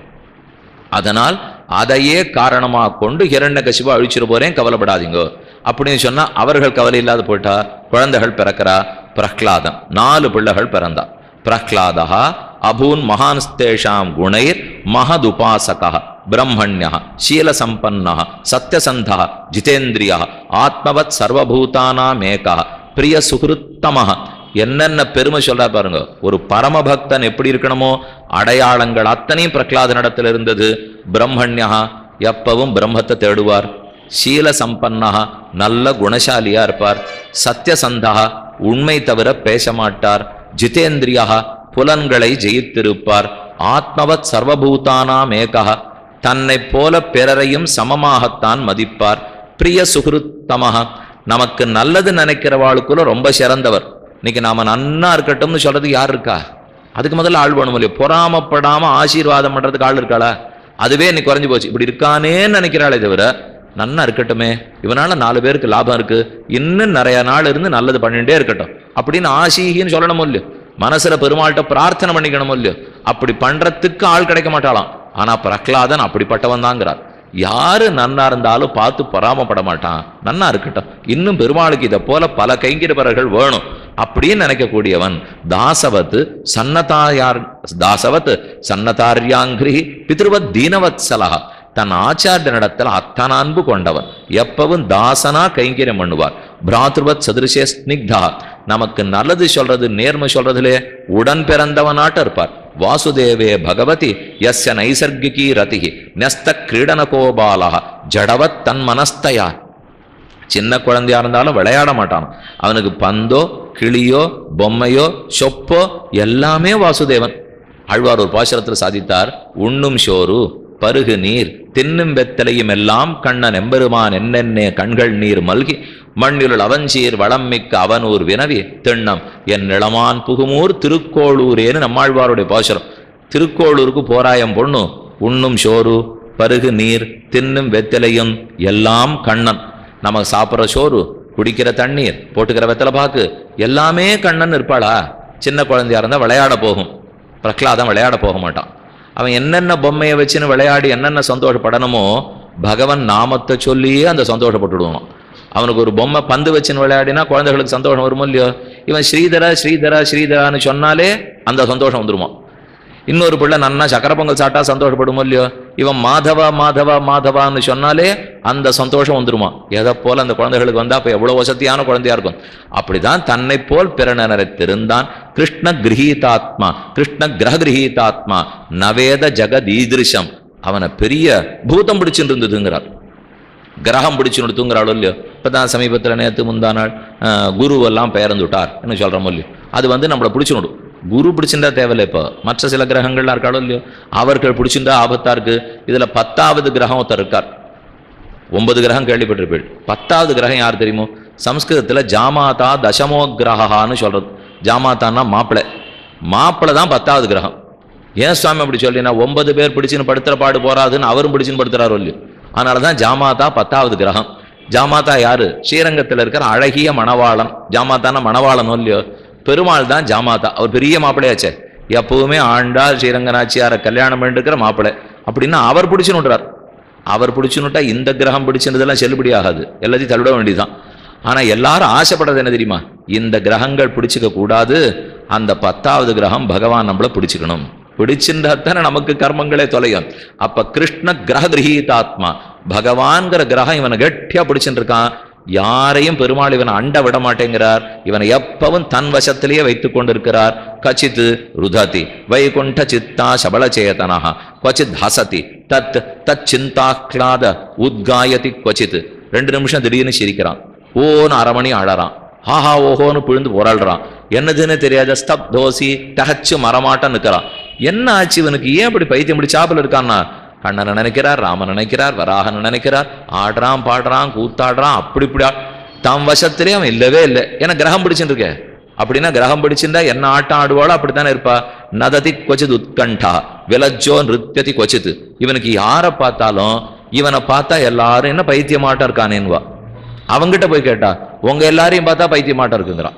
அதனால் அதையே காரணமாக கொண்டு ஹிரண்யகசிபா அழிச்சிட்டு போறேன் கவலைப்படாதீங்க அப்படின்னு சொன்னா அவர்கள் கவலை இல்லாத போயிட்டா குழந்தைகள் பிறக்கிறா பிரஹ்லாதன் நாலு பிள்ளைகள் பிறந்தா பிரஹ்லாதா அபூன் மகான்ஸ்தேஷாம் குணைர் மகதுபாசக பிரம்மண்ய சீலசம்பன்ன சத்யசந்த ஜிதேந்திரிய ஆத்மவத் சர்வபூதானாமேக பிரிய சுகிருத்தம என்னென்ன பெருமை சொல்றா பாருங்க ஒரு பரமபக்தன் எப்படி இருக்கணுமோ அடையாளங்கள் அத்தனையும் பிரகலாதனிடத்தில் இருந்தது பிரம்மண்யா எப்பவும் பிரம்மத்தை தேடுவார் சீல சம்பன்னா நல்ல குணசாலியா இருப்பார் சத்யசந்தா உண்மை தவிர பேச மாட்டார் ஜிதேந்திரியா புலன்களை ஜெயித்திருப்பார் ஆத்மவத் சர்வபூதானாம் ஏகா தன்னை போல பிறரையும் சமமாகத்தான் மதிப்பார் பிரிய சுகிருத்தமக நமக்கு நல்லது நினைக்கிறவாளுக்குள்ள ரொம்ப சிறந்தவர் இன்னைக்கு நாம நன்னா இருக்கட்டும்னு சொல்றதுக்கு யார் இருக்கா அதுக்கு முதல்ல ஆள் வேணும் இல்லையா பொறாமப்படாம ஆசீர்வாதம் பண்றதுக்கு ஆள் இருக்காளா அதுவே இன்னைக்கு குறைஞ்சு போச்சு இப்படி இருக்கானேன்னு நினைக்கிறாளே தவிர நன்னா இருக்கட்டுமே இவனால நாலு பேருக்கு லாபம் இருக்கு இன்னும் நிறைய நாள் இருந்து நல்லது பண்ணிட்டே இருக்கட்டும் அப்படின்னு ஆசீகின்னு சொல்லணும் இல்லையோ மனசுல பெருமாள்கிட்ட பிரார்த்தனை பண்ணிக்கணும் இல்லையோ அப்படி பண்றதுக்கு ஆள் கிடைக்க மாட்டாளாம் ஆனா பிரகலாதன் அப்படிப்பட்டவன் தாங்கிறார் யாரு நன்னா இருந்தாலும் பார்த்து பொறாமப்பட மாட்டான் நன்னா இருக்கட்டும் இன்னும் பெருமாளுக்கு இதை போல பல கைங்கிருப்பவர்கள் வேணும் அப்படின்னு நினைக்கக்கூடியவன் தாசவத் சன்னதாயார் தாசவத் சன்னதாரியாங்கிரி பித்ருவத் தீனவத்சலா தன் ஆச்சாரியனிடத்தில் அத்தனை அன்பு கொண்டவன் எப்பவும் தாசனா கைங்கரியம் பண்ணுவார் பிராத்ருவத் சதுரிசே ஸ்னிக்தா நமக்கு நல்லது சொல்றது நேர்மை சொல்றதுலே உடன் பிறந்தவனாட்ட இருப்பார் வாசுதேவே பகவதி யஸ்ய நைசர்கிகி ரதி நெஸ்த கிரீடனகோபாலா ஜடவத் தன் மனஸ்தயா சின்ன குழந்தையா இருந்தாலும் விளையாட மாட்டான் அவனுக்கு பந்தோ கிளியோ பொம்மையோ சொப்போ எல்லாமே வாசுதேவன் ஆழ்வார் ஒரு பாசுரத்தில் சாதித்தார் உண்ணும் சோறு பருகு நீர் தின்னும் வெத்தலையும் எல்லாம் கண்ணன் எம்பெருமான் என்னென்னே கண்கள் நீர் மல்கி மண்ணிலுள் அவஞ்சீர் வளம் மிக்க அவனூர் வினவி திண்ணம் என் நிலமான் புகுமூர் திருக்கோளூரேன்னு நம்மாழ்வாருடைய பாசுரம் திருக்கோளூருக்கு போராயம் பொண்ணு உண்ணும் சோறு பருகு நீர் தின்னும் வெத்தலையும் எல்லாம் கண்ணன் நம்ம சாப்பிட்ற சோறு குடிக்கிற தண்ணீர் போட்டுக்கிற வெத்தலை பாக்கு எல்லாமே கண்ணன் இருப்பாளா சின்ன குழந்தையா இருந்தால் விளையாட போகும் பிரகலாதன் விளையாட போக மாட்டான் அவன் என்னென்ன பொம்மையை வச்சுன்னு விளையாடி என்னென்ன சந்தோஷப்படணுமோ பகவன் நாமத்தை சொல்லியே அந்த சந்தோஷப்பட்டுடுவான் அவனுக்கு ஒரு பொம்மை பந்து வச்சுன்னு விளையாடினா குழந்தைகளுக்கு சந்தோஷம் வருமோ இல்லையோ இவன் ஸ்ரீதரா ஸ்ரீதரா ஸ்ரீதரான்னு சொன்னாலே அந்த சந்தோஷம் வந்துருமா இன்னொரு பிள்ளை நன்னா சக்கரை பொங்கல் சாப்பிட்டா சந்தோஷப்படுமோ இல்லையோ இவன் மாதவா மாதவா மாதவான்னு சொன்னாலே அந்த சந்தோஷம் வந்துருமா எதை போல அந்த குழந்தைகளுக்கு வந்தா அப்ப எவ்வளவு வசதியான குழந்தையா இருக்கும் அப்படிதான் தன்னை போல் பிறனரை திருந்தான் கிருஷ்ண கிரகீதாத்மா கிருஷ்ண கிரக கிரகீதாத்மா நவேத ஜெகதீதிருஷம் அவனை பெரிய பூதம் பிடிச்சுட்டு இருந்ததுங்கிறார் கிரகம் பிடிச்சுன்னு தூங்குறாளோ இல்லையோ இப்பதான் சமீபத்தில் நேற்று முந்தா நாள் ஆஹ், குருவெல்லாம் பெயர்ந்துட்டார் என்ன சொல்கிறோமோ இல்லையோ அது வந்து நம்மளை பிடிச்சுனுடும் குரு பிடிச்சிருந்தா தேவையில்லை இப்போ மற்ற சில கிரகங்கள்லாம் இருக்காளோ இல்லையோ அவர்கள் பிடிச்சிருந்தா ஆபத்தா இருக்கு இதுல பத்தாவது கிரகம் ஒருத்தர் இருக்கார் ஒன்பது கிரகம் கேள்விப்பட்டிருப்பீள் பத்தாவது கிரகம் யார் தெரியுமோ சம்ஸ்கிருதத்துல ஜாமாதா தசமோ கிரகான்னு சொல்றது ஜாமாதான்னா மாப்பிள்ளை மாப்பிள்ளை தான் பத்தாவது கிரகம் ஏன் சுவாமி அப்படி சொல்லினா ஒன்பது பேர் பிடிச்சின்னு படுத்துற பாடு போறாதுன்னு அவரும் பிடிச்சின்னு படுத்துறாரோ இல்லையோ அதனால தான் ஜாமாதா பத்தாவது கிரகம் ஜாமாதா யாரு ஸ்ரீரங்கத்தில் இருக்கிற அழகிய மணவாளன் ஜாமாதான மணவாளனோ இல்லையோ பெருமாள் தான் ஜாமாதா அவர் பெரிய மாப்பிள்ளையாச்சே எப்பவுமே ஆண்டாள் ஸ்ரீரங்கநாச்சியாரை கல்யாணம் பண்ணிருக்கிற மாப்பிள்ளை அப்படின்னா அவர் பிடிச்சுன்னுட்றார் அவர் பிடிச்சுன்னுட்டா இந்த கிரகம் பிடிச்சிருந்ததெல்லாம் செல்லுபடி ஆகாது எல்லாத்தையும் தள்ளிட வேண்டியதுதான் ஆனா எல்லாரும் ஆசைப்படுறது என்ன தெரியுமா இந்த கிரகங்கள் பிடிச்சிக்க கூடாது அந்த பத்தாவது கிரகம் பகவான் நம்மள பிடிச்சுக்கணும் பிடிச்சிருந்தாத்தானே நமக்கு கர்மங்களே தொலையும் அப்ப கிருஷ்ண கிரக கிரகீதாத்மா பகவான்கிற கிரகம் இவனை கெட்டியா பிடிச்சிட்டு இருக்கான் யாரையும் பெருமாள் இவனை அண்ட விட மாட்டேங்கிறார் இவனை எப்பவும் தன் வசத்திலேயே வைத்துக் கொண்டிருக்கிறார் கச்சித் ருததி வைகுண்ட சித்தா சபலச்சேதனா கொச்சித் ஹசதி தத் தத் சிந்தாக்லாத உத்காயதி கொச்சித் ரெண்டு நிமிஷம் திடீர்னு சிரிக்கிறான் ஓன்னு அரை மணி அழறான் ஆஹா ஓஹோன்னு பிழுந்து புரள்றான் என்னதுன்னு தெரியாத ஸ்தப்தோசி தகச்சு மரமாட்டம் நிற்கிறான் என்ன ஆச்சு இவனுக்கு ஏன் இப்படி பைத்தியம் பிடிச்சாப்புல இருக்கான்னா கண்ணனை நினைக்கிறார் ராமன் நினைக்கிறார் வராகன் நினைக்கிறார் ஆடுறான் பாடுறான் கூத்தாடுறான் அப்படி இப்படி ஆ- தம் வசத்திலே அவன் இல்லவே இல்லை ஏன்னா கிரகம் பிடிச்சுட்டு இருக்கே அப்படின்னா கிரகம் பிடிச்சிருந்தா என்ன ஆட்டம் ஆடுவாளோ அப்படித்தானே இருப்பா நததி கொச்சித் உத்கண்டா விலஜ்ஜோ நிருத்தியதி கொச்சித் இவனுக்கு யாரை பார்த்தாலும் இவனை பார்த்தா எல்லாரும் என்ன பைத்தியமாட்டம் இருக்கானேன்னுவா அவங்கிட்ட போய் கேட்டா உங்க எல்லாரையும் பார்த்தா பைத்தியமாட்டம் இருக்குங்கிறான்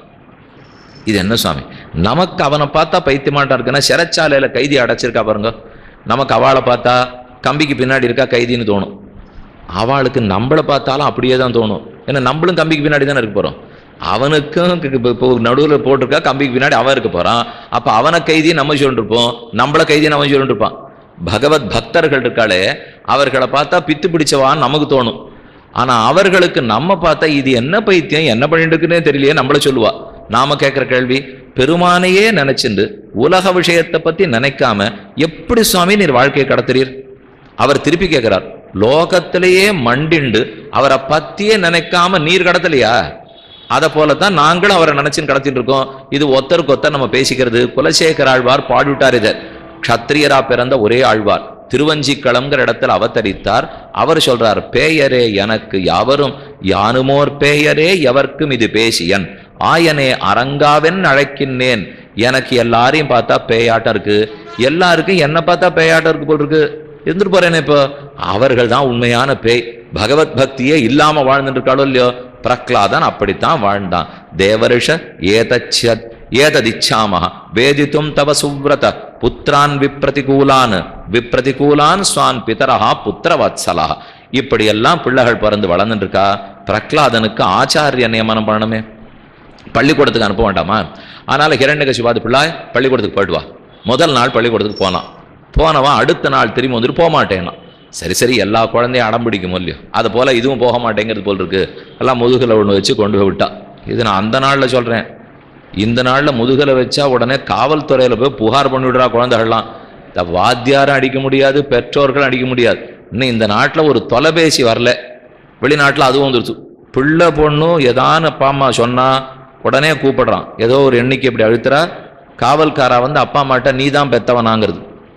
இது என்ன சுவாமி நமக்கு அவனை பார்த்தா பைத்தியமாட்டம் இருக்குன்னா சிறைச்சாலையில கைதி அடைச்சிருக்கா பாருங்க நமக்கு அவளை பார்த்தா கம்பிக்கு பின்னாடி இருக்கா கைதின்னு தோணும் அவளுக்கு நம்மளை பார்த்தாலும் அப்படியே தான் தோணும் ஏன்னா நம்மளும் கம்பிக்கு பின்னாடி தானே இருக்க போறோம் அவனுக்கும் இப்போ நடுவில் போட்டிருக்கா கம்பிக்கு பின்னாடி அவன் இருக்க போறான் அப்ப அவனை கைதி நம்ம சொல்லிட்டு இருப்போம் நம்மள கைதி நம்ம சொல்லிட்டு இருப்பான் பகவத் பக்தர்கள் இருக்காளே அவர்களை பார்த்தா பித்து பிடிச்சவான்னு நமக்கு தோணும் ஆனா அவர்களுக்கு நம்ம பார்த்தா இது என்ன பைத்தியம் என்ன பண்ணிட்டு இருக்குன்னே தெரியலையே நம்மள சொல்லுவா நாம கேட்கிற கேள்வி பெருமானையே நினைச்சுண்டு உலக விஷயத்தை பத்தி நினைக்காம எப்படி சுவாமி நீர் வாழ்க்கையை கடத்துறீர் அவர் திருப்பி கேட்கிறார் லோகத்திலேயே மண்டிண்டு அவரை பத்தியே நினைக்காம நீர் கடத்தலையா அதை போலத்தான் நாங்களும் அவரை நினைச்சுன்னு கடத்திட்டு இருக்கோம் இது ஒத்தருக்கு ஒத்தர் நம்ம பேசிக்கிறது குலசேகர ஆழ்வார் பாடிவிட்டார் இதை க்ஷத்திரியரா பிறந்த ஒரே ஆழ்வார் திருவஞ்சிக்களம்ங்கிற இடத்துல அவதரித்தார் அவர் சொல்றார் பேயரே எனக்கு யாவரும் யானுமோர் பேயரே எவர்க்கும் இது பேசியன் ஆயனே அரங்காவென் அழைக்கின்றேன் எனக்கு எல்லாரையும் பார்த்தா பேயாட்டம் இருக்கு எல்லாருக்கும் என்ன பார்த்தா பேயாட்டம் இருக்கு போல் இருக்கு இருந்துட்டு போறேனே இப்போ அவர்கள் தான் உண்மையான பேய் பகவத் பக்தியே இல்லாம வாழ்ந்துட்டு இருக்காளோ இல்லையோ பிரக்லாதன் அப்படித்தான் வாழ்ந்தான் தேவரிஷ ஏதச்ச ஏததிச்சாமஹ வேதித்தும் தவ சுவ்ரத புத்திரான் விப்ரதிகூலான் விப்ரதிகூலான் ஸ்வான் பிதரஹா புத்திரவத்சலா இப்படியெல்லாம் பிள்ளைகள் பிறந்து வளர்ந்துட்டு இருக்கா பிரக்லாதனுக்கு ஆச்சாரிய நியமனம் பண்ணணுமே பள்ளிக்கூடத்துக்கு அனுப்ப வேண்டாமா அதனால ஹிரண்யகசிபாது பிள்ளாய் பள்ளிக்கூடத்துக்கு போயிட்டு வா முதல் நாள் பள்ளிக்கூடத்துக்கு போனான் போனவன் அடுத்த நாள் திரும்பி வந்துட்டு போக மாட்டேன்னான் சரி சரி எல்லா குழந்தையும் அடம் பிடிக்கும் இல்லையோ அது போல இதுவும் போக மாட்டேங்கிறது போல் இருக்கு எல்லாம் முதுகுல ஒன்று வச்சு கொண்டு போய் விட்டா இது நான் அந்த நாளில் சொல்றேன் இந்த நாளில் முதுகுல வச்சா உடனே காவல்துறையில போய் புகார் பண்ணி விடுறா குழந்தைகள்லாம் இந்த வாத்தியாரும் அடிக்க முடியாது பெற்றோர்களும் அடிக்க முடியாது இன்னும் இந்த நாட்டில் ஒரு தொலைபேசி வரல வெளிநாட்டில் அதுவும் வந்துருச்சு பிள்ளை பொண்ணு ஏதான அப்பா அம்மா சொன்னா உடனே கூப்பிடுறான் ஏதோ ஒரு எண்ணிக்கை இப்படி அழுத்துறா காவல்காரா வந்து அப்பா அம்மாட்ட நீ தான் பெத்தவனாங்கிறது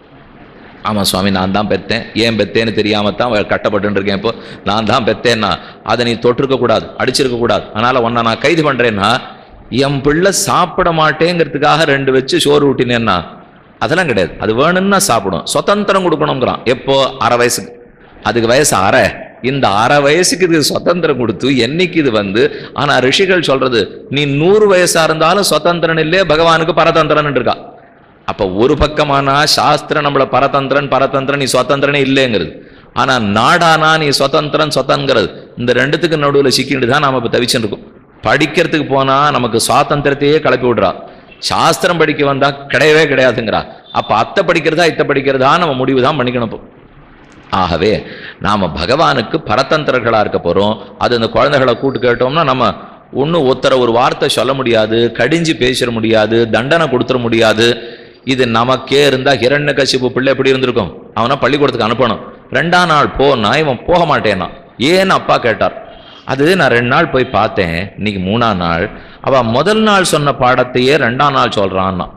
ஆமாம் சுவாமி நான் தான் பெத்தேன் ஏன் பெத்தேன்னு தெரியாம தான் கட்டப்பட்டு இருக்கேன் இப்போ நான் தான் பெத்தேன்னா அதை நீ தொட்டிருக்க கூடாது அடிச்சிருக்க கூடாது அதனால உன்னை நான் கைது பண்றேன்னா என் பிள்ளை சாப்பிட மாட்டேங்கிறதுக்காக ரெண்டு வச்சு சோறு ஊட்டினேன்னா அதெல்லாம் கிடையாது அது வேணும்னா சாப்பிடும் சுதந்திரம் கொடுக்கணுங்கிறான் எப்போ அரை வயசுக்கு அதுக்கு வயசு அரை இந்த அரை வயசுக்கு இது சுதந்திரம் கொடுத்து என்னைக்கு இது வந்து ஆனா ரிஷிகள் சொல்றது நீ நூறு வயசா இருந்தாலும் சுதந்திரன் இல்லையே பகவானுக்கு பரதந்திரன் இருக்கா அப்ப ஒரு பக்கமானா சாஸ்திரம் நம்மள பரதந்திரன் பரதந்திரன் நீ சுதந்திரனே இல்லைங்கிறது ஆனா நாடானா நீ சுதந்திரன் சொத்தங்கிறது இந்த ரெண்டுத்துக்கு நடுவுல சிக்கிட்டு தான் நாம இப்ப தவிச்சுட்டு இருக்கோம் படிக்கிறதுக்கு போனா நமக்கு சுவாதந்திரத்தையே கிளப்பி விடுறா சாஸ்திரம் படிக்க வந்தா கிடையவே கிடையாதுங்கிறா அப்ப அத்தை படிக்கிறதா இத்தை படிக்கிறதா நம்ம முடிவு தான் பண்ணிக்கணும் இப்போ. ஆகவே நாம பகவானுக்கு பரதந்திரர்களா இருக்க போறோம் அது இந்த குழந்தைகளை கூட்டு கேட்டோம்னா நம்ம ஒன்றும் ஒருத்தர ஒரு வார்த்தை சொல்ல முடியாது கடிஞ்சு பேசிட முடியாது தண்டனை கொடுத்துட முடியாது இது நமக்கே இருந்தா ஹிரண்யகசிபு பிள்ளை எப்படி இருந்திருக்கும் அவனை பள்ளிக்கூடத்துக்கு அனுப்பணும் ரெண்டாம் நாள் போனா இவன் போக மாட்டேன்னா ஏன்னு அப்பா கேட்டார் அது நான் ரெண்டு நாள் போய் பார்த்தேன் இன்னைக்கு மூணாம் நாள் அவ முதல் நாள் சொன்ன பாடத்தையே ரெண்டாம் நாள் சொல்றான்னா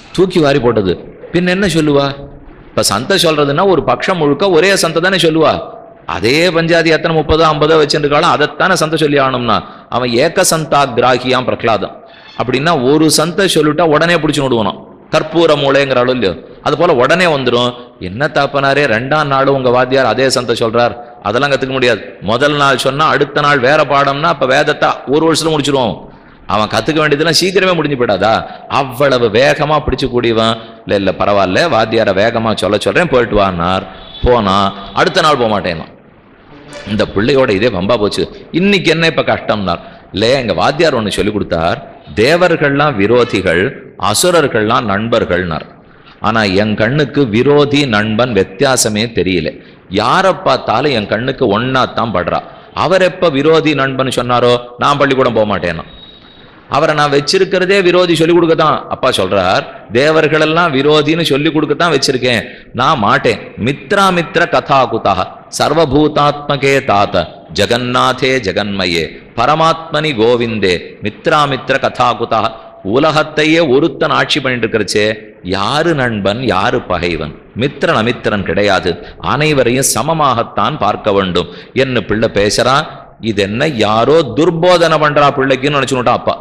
தூக்கி வாரி போட்டது பின் என்ன சொல்லுவா இப்ப சந்தை சொல்றதுன்னா ஒரு பட்சம் முழுக்க ஒரே சந்தை தானே சொல்லுவா அதே பஞ்சாதி எத்தனை முப்பதோ ஐம்பதோ வச்சிருக்காலும் அதைத்தானே சந்தை சொல்லி ஆகணும்னா அவன் ஏக சந்தா கிராகியாம் பிரகலாதம் அப்படின்னா ஒரு சந்தை சொல்லிட்டா உடனே பிடிச்சு விடுவானாம் கற்பூர மூளைங்கிற அளவு இல்லையோ அது போல உடனே வந்துடும் என்ன தாப்பனாரே ரெண்டாம் நாளும் உங்க வாத்தியார் அதே சந்தை சொல்றார் அதெல்லாம் கத்துக்க முடியாது முதல் நாள் சொன்னா அடுத்த நாள் வேற பாடம்னா அப்ப வேதத்தை ஒரு வருஷத்துல முடிச்சிருவோம் அவன் கத்துக்க வேண்டியதெல்லாம் சீக்கிரமே முடிஞ்சு போயிடாதா அவ்வளவு வேகமா பிடிச்சு கூடியவன் இல்ல இல்ல பரவாயில்ல வாத்தியார வேகமா சொல்ல சொல்றேன் போயிட்டு வான்னார் போனா அடுத்த நாள் போக மாட்டேன்னா இந்த பிள்ளையோட இதே வம்பா போச்சு இன்னைக்கு என்ன இப்ப கஷ்டம்னார் இல்லையா எங்க வாத்தியார் ஒண்ணு சொல்லி கொடுத்தார் தேவர்கள்லாம் விரோதிகள் அசுரர்கள்லாம் நண்பர்கள்னார் ஆனா என் கண்ணுக்கு விரோதி நண்பன் வித்தியாசமே தெரியல யாரை பார்த்தாலும் என் கண்ணுக்கு ஒன்னாத்தான் படுறா அவர் எப்ப விரோதி நண்பன் சொன்னாரோ நான் பள்ளிக்கூடம் போக மாட்டேன்னா அவரை நான் வச்சிருக்கிறதே விரோதி சொல்லி கொடுக்கத்தான் அப்பா சொல்றார் தேவர்கள் எல்லாம் விரோதின்னு சொல்லி கொடுக்கத்தான் வச்சிருக்கேன் நான் மாட்டேன் மித்ரா மித்ர கதா குதா சர்வபூதாத்மகே தாத்த ஜெகநாதே ஜெகன்மயே பரமாத்மனி கோவிந்தே மித்ரா மித்ர கதா குதா உலகத்தையே ஒருத்தன் ஆட்சி பண்ணிட்டு இருக்கிறச்சே யாரு நண்பன் யாரு பகைவன் மித்திரன் அமித்திரன் கிடையாது அனைவரையும் சமமாகத்தான் பார்க்க வேண்டும் என்ன பிள்ளை பேசுறா இது என்ன யாரோ துர்போதனை பண்றா பிள்ளைக்குன்னு நினைச்சுட்டான் அப்பா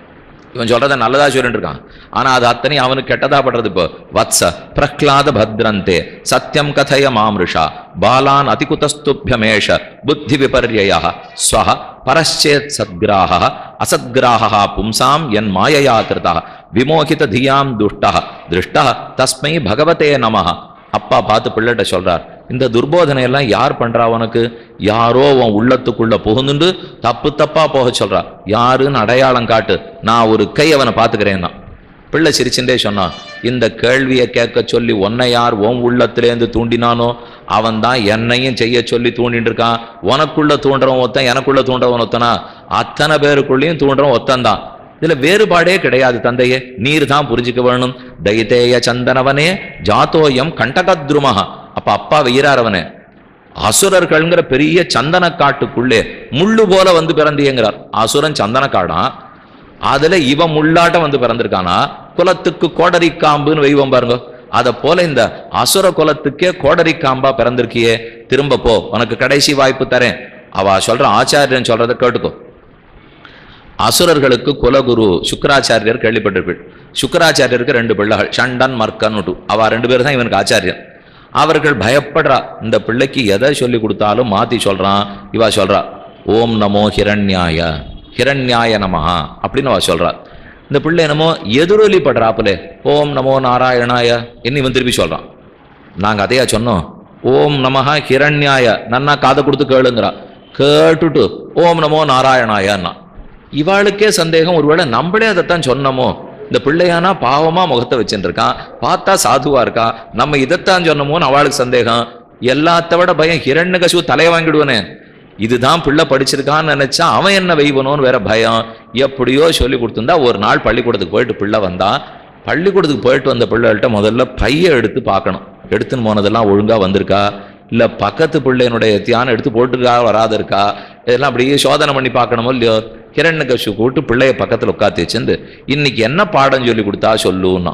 இவன் சொல்றத நல்லதா சொல்லிட்டு இருக்கான் ஆனா அது அத்தனை அவனுக்கு கெட்டதா படுறது இப்போ வத்ச பிரஹ்லாத பத்ரந்தே சத்தியம் கதய மாமிருஷா பாலான் அதிகுதஸ்துபியமேஷ புத்தி விபர்யா ஸ்வஹ பரச்சேத் சத்கிராக அசத்கிராக பும்சாம் என் மாயையா கிருதா விமோகித தியாம் துஷ்டா திருஷ்டா தஸ்மை பகவதே நமஹ அப்பா பார்த்து பிள்ளைகிட்ட சொல்றார் இந்த துர்போதனை எல்லாம் யார் பண்றா உனக்கு யாரோ உன் உள்ளத்துக்குள்ள புகுந்துண்டு தப்பு தப்பா போக சொல்றா யாருன்னு அடையாளம் காட்டு நான் ஒரு கை அவனை பார்த்துக்கிறேன்னா பிள்ளை சிரிச்சுட்டே சொன்னான் இந்த கேள்வியை கேட்க சொல்லி உன்னை யார் உன் உள்ளத்திலேருந்து தூண்டினானோ அவன் தான் என்னையும் செய்ய சொல்லி தூண்டிட்டு இருக்கான் உனக்குள்ள தூண்டுறவன் ஒருத்தன் எனக்குள்ள தூண்டுறவன் ஒருத்தனா அத்தனை பேருக்குள்ளேயும் தூண்டுறவன் ஒருத்தன் தான் இதுல வேறுபாடே கிடையாது தந்தையே நீர் தான் புரிஞ்சுக்க வேணும் தைத்தேய சந்தனவனே ஜாத்தோயம் கண்டகத்ருமஹா அப்ப அப்பா வெய்யறாரவனே அசுரர்கள்ங்கிற பெரிய சந்தன காட்டுக்குள்ளே முள்ளு போல வந்து பிறந்தியங்கிறார் அசுரன் சந்தன காடான் அதுல இவன் முள்ளாட்டம் வந்து பிறந்திருக்கானா குலத்துக்கு கோடரி காம்புன்னு வைவம் பாருங்க அத போல இந்த அசுர குலத்துக்கே கோடரி காம்பா பிறந்திருக்கியே திரும்ப போ உனக்கு கடைசி வாய்ப்பு தரேன் அவ சொல்ற ஆச்சாரியன் சொல்றதை கேட்டுக்கோ அசுரர்களுக்கு குலகுரு சுக்கராச்சாரியர் கேள்விப்பட்டிருப்பீள் சுக்கராச்சாரியருக்கு ரெண்டு பிள்ளைகள் சண்டன் மர்க்கன் அவ ரெண்டு பேர் தான் இவனுக்கு ஆச்சாரியன் அவர்கள் பயப்படுறா இந்த பிள்ளைக்கு எதை சொல்லி கொடுத்தாலும் மாத்தி சொல்றான் இவா சொல்றா ஓம் நமோ ஹிரண்யாய ஹிரண்யாய நமஹா அப்படின்னு அவ சொல்றா இந்த பிள்ளை என்னமோ எதிரொலி படுறாப்புலே ஓம் நமோ நாராயணாய என்ன இவன் திருப்பி சொல்றான் நாங்க அதையா சொன்னோம் ஓம் நமஹா ஹிரண்யாய நன்னா காதை கொடுத்து கேளுங்கிறா கேட்டுட்டு ஓம் நமோ நாராயணாயன்னா இவாளுக்கே சந்தேகம் ஒருவேளை நம்மளே அதைத்தான் சொன்னோமோ இந்த பிள்ளையானா பாவமா முகத்தை வச்சுட்டு இருக்கான் பார்த்தா சாதுவா இருக்கா நம்ம இதைத்தான் சொன்னோமோன்னு அவளுக்கு சந்தேகம் எல்லாத்த விட பயம் ஹிரண்யகசு தலையை வாங்கிடுவனே இதுதான் பிள்ளை படிச்சிருக்கான்னு நினைச்சா அவன் என்ன வைவனோன்னு வேற பயம் எப்படியோ சொல்லி கொடுத்துருந்தா ஒரு நாள் பள்ளிக்கூடத்துக்கு போயிட்டு பிள்ளை வந்தா பள்ளிக்கூடத்துக்கு போயிட்டு வந்த பிள்ளைகள்ட்ட முதல்ல பைய எடுத்து பார்க்கணும் எடுத்துன்னு போனதெல்லாம் ஒழுங்கா வந்திருக்கா இல்ல பக்கத்து பிள்ளையனுடைய தியானம் எடுத்து போட்டுருக்கா வராது இருக்கா இதெல்லாம் அப்படியே சோதனை பண்ணி பார்க்கணுமோ இல்லையோ கிரண்யகசு கூட்டு பிள்ளைய பக்கத்துல உட்காத்தி வச்சிருந்து இன்னைக்கு என்ன பாடம் சொல்லி கொடுத்தா சொல்லுன்னா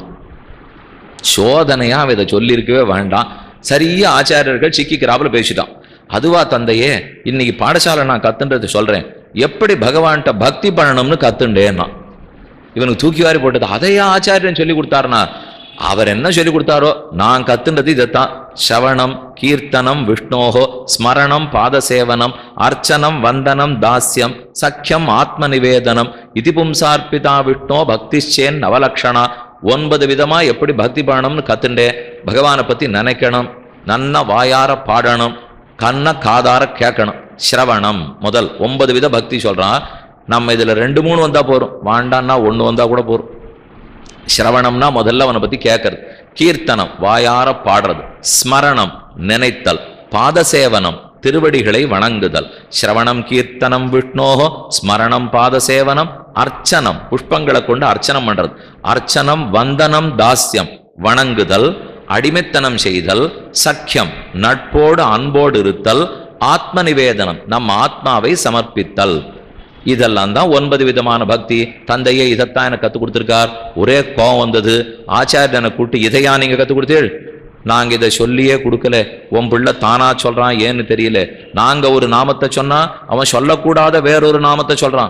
சோதனையா அவ இதை சொல்லியிருக்கவே வேண்டாம் சரியா ஆச்சாரியர்கள் சிக்கிக்கிறாப்புல பேசிட்டான் அதுவா தந்தையே இன்னைக்கு பாடசாலை நான் கத்துன்றது சொல்றேன் எப்படி பகவான்கிட்ட பக்தி பண்ணணும்னு கத்துண்டேன்னா இவனுக்கு தூக்கி வாரி போட்டது அதையா ஆச்சாரியன் சொல்லி கொடுத்தாருனா அவர் என்ன சொல்லி கொடுத்தாரோ நான் கத்துன்றது இதைத்தான் சவணம் கீர்த்தனம் விஷ்ணோஹோ ஸ்மரணம் பாதசேவனம் அர்ச்சனம் வந்தனம் தாஸ்யம் சக்கியம் ஆத்ம நிவேதனம் இதி பும்சார்பிதா விஷ்ணோ பக்திச்சேன் நவலக்ஷணா ஒன்பது விதமா எப்படி பக்தி பண்ணணும்னு கத்துண்டே பகவானை பத்தி நினைக்கணும் நன்னா வாயார பாடணும் கண்ண காதார கேட்கணும் சிரவணம் முதல் ஒன்பது வித பக்தி சொல்றான் நம்ம இதுல ரெண்டு மூணு வந்தா போறோம் வாண்டான்னா ஒண்ணு வந்தா கூட போறோம் சிரவணம்னா முதல்ல அவனை பத்தி கேட்கறது கீர்த்தனம் வாயார பாடுறது ஸ்மரணம் நினைத்தல் பாதசேவனம் திருவடிகளை வணங்குதல் சிரவணம் கீர்த்தனம் விஷ்ணோஹோ ஸ்மரணம் பாதசேவனம் அர்ச்சனம் புஷ்பங்களை கொண்டு அர்ச்சனம் பண்றது அர்ச்சனம் வந்தனம் தாஸ்யம் வணங்குதல் அடிமைத்தனம் செய்தல் சக்கியம் நட்போடு அன்போடு இருத்தல் ஆத்ம நிவேதனம் நம் ஆத்மாவை சமர்ப்பித்தல் இதெல்லாம் தான் ஒன்பது விதமான பக்தி தந்தையே இதைத்தான் எனக்கு கற்றுக் கொடுத்துருக்கார் ஒரே கோவம் வந்தது ஆச்சாரியனை எனக்கு கூப்பிட்டு இதையா நீங்க கற்றுக் கொடுத்தீள் நாங்க இதை சொல்லியே கொடுக்கல உன் பிள்ளை தானா சொல்றான் ஏன்னு தெரியல நாங்க ஒரு நாமத்தை சொன்னா அவன் சொல்லக்கூடாத வேறொரு நாமத்தை சொல்றான்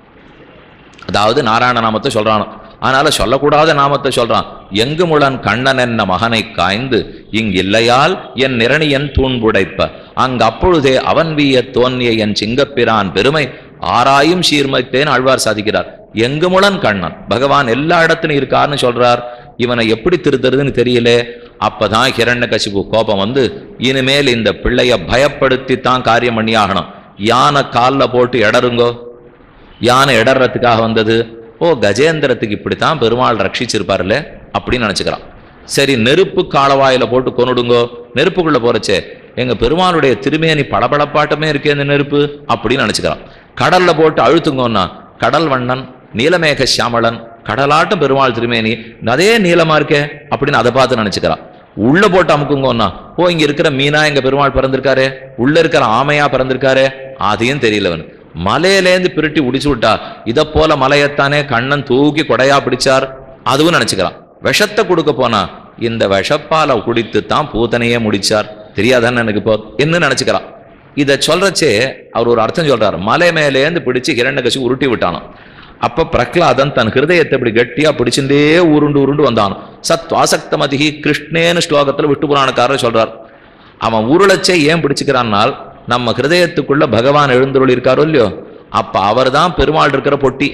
அதாவது நாராயண நாமத்தை சொல்றான் அதனால சொல்லக்கூடாத நாமத்தை சொல்றான் எங்கு முழன் கண்ணன் என்ன மகனை காய்ந்து இங்கில்லையால் என் நிரணியன் தூண்புடைப்ப அங்கு அப்பொழுதே அவன் வீய தோன்றிய என் சிங்கப்பிரான் பெருமை ஆராயும் சீர்மைத்தேன் ஆழ்வார் சாதிக்கிறார் எங்கு முழன் கண்ணன் பகவான் எல்லா இடத்துலையும் இருக்காருன்னு சொல்றார் இவனை எப்படி திருத்துறதுன்னு தெரியல அப்பதான் ஹிரண்யகசிபு கோபம் வந்து இனிமேல் இந்த பிள்ளைய பயப்படுத்தி தான் காரியம் பண்ணி ஆகணும் யானை காலில் போட்டு இடருங்கோ யானை இடறதுக்காக வந்தது ஓ கஜேந்திரத்துக்கு இப்படித்தான் பெருமாள் ரட்சிச்சிருப்பார்ல அப்படின்னு நினைச்சுக்கிறான் சரி நெருப்பு காலவாயில போட்டு கொன்னுடுங்கோ நெருப்புக்குள்ள போறச்சே எங்க பெருமாளுடைய திருமேனி பளபளப்பாட்டமே இருக்கே இந்த நெருப்பு அப்படின்னு நினைச்சுக்கிறான் கடல்ல போட்டு அழுத்துங்கோன்னா கடல் வண்ணன் நீலமேக சியாமளன் கடலாட்டம் பெருமாள் திருமேனி அதே நீளமா இருக்கே அப்படின்னு அதை பார்த்து நினைச்சுக்கிறான் உள்ள போட்டு அமுக்குங்கோன்னா ஓ இங்க இருக்கிற மீனா எங்க பெருமாள் பிறந்திருக்காரு உள்ள இருக்கிற ஆமையா பிறந்திருக்காரு அதையும் தெரியலவன் மலையிலேந்து பிரிட்டி உடிச்சு விட்டா இத போல மலையத்தானே கண்ணன் தூக்கி கொடையா பிடிச்சார் அதுவும் நினைச்சுக்கிறான் விஷத்தை கொடுக்க போனா இந்த விஷப்பாலை குடித்து தான் பூத்தனையே முடிச்சார் தெரியாதான்னு எனக்கு இப்போ என்ன நினைச்சுக்கிறான் இதை சொல்றச்சே அவர் ஒரு அர்த்தம் சொல்றாரு மலை மேலேந்து பிடிச்சு இரண்டகசி உருட்டி விட்டானாம் அப்ப பிரகலாதன் தன் ஹிருதயத்தை இப்படி கட்டியா பிடிச்சுட்டே உருண்டு உருண்டு வந்தான் சத்வாசக்தமதிகி கிருஷ்ணேன்னு ஸ்லோகத்துல விட்டு புராணக்காரர் சொல்றார் அவன் உருளச்சே ஏன் பிடிச்சுக்கிறான்னால் நம்ம ஹிருதயத்துக்குள்ள பகவான் எழுந்துருள் இருக்காரோ இல்லையோ அப்ப அவர் தான் பெருமாள் இருக்கிற பொட்டி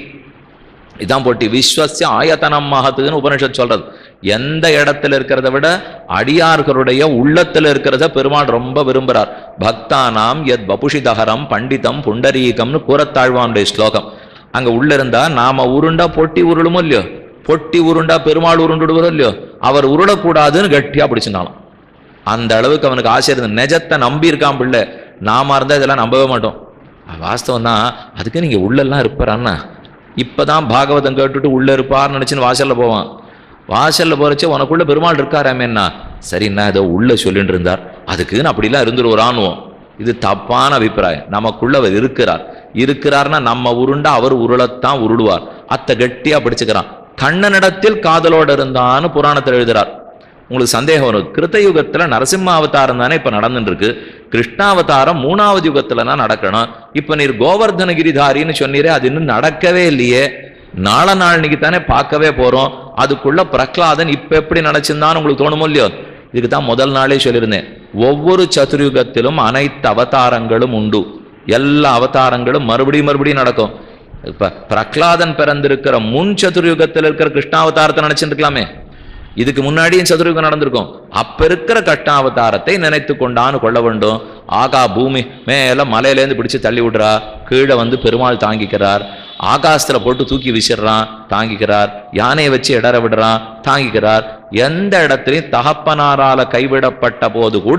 இதான் பொட்டி விஸ்வசிய ஆயத்தனம் மகத்துன்னு உபனிஷத் சொல்றது எந்த இடத்துல இருக்கிறத விட அடியார்களுடைய உள்ளத்துல இருக்கிறத பெருமாள் ரொம்ப விரும்புறார் பக்தானாம் எத் வபுஷிதஹரம் பண்டிதம் புண்டரீகம்னு கூறத்தாழ்வானுடைய ஸ்லோகம் அங்க உள்ள இருந்தா நாம உருண்டா பொட்டி உருளுமோ இல்லையோ பொட்டி உருண்டா பெருமாள் உருண்டுடுவதோ இல்லையோ அவர் உருளக்கூடாதுன்னு கட்டியா பிடிச்சிருந்தாலும் அந்த அளவுக்கு அவனுக்கு ஆசை இருந்தது நெஜத்தை நம்பி இருக்கான் பிள்ளை நாம இருந்தா இதெல்லாம் நம்பவே மாட்டோம் வாஸ்தவம் தான் அதுக்கு நீங்க உள்ளெல்லாம் இருப்பாரான்னா இப்பதான் பாகவதம் கேட்டுட்டு உள்ள இருப்பார்னு நினைச்சுன்னு வாசல்ல போவான் வாசல்ல போறச்சே உனக்குள்ள பெருமாள் இருக்காராமேன்னா சரிண்ணா ஏதோ உள்ள சொல்லிட்டு இருந்தார் அதுக்குன்னு அப்படிலாம் இருந்துருவாரான்னுவோம் இது தப்பான அபிப்பிராயம் நமக்குள்ள அவர் இருக்கிறார் இருக்கிறார்னா நம்ம உருண்டா அவர் உருளத்தான் உருளுவார் அத்தை கெட்டியா பிடிச்சுக்கிறான் கண்ணனிடத்தில் காதலோடு இருந்தான்னு புராணத்தில் எழுதுறார் உங்களுக்கு சந்தேகம் வரும் கிருத்த யுகத்துல நரசிம்ம அவதாரம் தானே இப்ப நடந்துட்டு இருக்கு கிருஷ்ணாவதாரம் மூணாவது யுகத்துல தான் நடக்கணும் இப்ப நீர் கோவர்தனகிரிதாரின்னு சொன்னீரே அது இன்னும் நடக்கவே இல்லையே நாள நாள் தானே பார்க்கவே போறோம் அதுக்குள்ள பிரகலாதன் இப்ப எப்படி நினைச்சிருந்தான்னு உங்களுக்கு தோணுமோ இல்லையோ இதுக்கு தான் முதல் நாளே சொல்லியிருந்தேன் ஒவ்வொரு சதுர்யுகத்திலும் அனைத்து அவதாரங்களும் உண்டு எல்லா அவதாரங்களும் மறுபடியும் மறுபடியும் நடக்கும் இப்ப பிரகலாதன் பிறந்திருக்கிற முன் சதுர்யுகத்தில் இருக்கிற கிருஷ்ணாவதாரத்தை நினைச்சிட்டு இருக்கலாமே இதுக்கு முன்னாடியும் சதுர்யுகம் நடந்திருக்கும் அப்ப இருக்கிற கட்டாவதாரத்தை நினைத்து கொண்டான்னு கொள்ள வேண்டும் ஆகா பூமி மேல மலையிலேருந்து பிடிச்சு தள்ளி விடுறா கீழே வந்து பெருமாள் தாங்கிக்கிறார் ஆகாசத்துல போட்டு தூக்கி விசிறான் தாங்கிக்கிறார் யானையை வச்சு இடற விடுறான் தாங்கிக்கிறார் எந்த இடத்துலையும் தகப்பனாரால கைவிடப்பட்ட போது கூட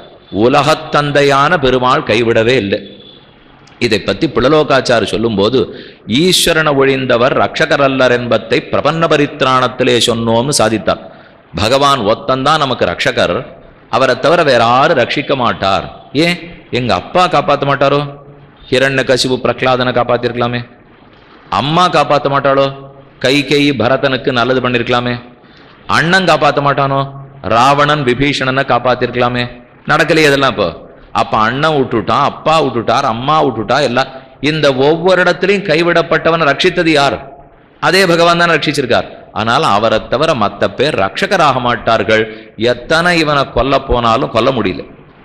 உலகத்தந்தையான பெருமாள் கைவிடவே இல்லை இதை பத்தி பிளலோகாச்சார் சொல்லும்போது ஈஸ்வரன ஒழிந்தவர் ரக்ஷகரல்லர் என்பதை பிரபன்ன பரித்ராணத்திலே சொன்னோம்னு சாதித்தார் பகவான் ஒத்தந்தான் நமக்கு ரக்ஷகர் அவரை தவிர வேற யாரும் ரட்சிக்க மாட்டார் ஏன் எங்க அப்பா காப்பாத்த மாட்டாரோ ஹிரண்ய கசிபு பிரகலாதனை காப்பாத்திருக்கலாமே அம்மா காப்பாத்த மாட்டாளோ கை கை பரதனுக்கு நல்லது பண்ணிருக்கலாமே அண்ணன் காப்பாத்த மாட்டானோ ராவணன் விபீஷணனை காப்பாத்திருக்கலாமே நடக்கலையே இதெல்லாம் இப்போ அப்ப அண்ணன் விட்டுட்டான் அப்பா விட்டுட்டார் அம்மா விட்டுட்டா எல்லாம் இந்த ஒவ்வொரு இடத்துலையும் கைவிடப்பட்டவன் ரட்சித்தது யார் அதே பகவான் தான் ரட்சிச்சிருக்கார் ஆனால் அவரை தவிர மற்ற பேர் ரட்சகராக மாட்டார்கள் எத்தனை இவனை கொல்ல போனாலும் கொல்ல முடியல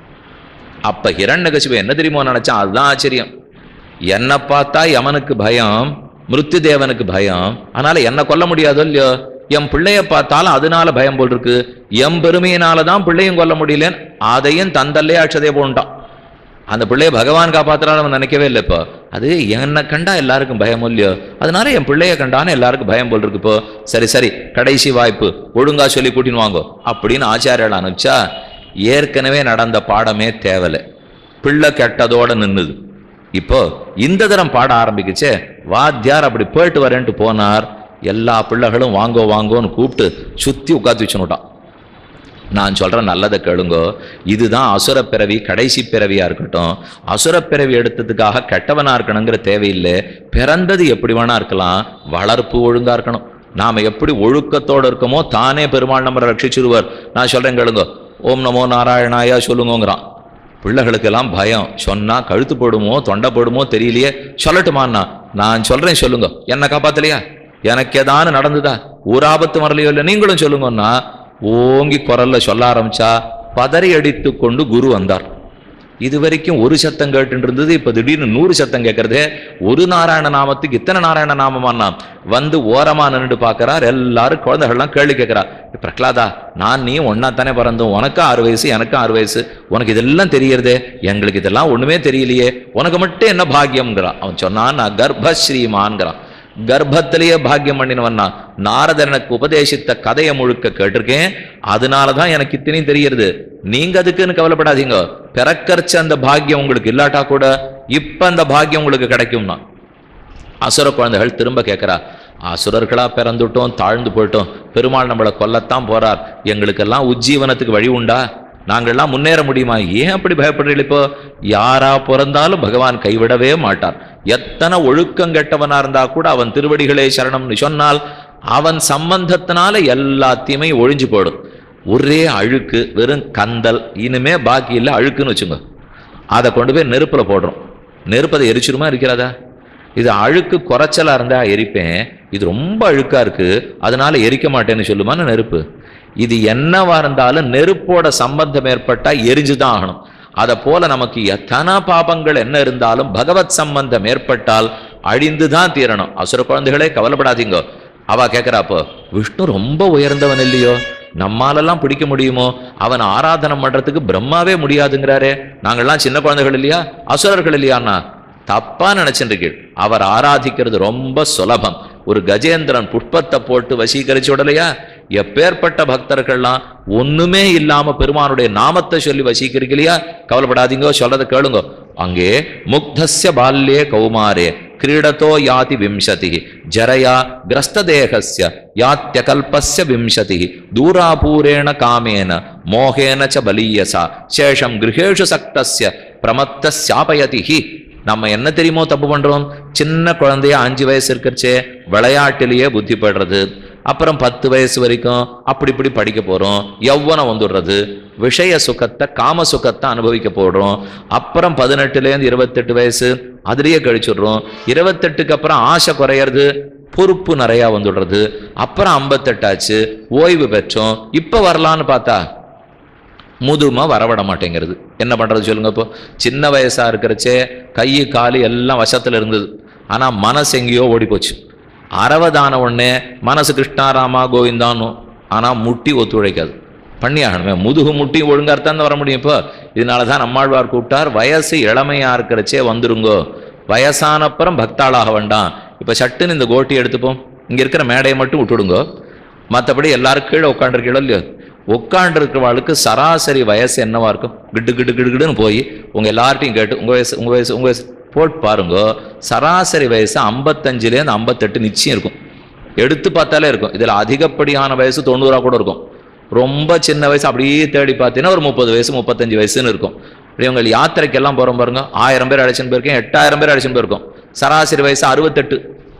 அப்ப ஹிரண்யகசிபு என்ன தெரியுமோ நினைச்சான் அதுதான் ஆச்சரியம் என்னை பார்த்தா யமனுக்கு பயம் மிருத்யு தேவனுக்கு பயம் அதனால என்ன கொல்ல முடியாதோ இல்லையோ என் பிள்ளைய பார்த்தாலும் அதனால பயம் போல் இருக்கு எம் பெருமையினால தான் பிள்ளையும் கொல்ல முடியலன்னு அதையும் தந்தல்லே அட்சதைய போன்ட்டான் அந்த பிள்ளைய பகவான் காப்பாத்துறான்னு அவன் நினைக்கவே இல்லை இப்போ அது என்னை கண்டா எல்லாருக்கும் பயம் இல்லையோ அதனால என் பிள்ளைய கண்டான்னு எல்லாருக்கும் பயம் போல் இருக்கு இப்போ சரி சரி கடைசி வாய்ப்பு ஒழுங்கா சொல்லி கூட்டின்னு வாங்கோ அப்படின்னு ஆச்சாரியால் அனுப்பிச்சா ஏற்கனவே நடந்த பாடமே தேவலை பிள்ளை கெட்டதோட நின்னுது இப்போ இந்த தரம் பாட ஆரம்பிக்குச்சே வாத்தியார் அப்படி போயிட்டு வரேன்ட்டு போனார் எல்லா பிள்ளைகளும் வாங்கோ வாங்கோன்னு கூப்பிட்டு சுத்தி உட்காந்து வச்சுனுட்டான் நான் சொல்ற நல்லதை கேளுங்கோ இதுதான் அசுர பிறவி கடைசி பிறவியா இருக்கட்டும் அசுர பிறவி எடுத்ததுக்காக கெட்டவனா இருக்கணுங்கிற தேவையில்லை பிறந்தது எப்படி வேணா இருக்கலாம் வளர்ப்பு ஒழுங்கா இருக்கணும் நாம எப்படி ஒழுக்கத்தோட இருக்கோமோ தானே பெருமாள் நம்மளை ரட்சிச்சிருவார் நான் சொல்றேன் கேளுங்க ஓம் நமோ நாராயணாயா சொல்லுங்கோங்கிறான் பிள்ளைகளுக்கெல்லாம் பயம் சொன்னா கழுத்து போடுமோ தொண்டை போடுமோ தெரியலையே சொல்லட்டுமான்னா நான் சொல்றேன் சொல்லுங்க என்ன காப்பாத்தலையா எனக்கு ஏதானு நடந்துதா ஒரு ஆபத்து வரலையோ இல்லை நீங்களும் சொல்லுங்கன்னா ஓங்கி குரல்ல சொல்ல ஆரம்பிச்சா பதறி அடித்து கொண்டு குரு வந்தார் இது வரைக்கும் ஒரு சத்தம் கேட்டு இருந்தது இப்ப திடீர்னு நூறு சத்தம் கேட்கறதே ஒரு நாராயண நாமத்துக்கு இத்தனை நாராயண நாமமானா வந்து ஓரமா நின்றுட்டு பார்க்கறார் எல்லாரும் குழந்தைகள்லாம் கேள்வி கேட்கிறா பிரகலாதா நான் நீ ஒன்னா தானே பிறந்தோம் உனக்கும் ஆறு வயசு எனக்கும் ஆறு வயசு உனக்கு இதெல்லாம் தெரியறதே எங்களுக்கு இதெல்லாம் ஒண்ணுமே தெரியலையே உனக்கு மட்டும் என்ன பாக்கியம்ங்கிறான் அவன் சொன்னான் நான் கர்ப்பஸ்ரீமான்கிறான் கர்ப்பத்திலேயே பாக்கியம் பண்ணினவன்னா நாரதர் எனக்கு உபதேசித்த கதையை முழுக்க கேட்டிருக்கேன் அதனால தான் எனக்கு இத்தனையும் தெரியறது நீங்க அதுக்குன்னு கவலைப்படாதீங்க பிறக்கரிச்ச அந்த பாக்கியம் உங்களுக்கு இல்லாட்டா கூட இப்ப அந்த பாக்கியம் உங்களுக்கு கிடைக்கும்னா அசுர குழந்தைகள் திரும்ப கேட்கிறா அசுரர்களா பிறந்துட்டோம் தாழ்ந்து போயிட்டோம் பெருமாள் நம்மளை கொல்லத்தான் போறார் எங்களுக்கெல்லாம் உஜ்ஜீவனத்துக்கு வழி உண்டா நாங்கள்லாம் முன்னேற முடியுமா ஏன் அப்படி பயப்படுறீங்க இப்போ யாரா பிறந்தாலும் பகவான் கைவிடவே மாட்டார் எத்தனை ஒழுக்கம் கெட்டவனா இருந்தா கூட அவன் திருவடிகளே சரணம்னு சொன்னால் அவன் சம்பந்தத்தினால எல்லாத்தையுமே ஒழிஞ்சு போடும் ஒரே அழுக்கு வெறும் கந்தல் இனிமே பாக்கி இல்லை அழுக்குன்னு வச்சுங்க அதை கொண்டு போய் நெருப்புல போடுறோம் நெருப்பதை எரிச்சிருமா இருக்கிறதா இது அழுக்கு குறைச்சலா இருந்தா எரிப்பேன் இது ரொம்ப அழுக்கா இருக்கு அதனால எரிக்க மாட்டேன்னு சொல்லுமான நெருப்பு இது என்னவா இருந்தாலும் நெருப்போட சம்பந்தம் ஏற்பட்டா எரிஞ்சுதான் ஆகணும் அதை போல நமக்கு எத்தனை பாபங்கள் என்ன இருந்தாலும் பகவத் சம்பந்தம் ஏற்பட்டால் அழிந்துதான் தீரணும் அசுர குழந்தைகளே கவலைப்படாதீங்க அவ கேட்கிறப்போ விஷ்ணு ரொம்ப உயர்ந்தவன் இல்லையோ நம்மாலெல்லாம் பிடிக்க முடியுமோ அவன் ஆராதனம் பண்றதுக்கு பிரம்மாவே முடியாதுங்கிறாரே நாங்கள்லாம் சின்ன குழந்தைகள் இல்லையா அசுரர்கள் இல்லையான்னா தப்பா நினைச்சிருக்கீள் அவர் ஆராதிக்கிறது ரொம்ப சுலபம் ஒரு கஜேந்திரன் புஷ்பத்தை போட்டு வசீகரிச்சு விடலையா எப்பேற்பட்ட பக்தர்கள்லாம் ஒண்ணுமே இல்லாம பெருமானுடைய நாமத்தை சொல்லி வசீகரிக்கலையா கவலைப்படாதீங்க சொல்றதை கேளுங்க அங்கே முக்தஸ்ய பால்யே கௌமாரே கிரீடத்தோ யாதி விம்சதி ஜரயா கிரஸ்ததேகஸ்ய யாத்தியகல்பஸ்ய விம்சதி தூராபூரேண காமேன மோகேன ச பலீயசா சேஷம் கிரகேஷு சக்தஸ்ய பிரமத்தஸ்யாபயதி ஹி நம்ம என்ன தெரியுமோ தப்பு பண்றோம் சின்ன குழந்தைய அஞ்சு வயசு இருக்கிறச்சே விளையாட்டிலேயே புத்தி படுறது அப்புறம் பத்து வயசு வரைக்கும் அப்படி இப்படி படிக்க போறோம் யௌவனம் வந்துடுறது விஷய சுகத்தை காம சுகத்தை அனுபவிக்க போடுறோம் அப்புறம் பதினெட்டுலேருந்து இருபத்தெட்டு வயசு அதுலயே கழிச்சுடுறோம் இருபத்தெட்டுக்கு அப்புறம் ஆசை குறையிறது பொறுப்பு நிறையா வந்துடுறது அப்புறம் ஐம்பத்தெட்டாச்சு ஓய்வு பெற்றோம் இப்போ வரலான்னு பார்த்தா முதுமை வரவிட மாட்டேங்கிறது என்ன பண்றது சொல்லுங்க இப்போ சின்ன வயசா இருக்கிறச்சே கை காலு எல்லாம் வசத்துல இருந்தது ஆனா மனசு எங்கேயோ ஓடி போச்சு அறவதான உடனே மனசு கிருஷ்ணாராமா கோவிந்தானும் ஆனா முட்டி ஒத்துழைக்காது பண்ணி ஆகணுமே முதுகு முட்டி ஒழுங்கா இருந்தா வர முடியும் இப்போ இதனால தான் நம்மாழ்வார் கூப்பிட்டார் வயசு இளமையா இருக்கிறச்சே வந்துருங்கோ வயசானப்புறம் பக்தாளாக வேண்டாம் இப்போ சட்டுன்னு இந்த கோட்டி எடுத்துப்போம் இங்க இருக்கிற மேடையை மட்டும் விட்டுடுங்கோ மற்றபடி எல்லாரும் கீழே உட்காந்துருக்கீங்களோ இல்லையோ உட்காண்டிருக்கிறவாளுக்கு சராசரி வயசு என்னவா இருக்கும் கிட்டு கிட்டு கிட்டு கிட்டுன்னு போய் உங்க எல்லார்ட்டையும் கேட்டு உங்க வயசு உங்க வயசு உங்க வயசு போட்டு பாருங்க சராசரி வயசு ஐம்பத்தஞ்சுலேருந்து ஐம்பத்தெட்டு நிச்சயம் இருக்கும் எடுத்து பார்த்தாலே இருக்கும் இதில் அதிகப்படியான வயசு தொண்ணூறா கூட இருக்கும் ரொம்ப சின்ன வயசு அப்படியே தேடி பார்த்தீங்கன்னா ஒரு முப்பது வயசு முப்பத்தஞ்சு வயசுன்னு இருக்கும் இப்படி உங்கள் யாத்திரைக்கெல்லாம் போகிறோம் பாருங்க ஆயிரம் பேர் அழைச்சின்னு போயிருக்கேன் எட்டாயிரம் பேர் அழைச்சின்னு போயிருக்கோம் சராசரி வயசு அறுபத்தெட்டு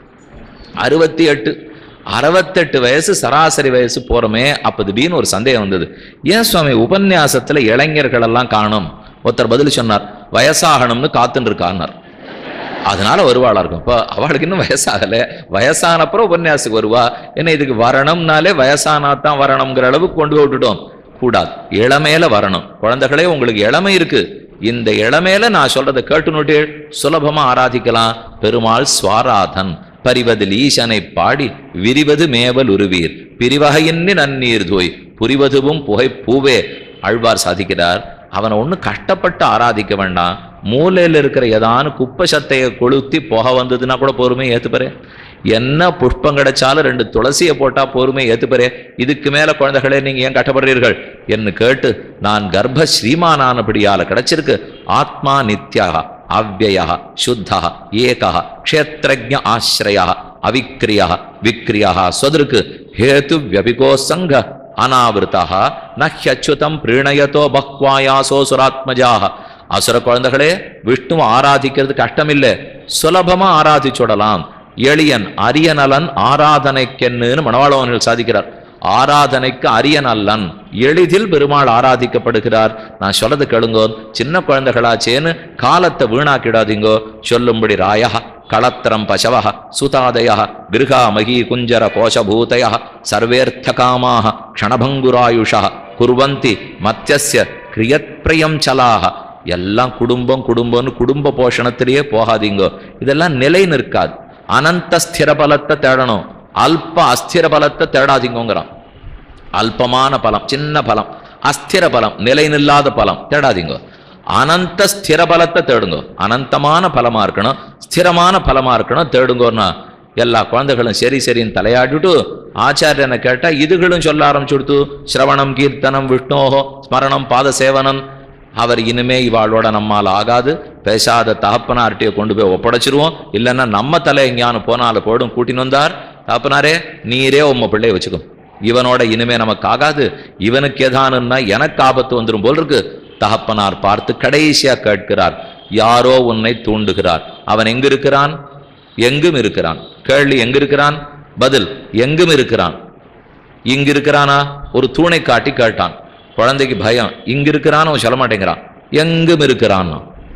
அறுபத்தி எட்டு அறுபத்தெட்டு வயசு சராசரி வயசு போறோமே அப்ப திடீர்னு ஒரு சந்தேகம் வந்தது ஏன் சுவாமி உபன்யாசத்துல இளைஞர்கள் எல்லாம் காணும் ஒருத்தர் பதில் சொன்னார் வயசாகணும்னு காத்துன்னு இருக்கான்னார் அதனால வருவாளா இருக்கும் இப்போ அவளுக்கு இன்னும் வயசாகல வயசானப்புறம் உபன்யாசத்துக்கு வருவா என்ன இதுக்கு வரணும்னாலே வயசானா தான் வரணுங்கிற அளவுக்கு கொண்டு போய் விட்டுட்டோம் கூடாது இளமையில வரணும் குழந்தைகளே உங்களுக்கு இளமை இருக்கு இந்த இளமையில நான் சொல்றதை கேட்டு நோட்டு சுலபமா ஆராதிக்கலாம் பெருமாள் ஸ்வாராதன் பரிவதில் ஈசனை பாடி விரிவது மேவல் உருவீர் பிரிவகையின்றி நன்னீர் தோய் புரிவதுவும் புகை பூவே ஆழ்வார் சாதிக்கிறார் அவனை ஒன்றும் கஷ்டப்பட்டு ஆராதிக்க வேண்டாம் மூலையில் இருக்கிற ஏதானு குப்பை சத்தையை கொளுத்தி புகை வந்ததுன்னா கூட பொறுமை ஏத்துப்பறே என்ன புஷ்பம் கிடைச்சாலும் ரெண்டு துளசியை போட்டா பொறுமை ஏத்துப்பறே இதுக்கு மேல குழந்தைகளே நீங்க ஏன் கட்டப்படுறீர்கள் என்று கேட்டு நான் கர்ப்ப ஸ்ரீமானானபடியால கிடைச்சிருக்கு ஆத்மா நித்யாக அவ்வயா சுத்தா ஏகா க்ஷேத்திரஜ ஆசிரயா அவிக்ரியா விக்ரியா சொதருக்கு ஹேது வியபிகோ சங்க அனாவிருத்தா நஹ்யச்சுதம் பிரீணயத்தோ பக்வாயாசோ சுராத்மஜாக அசுர குழந்தைகளே விஷ்ணுவை ஆராதிக்கிறது கஷ்டமில்லை சுலபமா ஆராதிச்சுடலாம் எளியன் அரியநலன் ஆராதனைக்கென்னு மணவாளவனில் சாதிக்கிறார் ஆராதனைக்கு அரியநல்லன் எளிதில் பெருமாள் ஆராதிக்கப்படுகிறார் நான் சொல்லது கேளுங்கோ சின்ன குழந்தைகளாச்சேன்னு காலத்தை வீணாக்கிடாதீங்கோ சொல்லும்படி ராய களத்திரம் பசவ சுதாதய கிருகா மகி குஞ்சர கோஷபூதய சர்வேர்த்தகாமாக க்ஷணபங்குராயுஷ குர்வந்தி மத்தியஸ்ய கிரியத்பிரியம் சலாக எல்லாம் குடும்பம் குடும்பம்னு குடும்ப போஷணத்திலேயே போகாதீங்கோ இதெல்லாம் நிலை நிற்காது அனந்த ஸ்திர பலத்தை தேடணும் அல்ப அஸ்திர பலத்தை தேடாதீங்கோங்கிறான் அல்பமான பலம் சின்ன பலம் அஸ்திர பலம் நிலை நில்லாத பலம் தேடாதீங்க அனந்த ஸ்திர பலத்தை தேடுங்க அனந்தமான பலமா இருக்கணும் ஸ்திரமான பலமா இருக்கணும் தேடுங்கன்னா எல்லா குழந்தைகளும் சரி சரின்னு தலையாடிட்டு ஆச்சாரியனை கேட்டா இதுகளும் சொல்ல ஆரம்பிச்சுடுத்து சிரவணம் கீர்த்தனம் விஷ்ணோகோ ஸ்மரணம் பாத சேவனம் அவர் இனிமே இவாளோட நம்மால் ஆகாது பேசாத தகப்பனார்கிட்டயே கொண்டு போய் ஒப்படைச்சிருவோம் இல்லைன்னா நம்ம தலை எங்கேயானு போனால போடும் கூட்டின்னு வந்தார் தகப்பனாரே நீரே உம்ம பிள்ளைய வச்சுக்கும் இவனோட இனிமே நமக்கு ஆகாது இவனுக்கு எதானுன்னா எனக்கு ஆபத்து வந்துடும் போல் இருக்கு தகப்பனார் பார்த்து கடைசியா கேட்கிறார் யாரோ உன்னை தூண்டுகிறார் அவன் எங்க இருக்கிறான் எங்கும் இருக்கிறான் கேள்வி எங்க இருக்கிறான் பதில் எங்கும் இருக்கிறான் இங்க இருக்கிறானா ஒரு தூணை காட்டி கேட்டான் குழந்தைக்கு பயம் இங்க இருக்கிறான்னு அவன் சொல்ல மாட்டேங்கிறான் எங்கும் இருக்கிறான்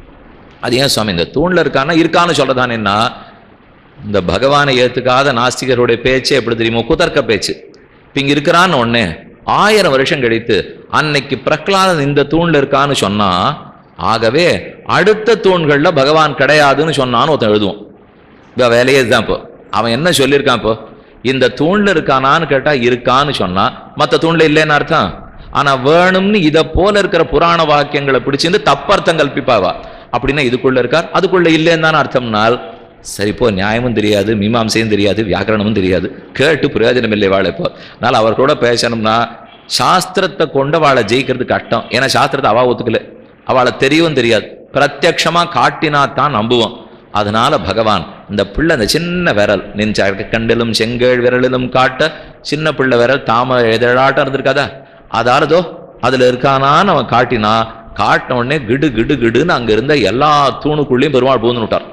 அது ஏன் சுவாமி இந்த தூண்ல இருக்கான்னா இருக்கான்னு சொல்லதானேன்னா இந்த பகவானை ஏத்துக்காத நாஸ்திகருடைய பேச்சே எப்படி தெரியுமோ குதர்க்க பேச்சு இப்ப இங்க இருக்கிறான்னு ஒண்ணே ஆயிரம் வருஷம் கழித்து அன்னைக்கு பிரகலாதன் இந்த தூண்ல இருக்கான்னு சொன்னா ஆகவே அடுத்த தூண்கள்ல பகவான் கிடையாதுன்னு சொன்னான்னு ஒருத்தன் எழுதுவோம் இப்போ வேலையே இதுதான் இப்போ அவன் என்ன சொல்லியிருக்கான் இப்போ இந்த தூண்ல இருக்கானான்னு கேட்டா இருக்கான்னு சொன்னா மற்ற தூண்ல இல்லைன்னு அர்த்தம் ஆனா வேணும்னு இதை போல இருக்கிற புராண வாக்கியங்களை பிடிச்சிருந்து தப்பர்த்தம் கல்பிப்பாவா அப்படின்னா இதுக்குள்ள இருக்கார் அதுக்குள்ள இல்லைன்னு தானே அர்த்தம்னால் சரி இப்போ நியாயமும் தெரியாது மீமாம்சையும் தெரியாது வியாக்கரணமும் தெரியாது கேட்டு பிரயோஜனம் இல்லை வாழை இப்போ அதனால அவர் கூட பேசணும்னா சாஸ்திரத்தை கொண்டு அவளை ஜெயிக்கிறது கஷ்டம் ஏன்னா சாஸ்திரத்தை அவா ஒத்துக்கல அவளை தெரியவும் தெரியாது பிரத்யக்ஷமா காட்டினா தான் நம்புவோம் அதனால பகவான் இந்த பிள்ளை அந்த சின்ன விரல் நின் கண்டிலும் செங்கேழ் விரலிலும் காட்ட சின்ன பிள்ளை விரல் தாம எதிராட்டம் இருந்திருக்காதா அதாலதோ அதுல இருக்கானான்னு அவன் காட்டினா காட்டின உடனே கிடு கிடு கிடுன்னு அங்க இருந்த எல்லா தூணுக்குள்ளேயும் பெருமாள் பூந்து விட்டார்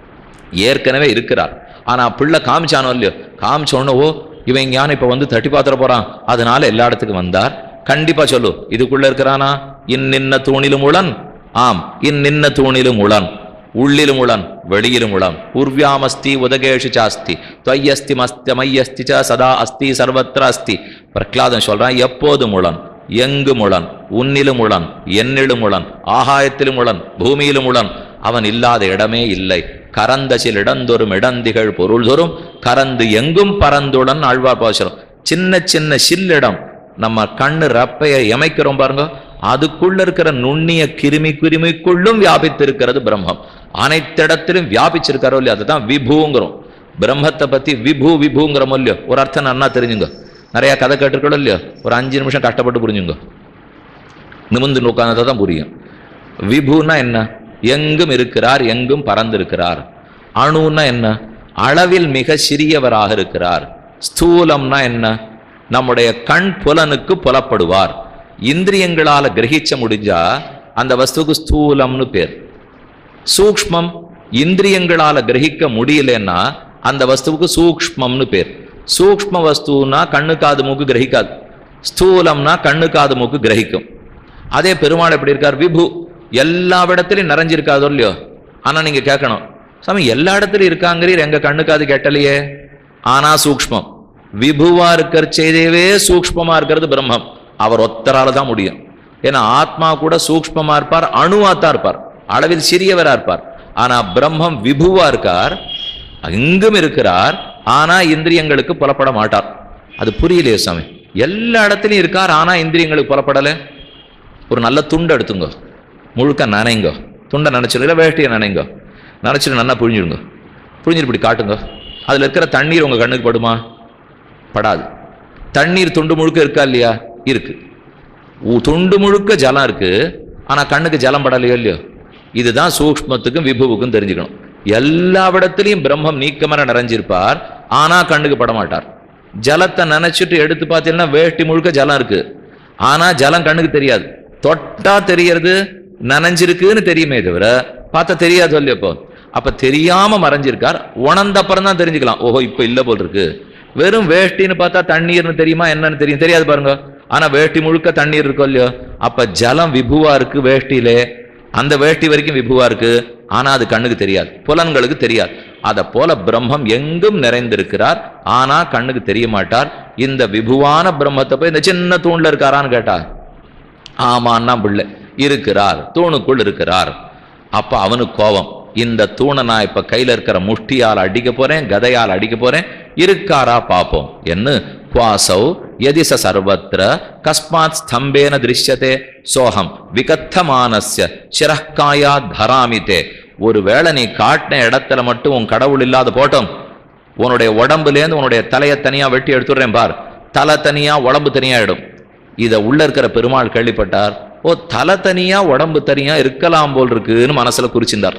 ஏற்கனவே இருக்கிறார் ஆனா பிள்ளை காமிச்சானோ இல்லையோ காமிச்ச உடனே ஓ இவன் ஞானம் இப்ப வந்து தட்டி பாத்திர போறான் அதனால எல்லா இடத்துக்கும் வந்தார் கண்டிப்பா சொல்லு இதுக்குள்ள இருக்கிறானா இன்னின்ன தூணிலும் உளன் ஆம் இன்னின்ன தூணிலும் உளன் உள்ளிலும் உளன் வெளியிலும் உளன் உர்வியாமஸ்தி உதகேஷு சாஸ்தி துவய்யஸ்தி மஸ்தி மையஸ்தி ச சதா அஸ்தி சர்வத்திர அஸ்தி பிரகலாதன் சொல்றான் எப்போதும் உளன் எங்கும் உளன் உன்னிலும் உளன் என்னிலும் உளன் ஆகாயத்திலும் உளன் பூமியிலும் உளன் அவன் இல்லாத இடமே இல்லை கரந்த சில இடந்தொரும் இடந்திகள் பொருள் தோறும் கரந்து எங்கும் பறந்துடன் ஆழ்வார் பாசுரம் சின்ன சின்ன சில்லிடம் நம்ம கண்ணு ரப்பைய எமைக்கிறோம் பாருங்க அதுக்குள்ள இருக்கிற நுண்ணிய கிருமி கிருமிக்குள்ளும் வியாபித்திருக்கிறது பிரம்மம் அனைத்திடத்திலும் வியாபிச்சிருக்காரோ இல்லையா அதுதான் விபூங்கிறோம் பிரம்மத்தை பத்தி விபு விபூங்கிற இல்லையோ ஒரு அர்த்தம் நன்னா தெரிஞ்சுங்க நிறைய கதை கேட்டிருக்கோ இல்லையோ ஒரு அஞ்சு நிமிஷம் கஷ்டப்பட்டு புரிஞ்சுங்க நிமிந்து உட்கார்ந்தா தான் புரியும் விபுனா என்ன எங்கும் இருக்கிறார் எங்கும் பறந்திருக்கிறார் அணுன்னா என்ன அளவில் மிக சிறியவராக இருக்கிறார் ஸ்தூலம்னா என்ன நம்முடைய கண் புலனுக்கு புலப்படுவார் இந்திரியங்களால கிரகிச்ச முடிஞ்சா அந்த வஸ்துக்கு ஸ்தூலம்னு பேர் சூக்ஷ்மம் இந்திரியங்களால கிரகிக்க முடியலன்னா அந்த வஸ்துவுக்கு சூக்ஷ்மம்னு பேர் சூக்ஷ்ம வஸ்துனா கண்ணு காது மூக்கு கிரகிக்காது ஸ்தூலம்னா கண்ணு காது மூக்கு கிரகிக்கும் அதே பெருமாள் எப்படி இருக்கார் விபு எல்லா இடத்துலையும் நிறைஞ்சிருக்காதோ இல்லையோ ஆனா நீங்க கேட்கணும் சாமி எல்லா இடத்துலயும் இருக்காங்கிறீர் எங்க கண்ணு காது கெட்டலையே ஆனா சூக்ஷ்மம் விபுவா இருக்கிற செய்தியவே சூக்ஷ்மமா இருக்கிறது பிரம்மம் அவர் ஒத்தரால தான் முடியும் ஏன்னா ஆத்மா கூட சூக்ஷ்மமா இருப்பார் அணுவா தான் இருப்பார் அளவில் சிறியவரா இருப்பார் ஆனா பிரம்மம் விபுவா இருக்கார் எங்கும் இருக்கிறார் ஆனா இந்திரியங்களுக்கு புலப்பட மாட்டார் அது புரியலையே சாமி எல்லா இடத்துலயும் இருக்கார் ஆனா இந்திரியங்களுக்கு புலப்படல ஒரு நல்ல துண்டு எடுத்துங்க முழுக்க நனைங்க துண்டை நினைச்சிடும் இல்லை வேஷ்டியை நினைங்க நினைச்சிட்டு நல்லா புழிஞ்சிடுங்க புழிஞ்சிட்டு இப்படி காட்டுங்க அதுல இருக்கிற தண்ணீர் உங்க கண்ணுக்கு படுமா படாது தண்ணீர் துண்டு முழுக்க இருக்கா இல்லையா இருக்கு உ- துண்டு முழுக்க ஜலம் இருக்கு ஆனா கண்ணுக்கு ஜலம் படலையோ இல்லையோ இதுதான் சூக்ஷ்மத்துக்கும் விபுவுக்கும் தெரிஞ்சுக்கணும் எல்லா இடத்துலையும் பிரம்மம் நீக்கமர நிறைஞ்சிருப்பார் ஆனா கண்ணுக்கு பட மாட்டார் ஜலத்தை நினைச்சிட்டு எடுத்து பார்த்தீங்கன்னா வேஷ்டி முழுக்க ஜலம் இருக்கு ஆனா ஜலம் கண்ணுக்கு தெரியாது தொட்டா தெரியறது நனைஞ்சிருக்குன்னு தெரியுமே தவிர பார்த்தா தெரியாது சொல்லி அப்போ அப்ப தெரியாம மறைஞ்சிருக்கார் உணர்ந்த அப்புறம் தான் தெரிஞ்சுக்கலாம் ஓஹோ இப்ப இல்ல போல் இருக்கு வெறும் வேஷ்டின்னு பார்த்தா தண்ணீர்னு தெரியுமா என்னன்னு தெரியும் தெரியாது பாருங்க ஆனா வேஷ்டி முழுக்க தண்ணீர் இருக்கும் இல்லையோ அப்ப ஜலம் விபுவா இருக்கு வேஷ்டியிலே அந்த வேஷ்டி வரைக்கும் விபுவா இருக்கு ஆனா அது கண்ணுக்கு தெரியாது புலன்களுக்கு தெரியாது அத போல பிரம்மம் எங்கும் நிறைந்திருக்கிறார் ஆனா கண்ணுக்கு தெரிய மாட்டார் இந்த விபுவான பிரம்மத்தை போய் இந்த சின்ன தூண்ல இருக்காரான்னு கேட்டார் ஆமான்னா பிள்ளை இருக்கிறார் தூணுக்குள் இருக்கிறார் அப்ப அவனுக்கு கோபம் இந்த தூணை நான் இப்ப கையில இருக்கிற முஷ்டியால் அடிக்க போறேன் கதையால் அடிக்க போறேன் இருக்காரா பாப்போம் என்ன குவாசௌ யதிச சர்வத்திர கஸ்மாத் ஸ்தம்பேன திருஷ்யத்தே சோகம் விகத்தமானஸ்ய சிரக்காயா தராமிதே ஒருவேளை நீ காட்டின இடத்துல மட்டும் உன் கடவுள் இல்லாத போட்டோம் உன்னுடைய உடம்புலேருந்து உன்னுடைய தலையை தனியா வெட்டி எடுத்துடுறேன் பார் தலை தனியா உடம்பு தனியா ஆயிடும் இத உள்ள இருக்கிற பெருமாள் கேள்விப்பட்டார் ஓ தலை தனியா உடம்பு தனியா இருக்கலாம் போல் இருக்குன்னு மனசுல குறிச்சிருந்தார்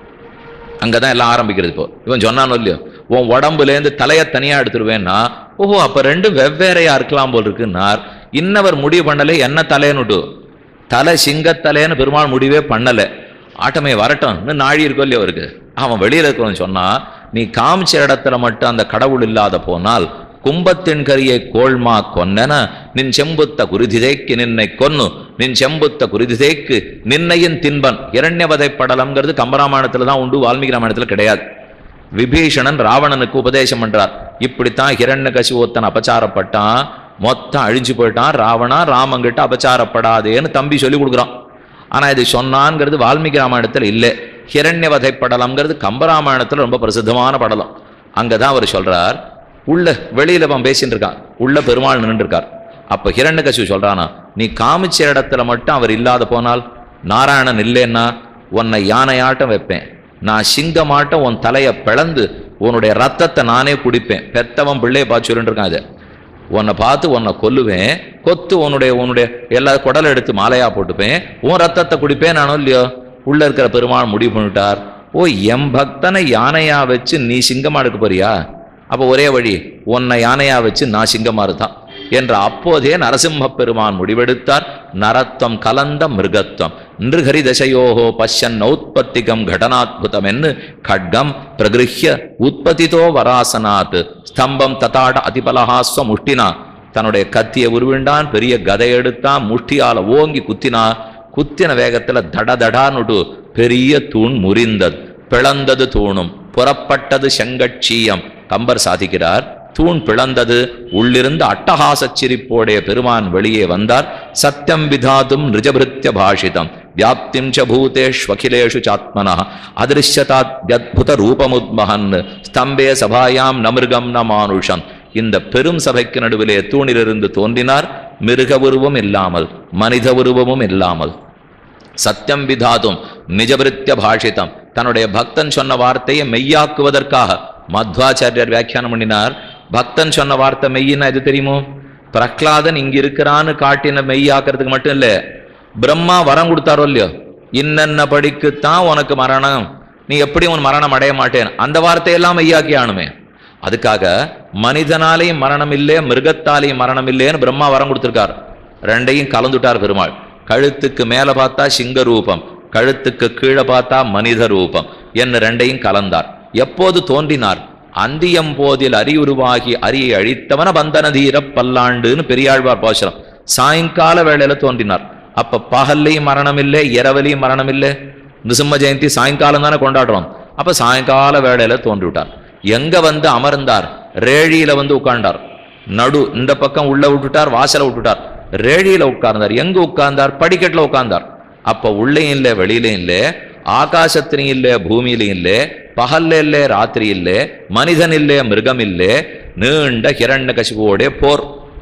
அங்கதான் எல்லாம் ஆரம்பிக்கிறது இப்போ இவன் சொன்னானோ இல்லையோ உன் உடம்புலேருந்து தலையை தனியா எடுத்துருவேன்னா ஓஹோ அப்ப ரெண்டும் வெவ்வேறையா இருக்கலாம் போல் இருக்குன்னார் இன்னவர் முடிவு பண்ணல என்ன தலையனுட்டு தலை சிங்கத்தலைன்னு பெருமாள் முடிவே பண்ணல ஆட்டமே வரட்டும் இன்னும் நாழி இருக்கோ இல்லையோ அவருக்கு அவன் வெளியில இருக்கிறவன் சொன்னா நீ காமிச்ச இடத்துல மட்டும் அந்த கடவுள் இல்லாத போனால் கும்பத்தின் கரியை கோள்மா கொன்னன நின் செம்புத்த குருதிதேக்கு நின்னை கொன்னு நின் செம்புத்த குருதிதேக்கு நின்னையின் தின்பன் இரண்யவதை படலம்ங்கிறது கம்பராமாயணத்துல தான் உண்டு வால்மீகி ராமாயணத்துல கிடையாது விபீஷணன் ராவணனுக்கு உபதேசம் பண்றார் இப்படித்தான் ஹிரண்ய கசிவோத்தன் அபச்சாரப்பட்டான் மொத்தம் அழிஞ்சு போயிட்டான் ராவணா ராமங்கிட்ட அபச்சாரப்படாதேன்னு தம்பி சொல்லி கொடுக்குறான் ஆனா இது சொன்னான்ங்கிறது வால்மீகி ராமாயணத்துல இல்லை ஹிரண்யவதை படலம்ங்கிறது கம்பராமாயணத்துல ரொம்ப பிரசித்தமான படலம் அங்கதான் அவர் சொல்றார் உள்ள வெளியில அவன் பேசிட்டு இருக்கான் உள்ள பெருமாள் நின்று இருக்கார் அப்ப ஹிரண்யகசிபு சொல்றானா நீ காமிச்ச இடத்துல மட்டும் அவர் இல்லாத போனால் நாராயணன் இல்லைன்னா உன்னை யானையாட்டம் வைப்பேன் நான் சிங்கமாட்டம் உன் தலையை பிளந்து உன்னுடைய ரத்தத்தை நானே குடிப்பேன் பெத்தவன் பிள்ளைய பார்த்து சொல்லிட்டு இருக்கான் இதை உன்னை பார்த்து உன்னை கொல்லுவேன் கொத்து உன்னுடைய உன்னுடைய எல்லா குடலை எடுத்து மாலையா போட்டுப்பேன் உன் ரத்தத்தை குடிப்பேன் நானும் இல்லையோ உள்ள இருக்கிற பெருமாள் முடிவு பண்ணிட்டார் ஓ எம் பக்தனை யானையா வச்சு நீ சிங்கமா எடுக்க போறியா அப்ப ஒரே வழி உன்னை யானையா வச்சு நான் சிங்கமா இருதான் என்ற அப்போதே நரசிம்ம பெருமான் முடிவெடுத்தார் நரத்வம் கலந்த மிருகத்வம் நிருகரி தசையோகோ பஷ்யன் ஔத்பத்திகம் கடனாத்புதம் என்று கட்கம் பிரகிருஹ்ய உற்பத்திதோ வராசனாத் ஸ்தம்பம் ததாட அதிபலஹாஸ்வ முஷ்டினா தன்னுடைய கத்தியை உருவிண்டான் பெரிய கதை எடுத்தான் முஷ்டியால ஓங்கி குத்தினா குத்தின வேகத்துல தட தடான்னுட்டு பெரிய தூண் முறிந்தது பிளந்தது தூணும் புறப்பட்டது செங்கட்சியம் கம்பர் சாதிக்கிறார் தூண் பிளந்தது உள்ளிருந்து அட்டகாசச் சிரிப்போடைய பெருமான் வெளியே வந்தார் சத்தியம் விதாதும் நிஜபிருத்திய பாஷிதம் வியாப்திம் ச பூதேஷ்வகிலேஷு சாத்மனா அதிருஷ்யதாத்யத்புத ரூபமுத்மகன் ஸ்தம்பே சபாயாம் நமிருகம் ந மானுஷம் இந்த பெரும் சபைக்கு நடுவிலே தூணிலிருந்து தோன்றினார் மிருக உருவம் இல்லாமல் மனித உருவமும் இல்லாமல் சத்தியம் விதாதும் நிஜபிருத்திய பாஷிதம் தன்னுடைய பக்தன் சொன்ன வார்த்தையை மெய்யாக்குவதற்காக மத்வாச்சாரியர் வியாக்கியானம் பண்ணினார் பக்தன் சொன்ன வார்த்தை மெய்யின்னா இது தெரியுமோ பிரகலாதன் இங்க இருக்கிறான்னு காட்டின மெய்யாக்குறதுக்கு மட்டும் இல்ல பிரம்மா வரம் கொடுத்தாரோ இல்லையோ இன்னென்ன படிக்குத்தான் உனக்கு மரணம் நீ எப்படி உன் மரணம் அடைய மாட்டேன் அந்த வார்த்தையெல்லாம் மெய்யாக்கி ஆணுமே அதுக்காக மனிதனாலேயும் மரணம் இல்லை மிருகத்தாலேயும் மரணம் இல்லைன்னு பிரம்மா வரம் கொடுத்திருக்கார் ரெண்டையும் கலந்துட்டார் பெருமாள் கழுத்துக்கு மேல பார்த்தா சிங்க ரூபம் கழுத்துக்கு கீழே பார்த்தா மனித ரூபம் என்ன ரெண்டையும் கலந்தார் எப்போது தோன்றினார் அந்தியம் போதில் அரியுருவாகி அரியை அழித்தவன பந்தன தீர பல்லாண்டுன்னு பெரியாழ்வார் பாசுரம் சாயங்கால வேளையில தோன்றினார் அப்ப பகல்லையும் மரணம் இல்லை இரவலையும் மரணம் இல்லை நிருசிம்ம ஜெயந்தி சாயங்காலம் தானே கொண்டாடுறோம் அப்ப சாயங்கால வேளையில தோன்றி விட்டார் எங்க வந்து அமர்ந்தார் ரேழியில வந்து உட்கார்ந்தார் நடு இந்த பக்கம் உள்ள விட்டுட்டார் வாசல விட்டுட்டார் ரேழியில உட்கார்ந்தார் எங்க உட்கார்ந்தார் படிக்கட்டுல உட்கார்ந்தார் அப்ப உள்ளேயும் இல்லை வெளியிலையும் இல்லை ஆகாசத்திலையும் இல்லை பூமியிலையும் இல்லை பகல்ல இல்லை ராத்திரி இல்லை மனிதன் இல்லை மிருகம் இல்லை நீண்ட ஹிரண்ய கசிவோடே போர்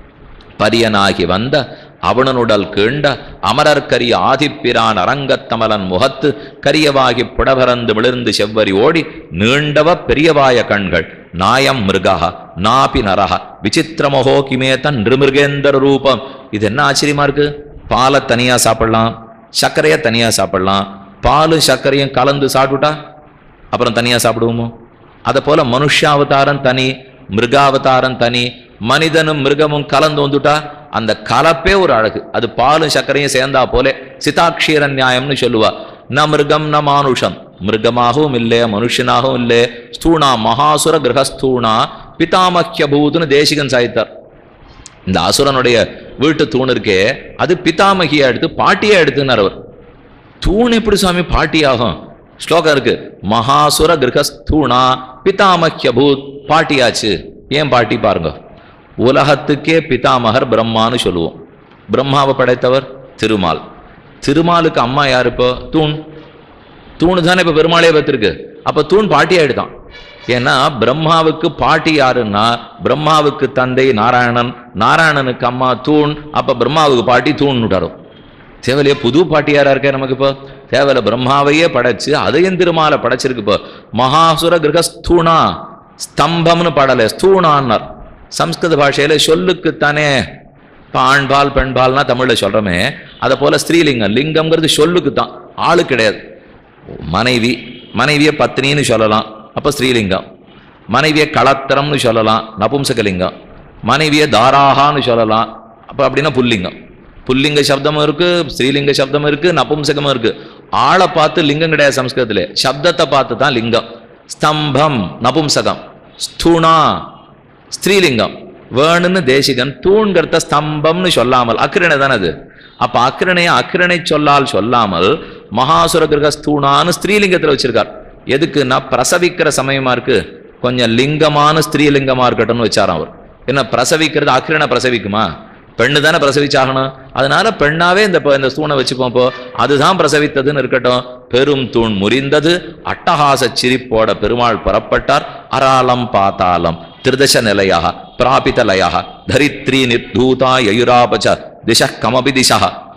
பரியனாகி வந்த அவனனுடல் கீண்ட அமரர்கரிய ஆதிப்பிரான் அரங்கத்தமலன் முகத்து கரியவாகி புடபரந்து மிளிர்ந்து செவ்வரி ஓடி நீண்டவ பெரியவாய கண்கள் நாயம் மிருகா நாபி நரஹ விசித்திரமோகோ கிமேதன் நிருமிருகேந்தர ரூபம் இது என்ன ஆச்சரியமா இருக்கு பாலை தனியா சாப்பிடலாம் சர்க்கரையை தனியா சாப்பிடலாம் பாலும் சர்க்கரையும் கலந்து சாப்பிட்டுட்டா அப்புறம் தனியா சாப்பிடுவோமோ அதை போல மனுஷாவதாரம் தனி மிருகாவதாரம் தனி மனிதனும் மிருகமும் கலந்து வந்துட்டா அந்த கலப்பே ஒரு அழகு அது பாலும் சர்க்கரையும் சேர்ந்தா போலே சிதாட்சீர நியாயம்னு சொல்லுவா ந மிருகம் ந மானுஷம் மிருகமாகவும் இல்லை மனுஷனாகவும் இல்லை ஸ்தூணா மகாசுர கிரகஸ்தூணா பிதாமக்கிய பூதுன்னு தேசிகன் சாய்த்தார் இந்த அசுரனுடைய வீட்டு தூண் இருக்கே அது பிதாமகியா எடுத்து பாட்டியா எடுத்துனார் அவர் தூண் எப்படி சுவாமி பாட்டியாகும் ஸ்லோகம் இருக்கு மகாசுர கிரகஸ்தூணா பிதாமக்கிய பூத் பாட்டியாச்சு ஏன் பாட்டி பாருங்க உலகத்துக்கே பிதாமகர் பிரம்மான்னு சொல்லுவோம் பிரம்மாவை படைத்தவர் திருமால் திருமாலுக்கு அம்மா யார் இப்போ தூண் தூணு தானே இப்போ பெருமாளே பார்த்துருக்கு அப்போ தூண் பாட்டி ஆயிடுதான் ஏன்னா பிரம்மாவுக்கு பாட்டி யாருன்னா பிரம்மாவுக்கு தந்தை நாராயணன் நாராயணனுக்கு அம்மா தூண் அப்ப பிரம்மாவுக்கு பாட்டி தூண் விட்டாரும் தேவலையே புது பாட்டியாரா இருக்கே நமக்கு இப்போ தேவல பிரம்மாவையே படைச்சு அதையும் திருமாலை படைச்சிருக்கு இப்போ மகாசுர கிரகஸ்தூணா ஸ்தம்பம்னு பாடலை ஸ்தூணான்னார் சம்ஸ்கிருத பாஷையில சொல்லுக்குத்தானே இப்போ ஆண்பால் பெண்பால்னா தமிழ்ல சொல்றோமே அதை போல ஸ்திரீலிங்கம் லிங்கம்ங்கிறது சொல்லுக்கு தான் ஆளு கிடையாது மனைவி மனைவியை பத்னின்னு சொல்லலாம் அப்போ ஸ்ரீலிங்கம் மனைவியை களத்திரம்னு சொல்லலாம் நபும்சகலிங்கம் மனைவியை தாராகான்னு சொல்லலாம் அப்போ அப்படின்னா புல்லிங்கம் புல்லிங்க சப்தமும் இருக்கு ஸ்ரீலிங்க சப்தமும் இருக்கு நபும்சகமும் இருக்கு ஆளை பார்த்து லிங்கம் கிடையாது சம்ஸ்கிருதத்துல சப்தத்தை பார்த்து தான் லிங்கம் ஸ்தம்பம் நபும்சகம் ஸ்தூணா ஸ்திரீலிங்கம் வேணுன்னு தேசிகன் தூண்கிறத ஸ்தம்பம்னு சொல்லாமல் அக்கிரணை தானே அது அப்ப அக்கிரணைய அக்கிரணை சொல்லால் சொல்லாமல் மகாசுர கிரகஸ்தூணான்னு ஸ்திரீலிங்கத்துல வச்சிருக்கார் எதுக்குன்னா பிரசவிக்கிற சமயமா இருக்கு கொஞ்சம் லிங்கமான ஸ்திரீலிங்கமா இருக்கட்டும்னு வச்சாராம் அவர் என்ன பிரசவிக்கிறது அக்கிரணை பிரசவிக்குமா பெண்ணு தானே பிரசவிச்சாகணும் அதனால பெண்ணாவே இந்த ப- இந்த தூணை வச்சுப்போம் இப்போ அதுதான் பிரசவித்ததுன்னு இருக்கட்டும் பெரும் தூண் முறிந்தது அட்டகாச சிரிப்போட பெருமாள் புறப்பட்டார் அராலம் பாத்தாளம் திருதச நிலையாக பிராபித லயாக தரித்ரி நிர்தூதா யயுராபச்ச திச கமபி திசா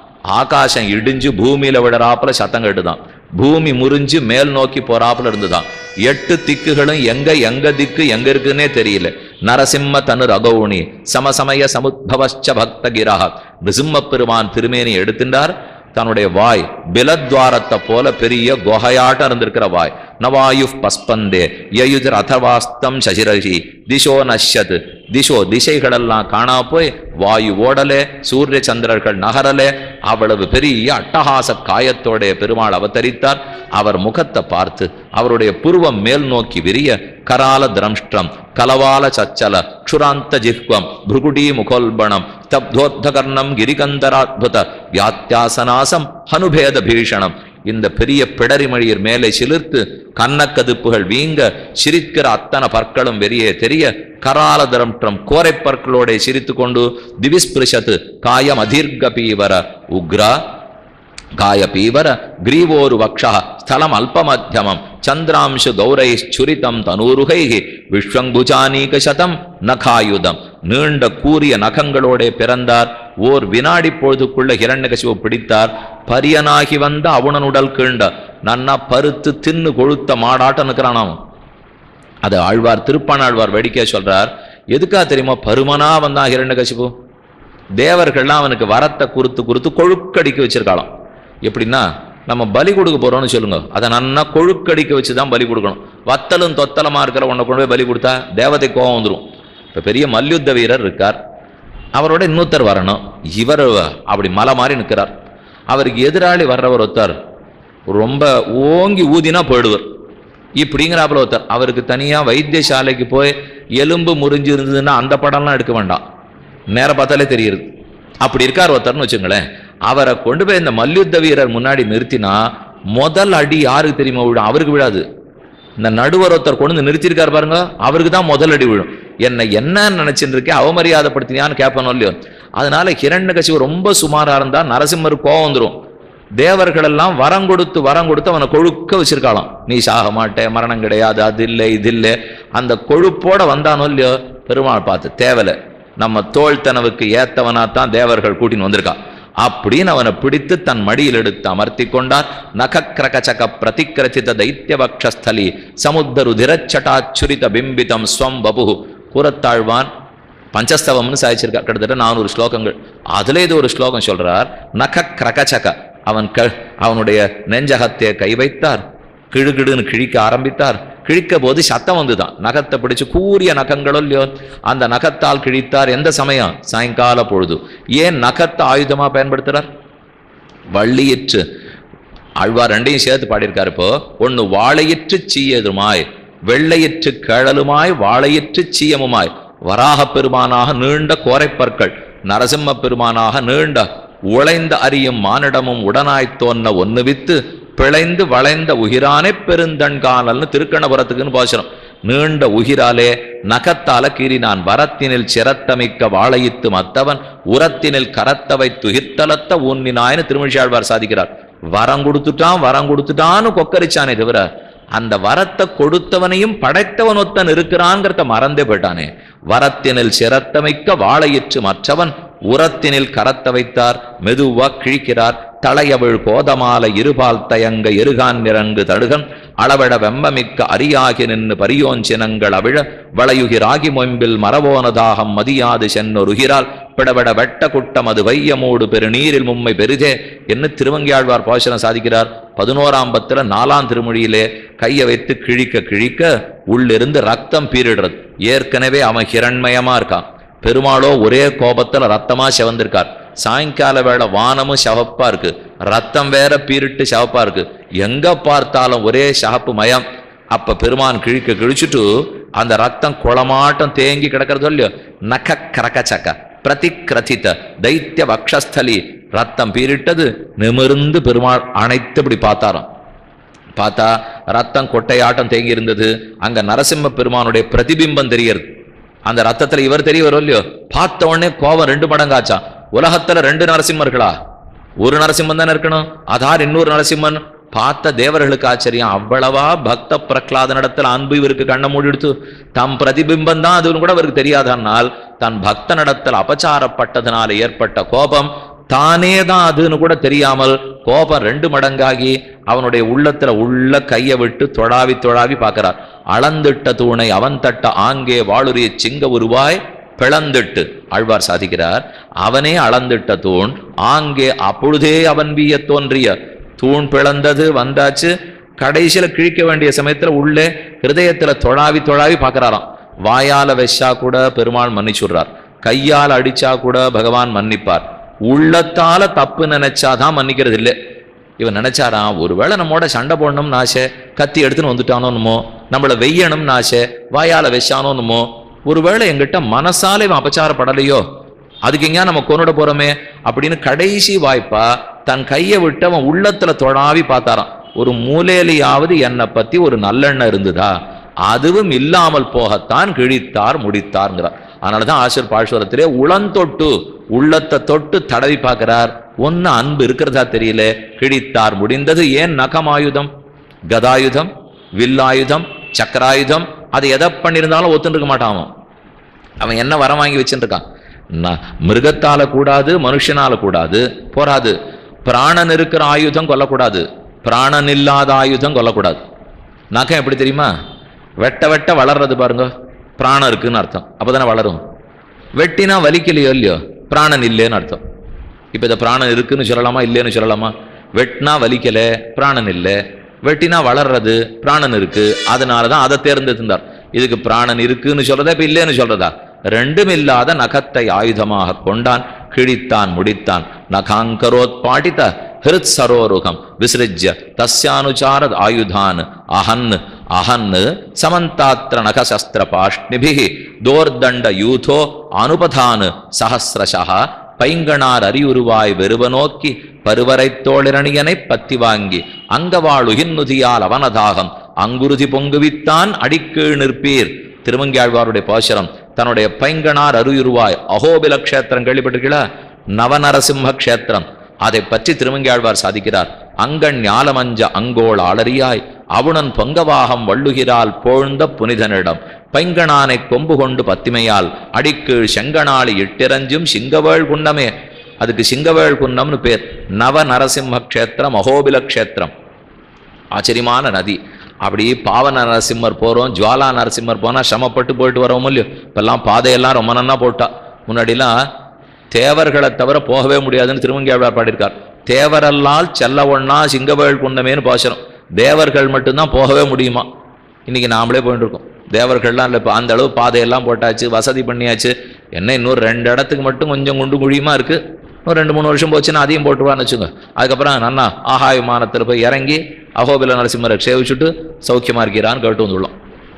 ஆகாசம் இடிஞ்சு பூமியில விடறாப்புல சத்தம் கேட்டுதான் பூமி முறிஞ்சு மேல் நோக்கி போறாப்புல இருந்துதான் எட்டு திக்குகளும் எங்க எங்க திக்கு எங்க இருக்குன்னே தெரியல நரசிம்ம தனு ரகௌணி சமசமய சமுத்பவச்ச பக்தகிரா நிருசிம்ம பெருமான் திருமேனி எடுத்தின்றார் தன்னுடைய வாய் பிலத்வாரத்தை போல பெரிய குகையாட்டம் இருந்திருக்கிற வாய் நவாயு பஸ்பந்தே யயுதிர் அதவாஸ்தம் சசிரகி திசோ நஷ்யத் திசோ திசைகளெல்லாம் காணா போய் வாயு ஓடலே சூரிய சந்திரர்கள் நகரலே அவ்வளவு பெரிய அட்டகாச காயத்தோடைய பெருமாள் அவதரித்தார் அவர் முகத்தை பார்த்து அவருடைய புருவம் மேல் நோக்கி விரிய கரால திரம்ஷ்டம் கலவால சச்சல க்ஷுராந்த ஜிஹ்வம் புருகுடி முகோல்பணம் ஸ்தப்தோத்தகர்ணம் கிரிகந்தராத்புத வியாத்தியாசனாசம் ஹனுபேத பீஷணம் இந்த பெரிய பிடரிமழியர் மேலே சிலிர்த்து கன்னக்கதுப்புகள் வீங்க சிரிக்கிற அத்தனை பற்களும் வெளியே தெரிய கரால திரம்ற்றம் கோரை பற்களோட சிரித்து கொண்டு திவிஸ்பிருஷத்து காயம் அதீர்க பீவர உக்ரா காய பீவர கிரீவோரு வக்ஷா ஸ்தலம் அல்பமத்தியமம் சந்திராம்சு கௌரைச்சுரிதம் தனூருகை விஸ்வங்குஜானீக சதம் நகாயுதம் நீண்ட கூரிய நகங்களோடே பிறந்தார் ஓர் வினாடி பொழுதுக்குள்ள ஹிரண்யகசிபு பிடித்தார் பரியனாகி வந்த அவனனுடல் கீண்ட நன்னா பருத்து தின்னு கொழுத்த மாடாட்டம் நிற்கிறான் அவன் அது ஆழ்வார் திருப்பானாழ்வார் வேடிக்கையா சொல்றார் எதுக்கா தெரியுமா பருமனா வந்தான் ஹிரண்யகசிபு தேவர்கள்லாம் அவனுக்கு வரத்தை குறுத்து குறுத்து கொழுக்கடிக்க வச்சிருக்காளாம் எப்படின்னா நம்ம பலி கொடுக்க போறோம்னு சொல்லுங்க அதை நன்னா கொழுக்கடிக்க வச்சு தான் பலி கொடுக்கணும் வத்தலும் தொத்தலமா இருக்கிற உன்னை கொண்டு போய் பலி கொடுத்தா தேவதை கோபம் வந்துடும் இப்போ பெரிய மல்யுத்த வீரர் இருக்கார் அவரோட இன்னொருத்தர் வரணும் இவர் அப்படி மலை மாதிரி நிற்கிறார் அவருக்கு எதிராளி வர்றவர் ஒருத்தர் ரொம்ப ஓங்கி ஊதினா போயிடுவர் இப்படிங்கிறாப்புல ஒருத்தர் அவருக்கு தனியாக வைத்தியசாலைக்கு போய் எலும்பு முறிஞ்சு இருந்ததுன்னா அந்த படம்லாம் எடுக்க வேண்டாம் நேர பார்த்தாலே தெரியுது அப்படி இருக்கார் ஒருத்தர்னு வச்சுங்களேன் அவரை கொண்டு போய் இந்த மல்யுத்த வீரர் முன்னாடி நிறுத்தினா முதல் அடி யாருக்கு தெரியுமா விழும் அவருக்கு விழாது இந்த நடுவர் ஒருத்தர் கொண்டு வந்து நிறுத்தியிருக்காரு பாருங்க அவருக்கு தான் முதல் அடி விழும் என்னை என்ன நினைச்சிட்டு இருக்கேன் அவமரியாதைப்படுத்தினியான்னு கேட்பணும் இல்லையோ அதனால ஹிரண்யகசிபு ரொம்ப சுமாரா இருந்தா நரசிம்மர் கோவம் வந்துரும் தேவர்கள் எல்லாம் வரம் கொடுத்து வரம் கொடுத்து அவனை கொழுக்க வச்சிருக்காளாம் நீ சாக மாட்டே மரணம் கிடையாது அது இல்லை இது இல்லை அந்த கொழுப்போட வந்தானோ இல்லையோ பெருமாள் பார்த்து தேவலை நம்ம தோள் தனவுக்கு ஏத்தவனா தான் தேவர்கள் கூட்டின்னு வந்திருக்கா அப்படின்னு அவனை பிடித்து தன் மடியில் எடுத்து அமர்த்தி கொண்டார் நகக்கிரகச்சக பிரதிக்கிரச்சித தைத்தியபக்ஷஸ்தலி சமுத்தருதிரச்சட்டாச்சுரித பிம்பிதம் ஸ்வம் வபு கூறத்தாழ்வான் பஞ்சஸ்தவம்னு சாதிச்சிருக்கார் கிட்டத்தட்ட நானூறு ஸ்லோகங்கள் அதுல இது ஒரு ஸ்லோகம் சொல்றார் நக கிரகச்சக அவன் க அவனுடைய நெஞ்சகத்தை கை வைத்தார் கிழுகிடுன்னு கிழிக்க ஆரம்பித்தார் கிழிக்க போது சத்தம் வந்துதான் நகத்தை பிடிச்சு கூரிய நகங்களோ இல்லையோ அந்த நகத்தால் கிழித்தார் எந்த சமயம் சாயங்கால பொழுது ஏன் நகத்தை ஆயுதமா பயன்படுத்துறார் வள்ளியிற்று ஆழ்வார் ரெண்டையும் சேர்த்து பாடியிருக்காரு இப்போ ஒண்ணு வாழையிற்று சீயதுமாய் வெள்ளையிற்று கேழலுமாய் வாழையிற்று சீயமுமாய் வராகப் பெருமானாக நீண்ட கோரைப்பற்கள் நரசிம்ம பெருமானாக நீண்ட உழைந்த அறியும் மானிடமும் உடனாய்த் தோன்ன ஒன்னு வித்து பிழைந்து வளைந்த உகிரானே பெருந்தண்கானல்னு திருக்கணபுரத்துக்குன்னு பாசனம் நீண்ட உகிராலே நகத்தால கீறினான் வரத்தினில் சிரத்தமிக்க வாழையித்து மத்தவன் உரத்தினில் கரத்தவை துகிர்த்தலத்த ஊன்னினாய்னு திருமணிஷாழ்வார் சாதிக்கிறார் வரம் கொடுத்துட்டான் வரம் கொடுத்துட்டான்னு கொக்கரிச்சானே தவிர அந்த வரத்தை கொடுத்தவனையும் படைத்தவன் ஒத்தன் இருக்கிறான்ங்கிறத மறந்தே போயிட்டானே வரத்தினில் சிரத்தமைக்க வாழையிற்று மற்றவன் உரத்தினில் கரத்த வைத்தார் மெதுவா கிழிக்கிறார் தலையவிழ் கோதமால இருபால் தயங்க எருகான் நிறங்கு தடுகன் அளவிட வெம்பமிக்க அரியாகி நின்று பரியோஞ்சினங்கள் அவிழ வளையுகிராகி மொம்பில் மரவோனதாகம் மதியாது சென்னொருகிறாள் பிடவிட வெட்ட குட்டம் அது வையமூடு பெருநீரில் மும்மை பெரிதே என்று திருவங்கியாழ்வார் பாசனம் சாதிக்கிறார் பதினோராம் பத்துல நாலாம் திருமொழியிலே கையை வைத்து கிழிக்க கிழிக்க உள்ளிருந்து ரத்தம் பீரிடுறது ஏற்கனவே அவன் ஹிரண்மயமா இருக்கான் பெருமாளோ ஒரே கோபத்துல ரத்தமா செவந்திருக்கார் சாயங்கால வேளை வானமும் சிவப்பா இருக்கு ரத்தம் வேற பீரிட்டு சிவப்பா இருக்கு எங்க பார்த்தாலும் ஒரே சிவப்பு மயம் அப்ப பெருமான் கிழிக்க கிழிச்சுட்டு அந்த ரத்தம் குளமாட்டம் தேங்கி கிடக்கிறது இல்லையோ நக கரகச்சக்க பிரதிக்ரதித்த தைத்திய வக்ஷஸ்தலி ரத்தம் பீரிட்டது நிமிர்ந்து பெருமாள் அனைத்து இப்படி பார்த்தாராம் பார்த்தா ரத்தம் கொட்டையாட்டம் தேங்கி இருந்தது அங்க நரசிம்ம பெருமானுடைய பிரதிபிம்பம் தெரியறது அந்த ரத்தத்துல இவர் தெரிய வரும் இல்லையோ பார்த்த உடனே கோபம் ரெண்டு மடங்காச்சான் உலகத்துல ரெண்டு நரசிம்மர்களா ஒரு நரசிம்மன் தானே இருக்கணும் அதார் இன்னொரு நரசிம்மன் பார்த்த தேவர்களுக்கு ஆச்சரியம் அவ்வளவா பக்த பிரகலாதனிடத்துல அன்பு இவருக்கு கண்ணை மூடி எடுத்து தம் பிரதிபிம்பம் தான் அதுன்னு கூட அவருக்கு தெரியாதனால் தன் பக்தனிடத்தில் அபச்சாரப்பட்டதனால ஏற்பட்ட கோபம் தானே தான் அதுன்னு கூட தெரியாமல் கோபம் ரெண்டு மடங்காகி அவனுடைய உள்ளத்துல உள்ள கையை விட்டு தொழாவி தொழாவி பார்க்கிறார் அளந்திட்ட தூணை அவன் தட்ட ஆங்கே வாளுரிய சிங்க உருவாய் பிளந்திட்டு ஆழ்வார் சாதிக்கிறார் அவனே அளந்திட்ட தூண் ஆங்கே அப்பொழுதே அவன் வீய தோன்றிய தூண் பிளந்தது வந்தாச்சு கடைசியில கிழிக்க வேண்டிய சமயத்துல உள்ளே ஹிருதயத்துல தொழாவி தொழாவி பார்க்கறாராம் வாயால வெச்சா கூட பெருமாள் மன்னிச்சுடுறார் கையால் அடிச்சா கூட பகவான் மன்னிப்பார் உள்ளத்தால தப்பு நினைச்சாதான் மன்னிக்கிறது இல்லை இவன் நினைச்சாராம் ஒருவேளை நம்மோட சண்டை போடணும்னு ஆசை கத்தி எடுத்துன்னு வந்துட்டானோன்னுமோ நம்மளை வெய்யணும்னு ஆசை வாயால வெச்சானோன்னுமோ ஒருவேளை எங்கிட்ட மனசால இவன் அபச்சாரப்படலையோ அதுக்கு எங்கேயா நம்ம கொண்டுட போறோமே அப்படின்னு கடைசி வாய்ப்பா தன் கையை விட்டு அவன் உள்ளத்துல தொழாவி பார்த்தாராம் ஒரு மூலையிலையாவது என்னை பத்தி ஒரு நல்லெண்ணம் இருந்ததா அதுவும் இல்லாமல் போகத்தான் கிழித்தார் முடித்தார்ங்கிறார் அதனாலதான் ஆசிரியர் பாழ்வரத்திலே உளந்தொட்டு உள்ளத்தை தொட்டு தடவி பார்க்கிறார் ஒன்னு அன்பு இருக்கிறதா தெரியல கிழித்தார் முடிந்தது ஏன் நகமாயுதம் கதாயுதம் வில்லாயுதம் சக்கராயுதம் அது எதை பண்ணியிருந்தாலும் ஒத்துருக்க மாட்டான் அவன் அவன் என்ன வரம் வாங்கி வச்சுட்டு இருக்கான் ந- மிருகத்தால கூடாது மனுஷனால கூடாது போராது பிராணன் இருக்கிற ஆயுதம் கொல்லக்கூடாது பிராணன் இல்லாத ஆயுதம் கொல்லக்கூடாது நகம் எப்படி தெரியுமா வெட்ட வெட்ட வளர்றது பாருங்க பிராணம் இருக்குன்னு அர்த்தம் அப்பதானே வளரும் வெட்டினா வலிக்கலையோ இல்லையோ பிராணன் இல்லைன்னு அர்த்தம் இப்போ இந்த பிராணன் இருக்குன்னு சொல்லலாமா இல்லைன்னு சொல்லலாமா வெட்டினா வலிக்கல பிராணன் இல்லை வெட்டினா வளர்றது பிராணன் இருக்கு அதனால தான் அதை தேர்ந்தெடுத்தார் இதுக்கு பிராணன் இருக்குன்னு சொல்றதா இப்போ இல்லைன்னு சொல்றதா ரெண்டும் இல்லாத நகத்தை ஆயுதமாக கொண்டான் கிழித்தான் முடித்தான் நகாங்கரோத் பாடித ஹிருத் சரோருகம் விசிருஜ்ய தஸ்யானுச்சார ஆயுதான் அஹன் அஹன் சமந்தாத்திர நகசஸ்திர பாஷ்ணிபிகி தோர்தண்ட யூதோ அனுபதான் சஹசிரஷா பைங்கணார் அரியுருவாய் வெறுவ நோக்கி பருவரைத் தோளிரணியனை பத்தி வாங்கி அங்கவாளுகின்னுதியால் அவனதாகம் அங்குருதி பொங்குவித்தான் அடிக்கீழ் நிற்பீர் திருமங்கியாழ்வாருடைய பாசுரம் தன்னுடைய பைங்கணார் அருயுருவாய் அகோபில க்ஷேத்திரம் கேள்விப்பட்டிருக்கீங்களா நவநரசிம்ம க்ஷேத்திரம் அதை பற்றி திருமங்கியாழ்வார் சாதிக்கிறார் அங்கண் ஞாலமஞ்ச அங்கோள் ஆளறியாய் அவுணன் பொங்கவாகம் வள்ளுகிறால் போழ்ந்த புனிதனிடம் பைங்கணானை கொம்பு கொண்டு பத்திமையால் அடிக்கீழ் செங்கணாளி இட்டிரஞ்சும் சிங்கவேள் குன்னமே அதுக்கு சிங்கவேள் குன்னம்னு பேர் நவ நரசிம்ம க்ஷேத்திரம் அகோபில க்ஷேத்திரம் ஆச்சரியமான நதி அப்படி பாவன நரசிம்மர் போகிறோம் ஜுவாலா நரசிம்மர் போனால் சிரமப்பட்டு போயிட்டு வரோமோ இல்லையோ இப்பெல்லாம் பாதையெல்லாம் ரொம்ப நன்னா போட்டா முன்னாடிலாம் தேவர்களை தவிர போகவே முடியாதுன்னு திருமங்கியாழ்வார் பாடியிருக்கார் தேவரல்லால் செல்ல ஒண்ணா சிங்கவேள் குண்டமேன்னு பாசுரம் தேவர்கள் மட்டும்தான் போகவே முடியுமா இன்னைக்கு நாமளே போயிட்டு இருக்கோம் தேவர்கள்லாம் இல்லை இப்போ அந்த அளவு பாதையெல்லாம் போட்டாச்சு வசதி பண்ணியாச்சு என்ன இன்னொரு ரெண்டு இடத்துக்கு மட்டும் கொஞ்சம் குண்டு குழியுமா இருக்கு ஒரு ரெண்டு மூணு வருஷம் போச்சுன்னா அதையும் போட்டுருவான்னு வச்சுங்க அதுக்கப்புறம் நன்னா ஆஹா விமானத்தில் போய் இறங்கி அகோபில நரசிம்மரை சேவிச்சுட்டு சௌக்கியமா இருக்கிறான்னு கேட்டு வந்துள்ளோம்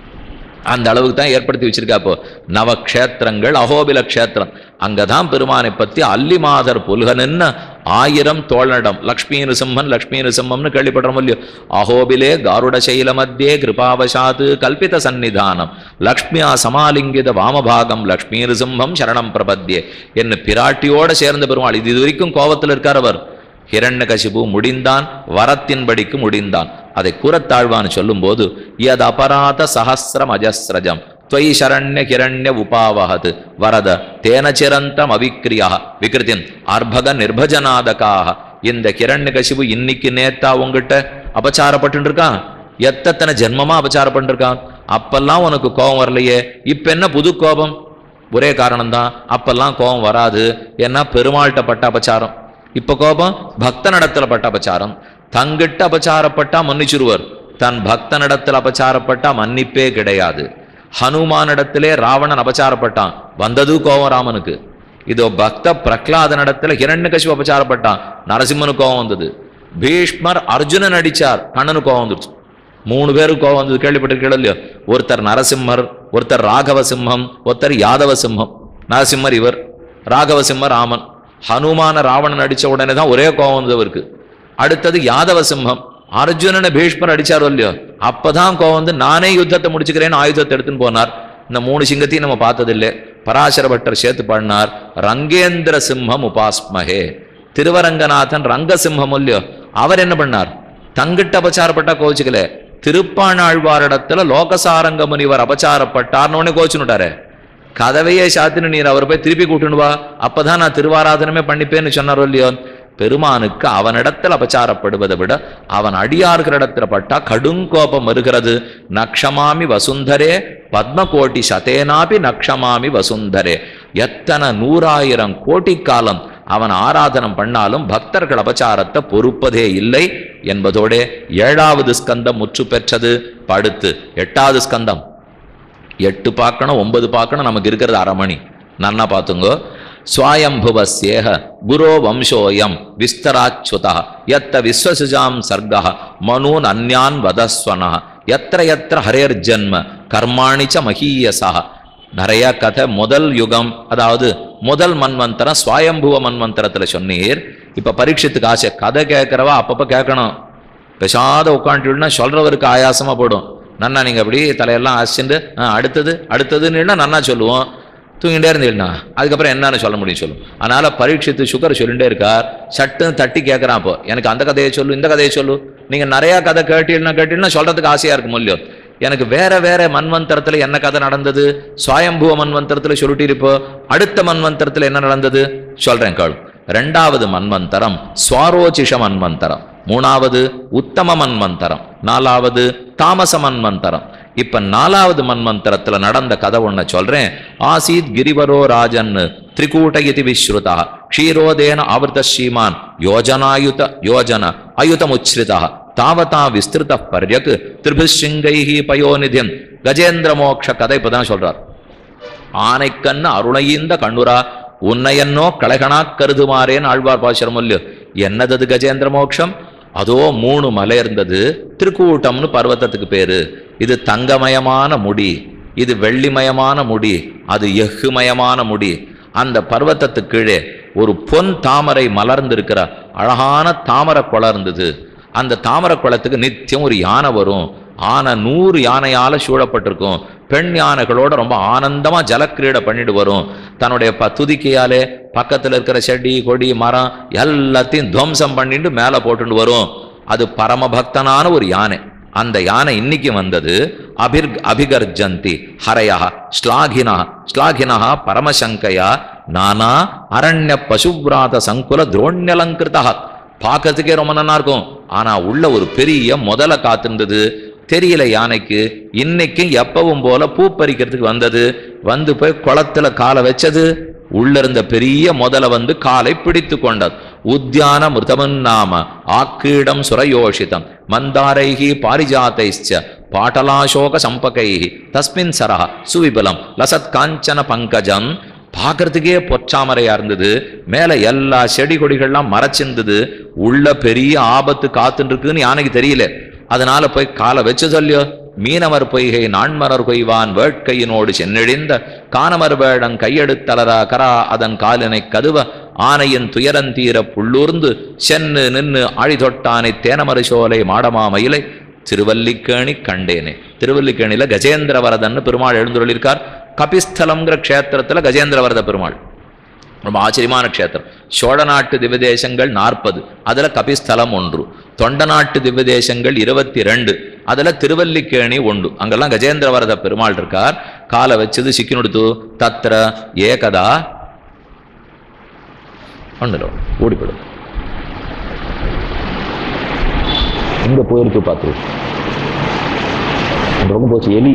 அந்த அளவுக்கு தான் ஏற்படுத்தி வச்சிருக்கா இப்போ நவக்ஷேத்திரங்கள் அகோபில க்ஷேத்திரம் அங்கதான் பெருமானை பத்தி அல்லிமாதர் புல்கன்னு ஆயிரம் தோழனிடம் லக்ஷ்மி நிருசிம்மன் லக்ஷ்மி நிருசிம்மம்னு கேள்விப்படுறோம் இல்லையோ அகோபிலே காருட சைல மத்தியே கிருபாவசாத்து கல்பித சந்நிதானம் லக்ஷ்மியா சமாலிங்கித வாமபாகம் லக்ஷ்மி நிருசிம்மம் சரணம் பிரபத்தியே என்ன பிராட்டியோட சேர்ந்த பெருமாள் இது இது வரைக்கும் கோபத்தில் இருக்கார் அவர் ஹிரண்யகசிபு முடிந்தான் வரத்தின்படிக்கு முடிந்தான் அதை கூறத்தாழ்வான்னு சொல்லும்போது யத் அபராத சஹசிரம் அஜஸ்ரஜம் துவயி சரண்ய கிரண்ய உபாவகது வரத தேன சிரந்தம் அவிக்ரியா விகிருத்தின் அர்பக நிர்பஜனாதகாக இந்த கிரண்யகசிபு இன்னைக்கு நேத்தா உங்ககிட்ட அபச்சாரப்பட்டு இருக்கான் எத்தனை ஜென்மமா அபச்சாரப்பட்டு இருக்கான் அப்பெல்லாம் உனக்கு கோபம் வரலையே இப்ப என்ன புது கோபம் ஒரே காரணம்தான் அப்பெல்லாம் கோபம் வராது ஏன்னா பெருமாள்கிட்ட பட்ட அபச்சாரம் இப்ப கோபம் பக்தனிடத்துல பட்ட அபச்சாரம் தங்கிட்ட அபச்சாரப்பட்டா மன்னிச்சிருவர் தன் பக்தனிடத்தில் அபச்சாரப்பட்டா மன்னிப்பே கிடையாது ஹனுமானிடத்திலே ராவணன் அபச்சாரப்பட்டான் வந்தது கோபம் ராமனுக்கு இதோ பக்த பிரகலாதனிடத்துல ஹிரண்யகசிபு அபச்சாரப்பட்டான் நரசிம்மனுக்கு கோபம் வந்தது பீஷ்மர் அர்ஜுனன் அடிச்சார் கண்ணனுக்கு கோபம் வந்துருச்சு மூணு பேருக்கு கோபம் வந்தது கேள்விப்பட்டிருக்கீங்களோ இல்லையோ ஒருத்தர் நரசிம்மர் ஒருத்தர் ராகவ சிம்மம் ஒருத்தர் யாதவ சிம்மம் நரசிம்மர் இவர் ராகவ சிம்மர் ராமன் ஹனுமான ராவணன் அடிச்ச உடனே தான் ஒரே கோபம் வந்தது அவருக்கு அடுத்தது யாதவ சிம்மம் அர்ஜுனனை பீஷ்மர் அடிச்சாரோ இல்லையோ அப்பதான் கோபம் வந்து நானே யுத்தத்தை முடிச்சுக்கிறேன்னு ஆயுதத்தை எடுத்துன்னு போனார் இந்த மூணு சிங்கத்தையும் நம்ம பார்த்ததில்லை பராசர பட்டர் சேர்த்து பாடினார் ரங்கேந்திர சிம்மம் உபாஸ்மகே திருவரங்கநாதன் ரங்கசிம்மம் இல்லையோ அவர் என்ன பண்ணார் தங்கிட்ட அபச்சாரப்பட்டா கோச்சுக்கல திருப்பாணாழ்வாரிடத்துல லோகசாரங்க முனிவர் அபச்சாரப்பட்டார்னு உடனே கோச்சுனுட்டாரு கதவையே சாத்தின்னு நீர் அவர் போய் திருப்பி கூட்டுன்னு வா அப்பதான் நான் திருவாராதனமே பண்ணிப்பேன்னு சொன்னாரோ இல்லையோ பெருமானுக்கு அவனிடத்தில் அபச்சாரப்படுவதை விட அவன் அடியார்களிடத்துல பட்டா கடுங்கோபம் வருகிறது நக்ஷமாமி வசுந்தரே பத்மகோட்டி சதேனாபி நக்ஷமாமி வசுந்தரே எத்தனை நூறாயிரம் கோடி காலம் அவன் ஆராதனம் பண்ணாலும் பக்தர்கள் அபச்சாரத்தை பொறுப்பதே இல்லை என்பதோட ஏழாவது ஸ்கந்தம் முற்று பெற்றது படுத்து எட்டாவது ஸ்கந்தம் எட்டு பார்க்கணும் ஒன்பது பார்க்கணும் நமக்கு இருக்கிறது அரை மணி நன்னா பார்த்துங்கோ ஸ்வாயம்புவசேக குரோ வம்சோயம் விஸ்தராச்சுதா எத்த விஸ்வசுஜாம் சர்கா மனூன் அந்யான் வதஸ்வன எத்திர எத்திர ஹரேர் ஜன்ம கர்மாணிச்ச மகீயசா நிறைய கதை முதல் யுகம் அதாவது முதல் மன்வந்தரம் ஸ்வயம்புவ மன்வந்தரத்துல சொன்னீர் இப்ப பரீட்சத்துக்கு ஆசை கதை கேட்கிறவா அப்பப்ப கேட்கணும் பெசாத உட்காந்துட்டுனா சொல்றவருக்கு ஆயாசமா போடும் நன்னா நீங்க அப்படி தலையெல்லாம் அசிச்சுட்டு "ஆ, அடுத்தது அடுத்ததுன்னு நன்னா சொல்லுவோம் தூங்கிட்டே இருந்தீங்கன்னா அதுக்கப்புறம் என்னன்னு சொல்ல முடியும் சொல்லும் அதனால பரீட்சித்து சுகர் சொல்லிட்டே இருக்கார் சட்டுன்னு தட்டி கேட்கறான் அப்போ எனக்கு அந்த கதையை சொல்லு இந்த கதையை சொல்லு நீங்க நிறைய கதை கேட்டீங்கன்னா கேட்டீங்கன்னா சொல்றதுக்கு ஆசையா இருக்கும் இல்லையோ எனக்கு வேற வேற மன்வந்தரத்துல என்ன கதை நடந்தது சுவயம்புவ மன்வந்தரத்துல சொல்லிட்டு இப்போ அடுத்த மன்வந்தரத்துல என்ன நடந்தது சொல்றேன் கேளு ரெண்டாவது மன்வந்தரம் சுவாரோச்சிஷ மன்வந்தரம் மூணாவது உத்தம மன்வந்தரம் நாலாவது தாமச மன்வந்தரம் இப்ப நாலாவது மன்வந்தரத்துல நடந்த கதை ஒண்ண சொல்றேன் ஆசீத் கிரிவரோ ராஜன் திரிகூட இதி விஸ்ருதா க்ஷீரோதேன ஆவர்த்த ஸ்ரீமான் யோஜனாயுத யோஜன அயுதமுச்ரிதா தாவதா விஸ்திருத பர்யக் திரிபிருஷிங்கைஹி பயோநிதியம் கஜேந்திர மோக்ஷ கதை இப்பதான் சொல்றார் ஆனைக்கண்ணு அருணையீந்த கண்ணுரா உன்னையன்னோ களைகனா கருதுமாறேன்னு ஆழ்வார் பாசுரம் இல்லையோ என்னது அது கஜேந்திர மோட்சம் அதோ மூணு மலை இருந்தது திருக்கூட்டம்னு பர்வத்தத்துக்கு பேரு இது தங்கமயமான முடி இது வெள்ளிமயமான முடி அது எஃகுமயமான முடி அந்த பர்வத்தத்துக்கு கீழே ஒரு பொன் தாமரை மலர்ந்திருக்கிற அழகான தாமரை குளம் இருந்தது அந்த தாமரை குளத்துக்கு நித்தியம் ஒரு யானை வரும் ஆனை நூறு யானையால சூழப்பட்டிருக்கும் பெண் யானைகளோட ரொம்ப ஆனந்தமா ஜலக்கிரீடை பண்ணிட்டு வரும் தன்னுடைய ப துதிக்கையாலே பக்கத்துல இருக்கிற செடி கொடி மரம் எல்லாத்தையும் துவம்சம் பண்ணிட்டு மேலே போட்டுட்டு வரும் அது பரமபக்தனான ஒரு யானை அந்த யானை இன்னைக்கு வந்தது அபிர் அபிகர்ஜந்தி ஹரயா ஸ்லாகினா ஸ்லாகினா பரமசங்கையா நானா அரண்ய பசுவிராத சங்குல துரோண்யலங்கிருதா பார்க்கறதுக்கே ரொம்ப நல்லா இருக்கும் ஆனா உள்ள ஒரு பெரிய முதல காத்திருந்தது தெரியல யானைக்கு இன்னைக்கும் எப்பவும் போல பூ பறிக்கிறதுக்கு வந்தது வந்து போய் குளத்துல காலை வச்சது உள்ள இருந்த பெரிய முதல வந்து காலை பிடித்து கொண்டது உத்தியான மிருதமன் நாம ஆக்கீடம் சுரயோஷிதம் மந்தாரைகி பாரிஜாத்தைச்ச பாட்டலாசோக சம்பகை தஸ்மின் சரஹ சுவிபலம் லசத் காஞ்சன பங்கஜம் பார்க்கறதுக்கே பொற்றாமரையா இருந்தது மேல எல்லா செடி கொடிகள்லாம் மறைச்சிருந்தது உள்ள பெரிய ஆபத்து காத்துன்னு இருக்குன்னு யானைக்கு தெரியல அதனால போய் காலை வச்சு சொல்லியோ மீனவர் பொய்கை நான்மலர் கொய்வான் வேட்கையினோடு சென்னெழிந்த கானமர் வேடம் கையெடுத்தலரா கரா அதன் காலினை கதுவ ஆனையின் துயரந்தீர புள்ளூர்ந்து சென்னு நின்னு ஆழிதொட்டானை தேனமரு சோலை மாடமாமயிலை திருவல்லிக்கேணி கண்டேனே திருவல்லிக்கேணியில கஜேந்திரவரதன்னு பெருமாள் எழுந்துள்ளிருக்கார் கபிஸ்தலம்ங்கிற க்ஷேத்திரத்துல கஜேந்திரவரத பெருமாள் ரொம்ப ஆச்சரியமான க்ஷேத்திரம் சோழ நாட்டு திவ்யதேசங்கள் நாற்பது அதுல கபிஸ்தலம் ஒன்று தொண்ட நாட்டு திவ்யதேசங்கள் இருபத்தி ரெண்டு அதுல திருவல்லிக்கேணி ஒன்று அங்கெல்லாம் கஜேந்திரவரத பெருமாள் இருக்கார் காலை வச்சது சிக்கினுடுத்து தத்திர ஏகதா ஒன்றுல ஓடிப்படும் எங்க போயிருக்கு பார்த்து அந்த பக்கம் போச்சு எலி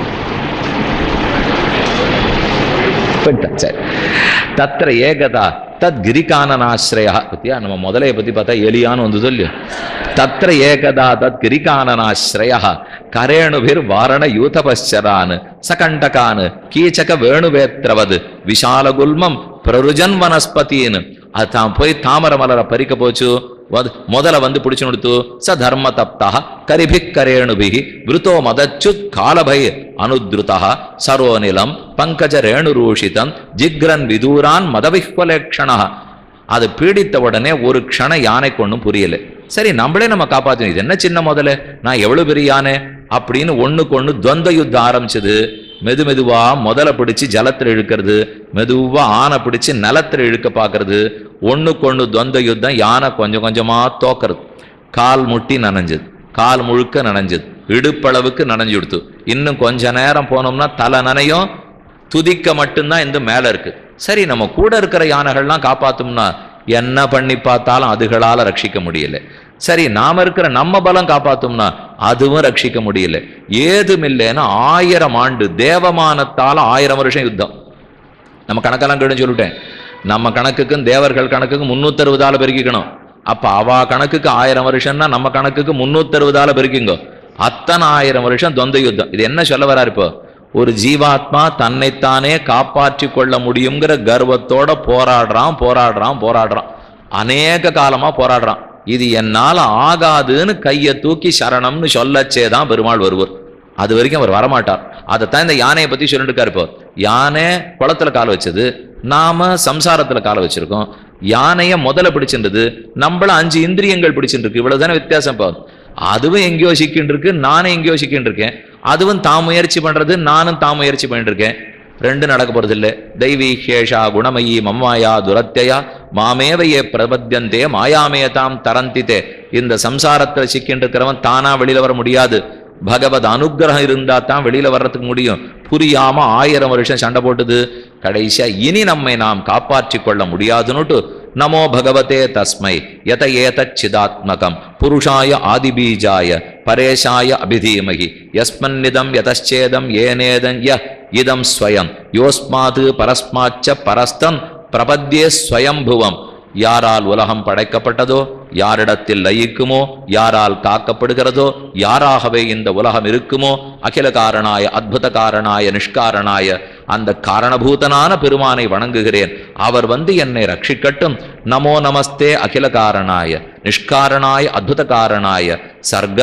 போயிட்டான் சரி தத்திர ஏகதா தத் கிரிகானனாசிரயா பத்தியா நம்ம முதலைய பத்தி பார்த்தா எலியான்னு வந்து சொல்லு தத்திர ஏகதா தத் கிரிகானனாசிரயா கரேணுபிர் வாரண யூதபశ్చரான் சகண்டகான் கீச்சக வேணுவேத்ரவது விஷாலகுல்மம் பிரருஜன் வனஸ்பதின்னு அது தான் போய் தாமர மலரை பறிக்க போச்சு வத- முதல்ல வந்து பிடிச்சு கொடுத்து ச தர்ம தப்தா கரிபிக் கரேணுபிகி விருத்தோ மதச்சு காலபை அனுத்ருதா சரோநிலம் பங்கஜ ரேணுரூஷிதம் ஜிக்ரன் விதூரான் மதவிஹ்வலேக்ஷணா அது பீடித்த உடனே ஒரு க்ஷண யானைக்கு ஒன்றும் புரியல சரி நம்மளே நம்ம காப்பாற்றணும் இது என்ன சின்ன முதல்ல நான் எவ்வளவு பெரிய யானை அப்படின்னு ஒண்ணுக்கு ஒண்ணு துவந்த யுத்தம் ஆரம்பிச்சது மெது மெதுவா முதல்ல பிடிச்சு ஜலத்துல இழுக்கிறது மெதுவா ஆனை பிடிச்சு நிலத்துல இழுக்க பார்க்கறது ஒண்ணுக்கு ஒண்ணு துவந்த யுத்தம் யானை கொஞ்சம் கொஞ்சமா தோக்கறது கால் முட்டி நனைஞ்சது கால் முழுக்க நனைஞ்சது இடுப்பளவுக்கு நனைஞ்சு கொடுத்து இன்னும் கொஞ்ச நேரம் போனோம்னா தலை நனையும் துதிக்க மட்டும்தான் இந்த மேல இருக்கு சரி நம்ம கூட இருக்கிற யானைகள்லாம் காப்பாத்தோம்னா என்ன பண்ணி பார்த்தாலும் அதுகளால ரட்சிக்க முடியல சரி நாம இருக்கிற நம்ம பலம் காப்பாத்தோம்னா அதுவும் ரட்சிக்க முடியல ஏதும் இல்லைன்னா ஆயிரம் ஆண்டு தேவமானத்தால ஆயிரம் வருஷம் யுத்தம் நம்ம கணக்கெல்லாம் கேட்டு சொல்லிட்டேன் நம்ம கணக்குக்கும் தேவர்கள் கணக்குக்கும் முன்னூத்தறுபதால பெருக்கிக்கணும் அப்ப அவா கணக்குக்கு ஆயிரம் வருஷம்னா நம்ம கணக்குக்கு முன்னூத்தறுபதால பெருக்கிங்க அத்தனை ஆயிரம் வருஷம் தொந்த யுத்தம் இது என்ன சொல்ல வராரு இப்போ ஒரு ஜீவாத்மா தன்னைத்தானே காப்பாற்றி கொள்ள முடியுங்கிற கர்வத்தோட போராடுறான் போராடுறான் போராடுறான் அநேக காலமா போராடுறான் இது என்னால ஆகாதுன்னு கையை தூக்கி சரணம்னு சொல்லச்சே தான் பெருமாள் வருவர் அது வரைக்கும் அவர் வரமாட்டார் அதைத்தான் இந்த யானையை பத்தி சொல்லிட்டு இருக்காரு இப்போ யானை குளத்துல கால் வச்சது நாம சம்சாரத்துல கால வச்சிருக்கோம் யானைய முதல்ல பிடிச்சிருந்தது நம்மள அஞ்சு இந்திரியங்கள் பிடிச்சிருக்கு இவ்வளவுதானே வித்தியாசம் இப்போ அதுவும் எங்கேயோ சிக்கின்னு இருக்கு நானும் எங்கேயோ சிக்கின்னு இருக்கேன் அதுவும் தான் முயற்சி பண்றது நானும் தான் முயற்சி பண்ணிட்டு இருக்கேன் ரெண்டு நடக்க போறது இல்லை தெய்வீ ஹேஷா குணமயி மம்மாயா துரத்தையா மாமேவையே பிரபத்தியந்தே மாயாமேதாம் தரந்தித்தே இந்த சம்சாரத்துல சிக்கின்னு இருக்கிறவன் தானா வெளியில வர முடியாது பகவத் அனுக்கிரகம் இருந்தா தான் வெளியில வர்றதுக்கு முடியும் புரியாம ஆயிரம் வருஷம் சண்டை போட்டுது கடைசியா இனி நம்மை நாம் காப்பாற்றிக் கொள்ள முடியாதுன்னுட்டு நமோ பகவதே தஸ்மை யத ஏதச்சிதாத்மகம் புருஷாய ஆதிபீஜாய பரேஷாய அபிதீமகி யஸ்மன்னிதம் யதச்சேதம் ஏனேதம் ய இதம் ஸ்வயம் யோஸ்மாது பரஸ்மாச்ச பரஸ்தம் பிரபத்யே ஸ்வயம்புவம் யாரால் உலகம் படைக்கப்பட்டதோ யாரிடத்தில் லயிக்குமோ யாரால் காக்கப்படுகிறதோ யாராகவே இந்த உலகம் இருக்குமோ அகில காரணாய அத்புத காரணாய நிஷ்காரணாய அந்த காரணபூதனான பெருமானை வணங்குகிறேன் அவர் வந்து என்னை ரட்சிக்கட்டும் நமோ நமஸ்தே அகில காரணாய நிஷ்காரணாய அத்புத காரணாய சர்க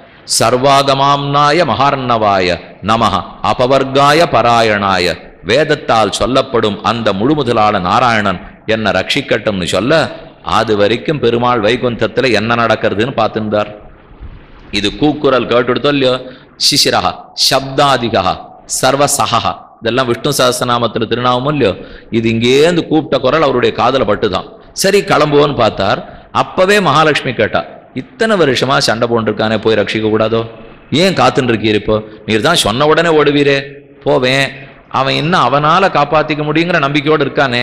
சர்வாகமாம்னாய மகார்ணவாய நமஹ அபவர்காய பராயணாய வேதத்தால் சொல்லப்படும் அந்த முழுமுதலான நாராயணன் என்ன ரட்சிக்கட்டும்னு சொல்ல அது வரைக்கும் பெருமாள் வைகுந்தத்துல என்ன நடக்கிறதுன்னு பார்த்துருந்தார் இது கூக்குரல் கேட்டுடுத்தோ இல்லையோ சிசிரஹா சப்தாதிகா சர்வசகா இதெல்லாம் விஷ்ணு சஹஸ்ரநாமத்துல திருநாமம் இல்லையோ இது இங்கேருந்து கூப்பிட்ட குரல் அவருடைய காதல பட்டுதான் சரி கிளம்புவோன்னு பார்த்தார் அப்பவே மகாலட்சுமி கேட்டா இத்தனை வருஷமா சண்டை போட்டுருக்கானே போய் ரட்சிக்க கூடாதோ ஏன் காத்துன்னு இருக்கீர் இப்போ நீர் தான் சொன்ன உடனே ஓடுவீரே போவேன் அவன் இன்னும் அவனால காப்பாத்திக்க முடியுங்கிற நம்பிக்கையோடு இருக்கானே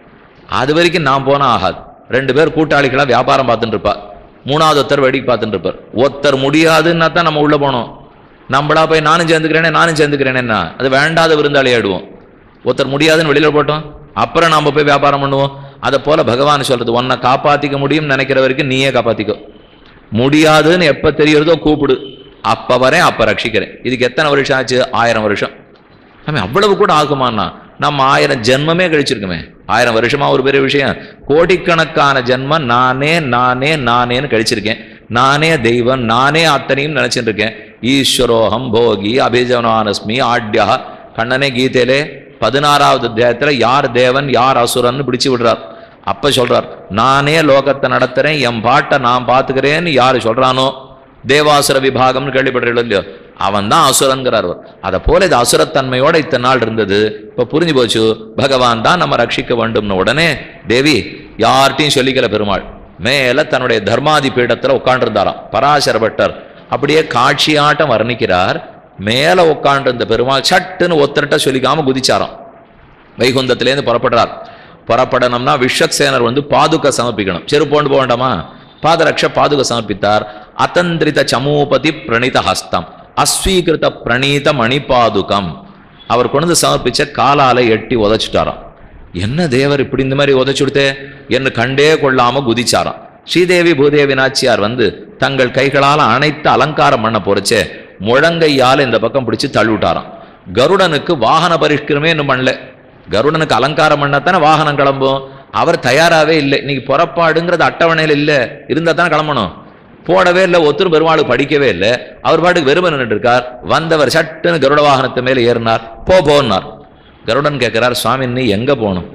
அது வரைக்கும் நான் போனா ஆகாது ரெண்டு பேர் கூட்டாளிகளா வியாபாரம் பார்த்துட்டு இருப்பா மூணாவது ஒருத்தர் வேடிக்கை பார்த்துட்டு இருப்பார் ஒருத்தர் முடியாதுன்னா தான் நம்ம உள்ள போனோம் நம்மளா போய் நானும் சேர்ந்துக்கிறேனே நானும் சேர்ந்துக்கிறேனேன்னா அது வேண்டாத விருந்தாளி ஆயிடுவோம் ஒருத்தர் முடியாதுன்னு வெளியில போட்டோம் அப்புறம் நாம போய் வியாபாரம் பண்ணுவோம் அதை போல பகவான் சொல்றது உன்னை காப்பாத்திக்க முடியும்னு நினைக்கிற வரைக்கும் நீயே காப்பாத்திக்கோ முடியாதுன்னு எப்ப தெரியறதோ கூப்பிடு அப்ப வரேன் அப்ப ரட்சிக்கிறேன் இதுக்கு எத்தனை வருஷம் ஆச்சு ஆயிரம் வருஷம் ஆமாம் அவ்வளவு கூட ஆகுமாண்ணா நம்ம ஆயிரம் ஜென்மமே கழிச்சிருக்கோமே ஆயிரம் வருஷமா ஒரு பெரிய விஷயம் கோடிக்கணக்கான ஜென்மம் நானே நானே நானேன்னு கழிச்சிருக்கேன் நானே தெய்வம் நானே அத்தனையும் நினைச்சிட்டு இருக்கேன் ஈஸ்வரோகம் போகி அபிஜனானஸ்மி ஆட்யா கண்ணனே கீதையிலே பதினாறாவது அத்தியாயத்துல யார் தேவன் யார் அசுரன்னு பிடிச்சு விடுறார் அப்ப சொல்றார் நானே லோகத்தை நடத்துறேன் என் பாட்டை நான் பார்த்துக்கிறேன்னு யாரு சொல்றானோ தேவாசுர விபாகம்னு கேள்விப்படுறீங்களோ இல்லையோ அவன் தான் அசுரன்கிறார் அவர் அதை போல இது அசுரத்தன்மையோட இத்தனை நாள் இருந்தது இப்ப புரிஞ்சு போச்சு பகவான் தான் நம்ம ரட்சிக்க வேண்டும்னு உடனே தேவி யார்கிட்டையும் சொல்லிக்கல பெருமாள் மேல தன்னுடைய தர்மாதி பீடத்துல உட்காண்டிருந்தாராம் பராசர பட்டர் அப்படியே காட்சியாட்டம் வர்ணிக்கிறார் மேல உட்காண்டிருந்த பெருமாள் சட்டுன்னு ஒத்தரட்ட சொல்லிக்காம குதிச்சாராம் வைகுந்தத்திலேருந்து புறப்படுறார் புறப்படணும்னா விஸ்வக்சேனர் வந்து பாதுக சமர்ப்பிக்கணும் செருப்போண்டு போக வேண்டாமா பாதரக்ஷ பாதுக சமர்ப்பித்தார் அத்தந்திரித சமூபதி பிரணித ஹஸ்தம் அஸ்வீகிருத பிரணீத மணிபாதுகம் அவர் கொண்டு வந்து சமர்ப்பிச்ச காலால எட்டி உதைச்சிட்டாராம் என்ன தேவர் இப்படி இந்த மாதிரி உதைச்சுடுத்தே என்று கண்டே கொள்ளாம குதிச்சாராம் ஸ்ரீதேவி பூதேவி நாச்சியார் வந்து தங்கள் கைகளால் அனைத்து அலங்காரம் பண்ண போறச்சே முழங்கையால் இந்த பக்கம் பிடிச்சு தள்ளிவிட்டாராம் கருடனுக்கு வாகன பரிஷ்கரமே இன்னும் பண்ணல கருடனுக்கு அலங்காரம் பண்ணத்தானே வாகனம் கிளம்பும் அவர் தயாராகவே இல்லை இன்னைக்கு புறப்பாடுங்கிறது அட்டவணையில் இல்லை இருந்தால் தானே கிளம்பணும் போடவே இல்லை ஒத்துரும் பெருமாளுக்கு படிக்கவே இல்லை அவர் பாட்டுக்கு வெறுமை நின்றுட்டு இருக்கார் வந்தவர் சட்டுன்னு கருட வாகனத்து மேலே ஏறினார் போ போன்னார் கருடன் கேட்கிறார் சுவாமி நீ எங்கே போகணும்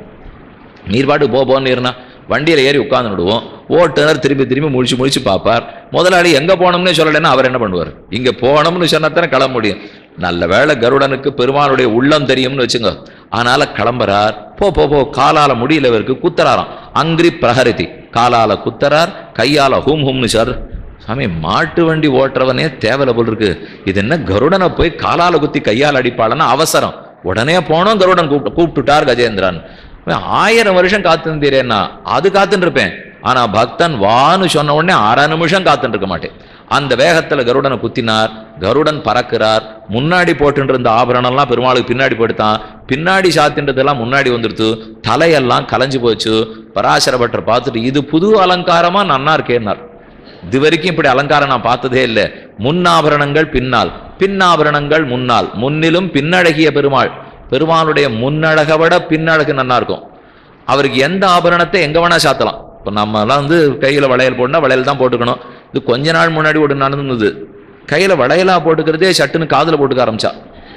நீர் பாட்டுக்கு போ போன்னு ஏறினா வண்டியில் ஏறி உட்கார்ந்து விடுவோம் ஓட்டுநர் திரும்பி திரும்பி முழிச்சு முழிச்சு பார்ப்பார் முதலாளி எங்கே போகணும்னே சொல்லலைன்னா அவர் என்ன பண்ணுவார் இங்கே போகணும்னு சொன்னா தானே கிளம்ப முடியும் நல்ல வேளை கருடனுக்கு பெருமாளுடைய உள்ளம் தெரியும்னு வச்சுங்க அதனால கிளம்புறார் போ போ போ காலால முடியல இவருக்கு குத்துறாராம் அங்கிரி பிரஹரிதி காலால குத்தறார் கையால ஹூம் ஹூம்னு சார் சாமி மாட்டு வண்டி ஓட்டுறவனே தேவையில்ல போல் இருக்கு இது என்ன கருடனை போய் காலால குத்தி கையால் அடிப்பாளன்னா அவசரம் உடனே போனோம் கருடன் கூப்பிட்டு கூப்பிட்டுட்டார் கஜேந்திரன் அவன் ஆயிரம் வருஷம் காத்துருந்தீரேன்னா அது காத்துட்டு இருப்பேன் ஆனா பக்தன் வான்னு சொன்ன உடனே அரை நிமிஷம் காத்துட்டு இருக்க மாட்டேன் அந்த வேகத்துல கருடனை குத்தினார் கருடன் பறக்கிறார் முன்னாடி போட்டுட்டு இருந்த ஆபரணம்லாம் பெருமாளுக்கு பின்னாடி போயிட்டான் பின்னாடி சாத்தின்றதெல்லாம் முன்னாடி வந்துடுத்து தலையெல்லாம் கலைஞ்சு போச்சு பராசரப்பட்டர் பார்த்துட்டு இது புது அலங்காரமா நன்னா இருக்கேன்னார் இது வரைக்கும் இப்படி அலங்காரம் நான் பார்த்ததே இல்லை முன்னாபரணங்கள் பின்னால் பின்னாபரணங்கள் முன்னால் முன்னிலும் பின்னழகிய பெருமாள் பெருமாளுடைய முன்னழகை விட பின்னழகு நன்னா இருக்கும் அவருக்கு எந்த ஆபரணத்தை எங்க வேணா சாத்தலாம் இப்போ நம்மலாம் வந்து கையில வளையல் போடனா வளையல் தான் போட்டுக்கணும் இது கொஞ்ச நாள் முன்னாடி ஒரு நடந்தது கையில வளையலா போட்டுக்கிறதே சட்டுன்னு காதுல போட்டுக்க ஆரம்பிச்சா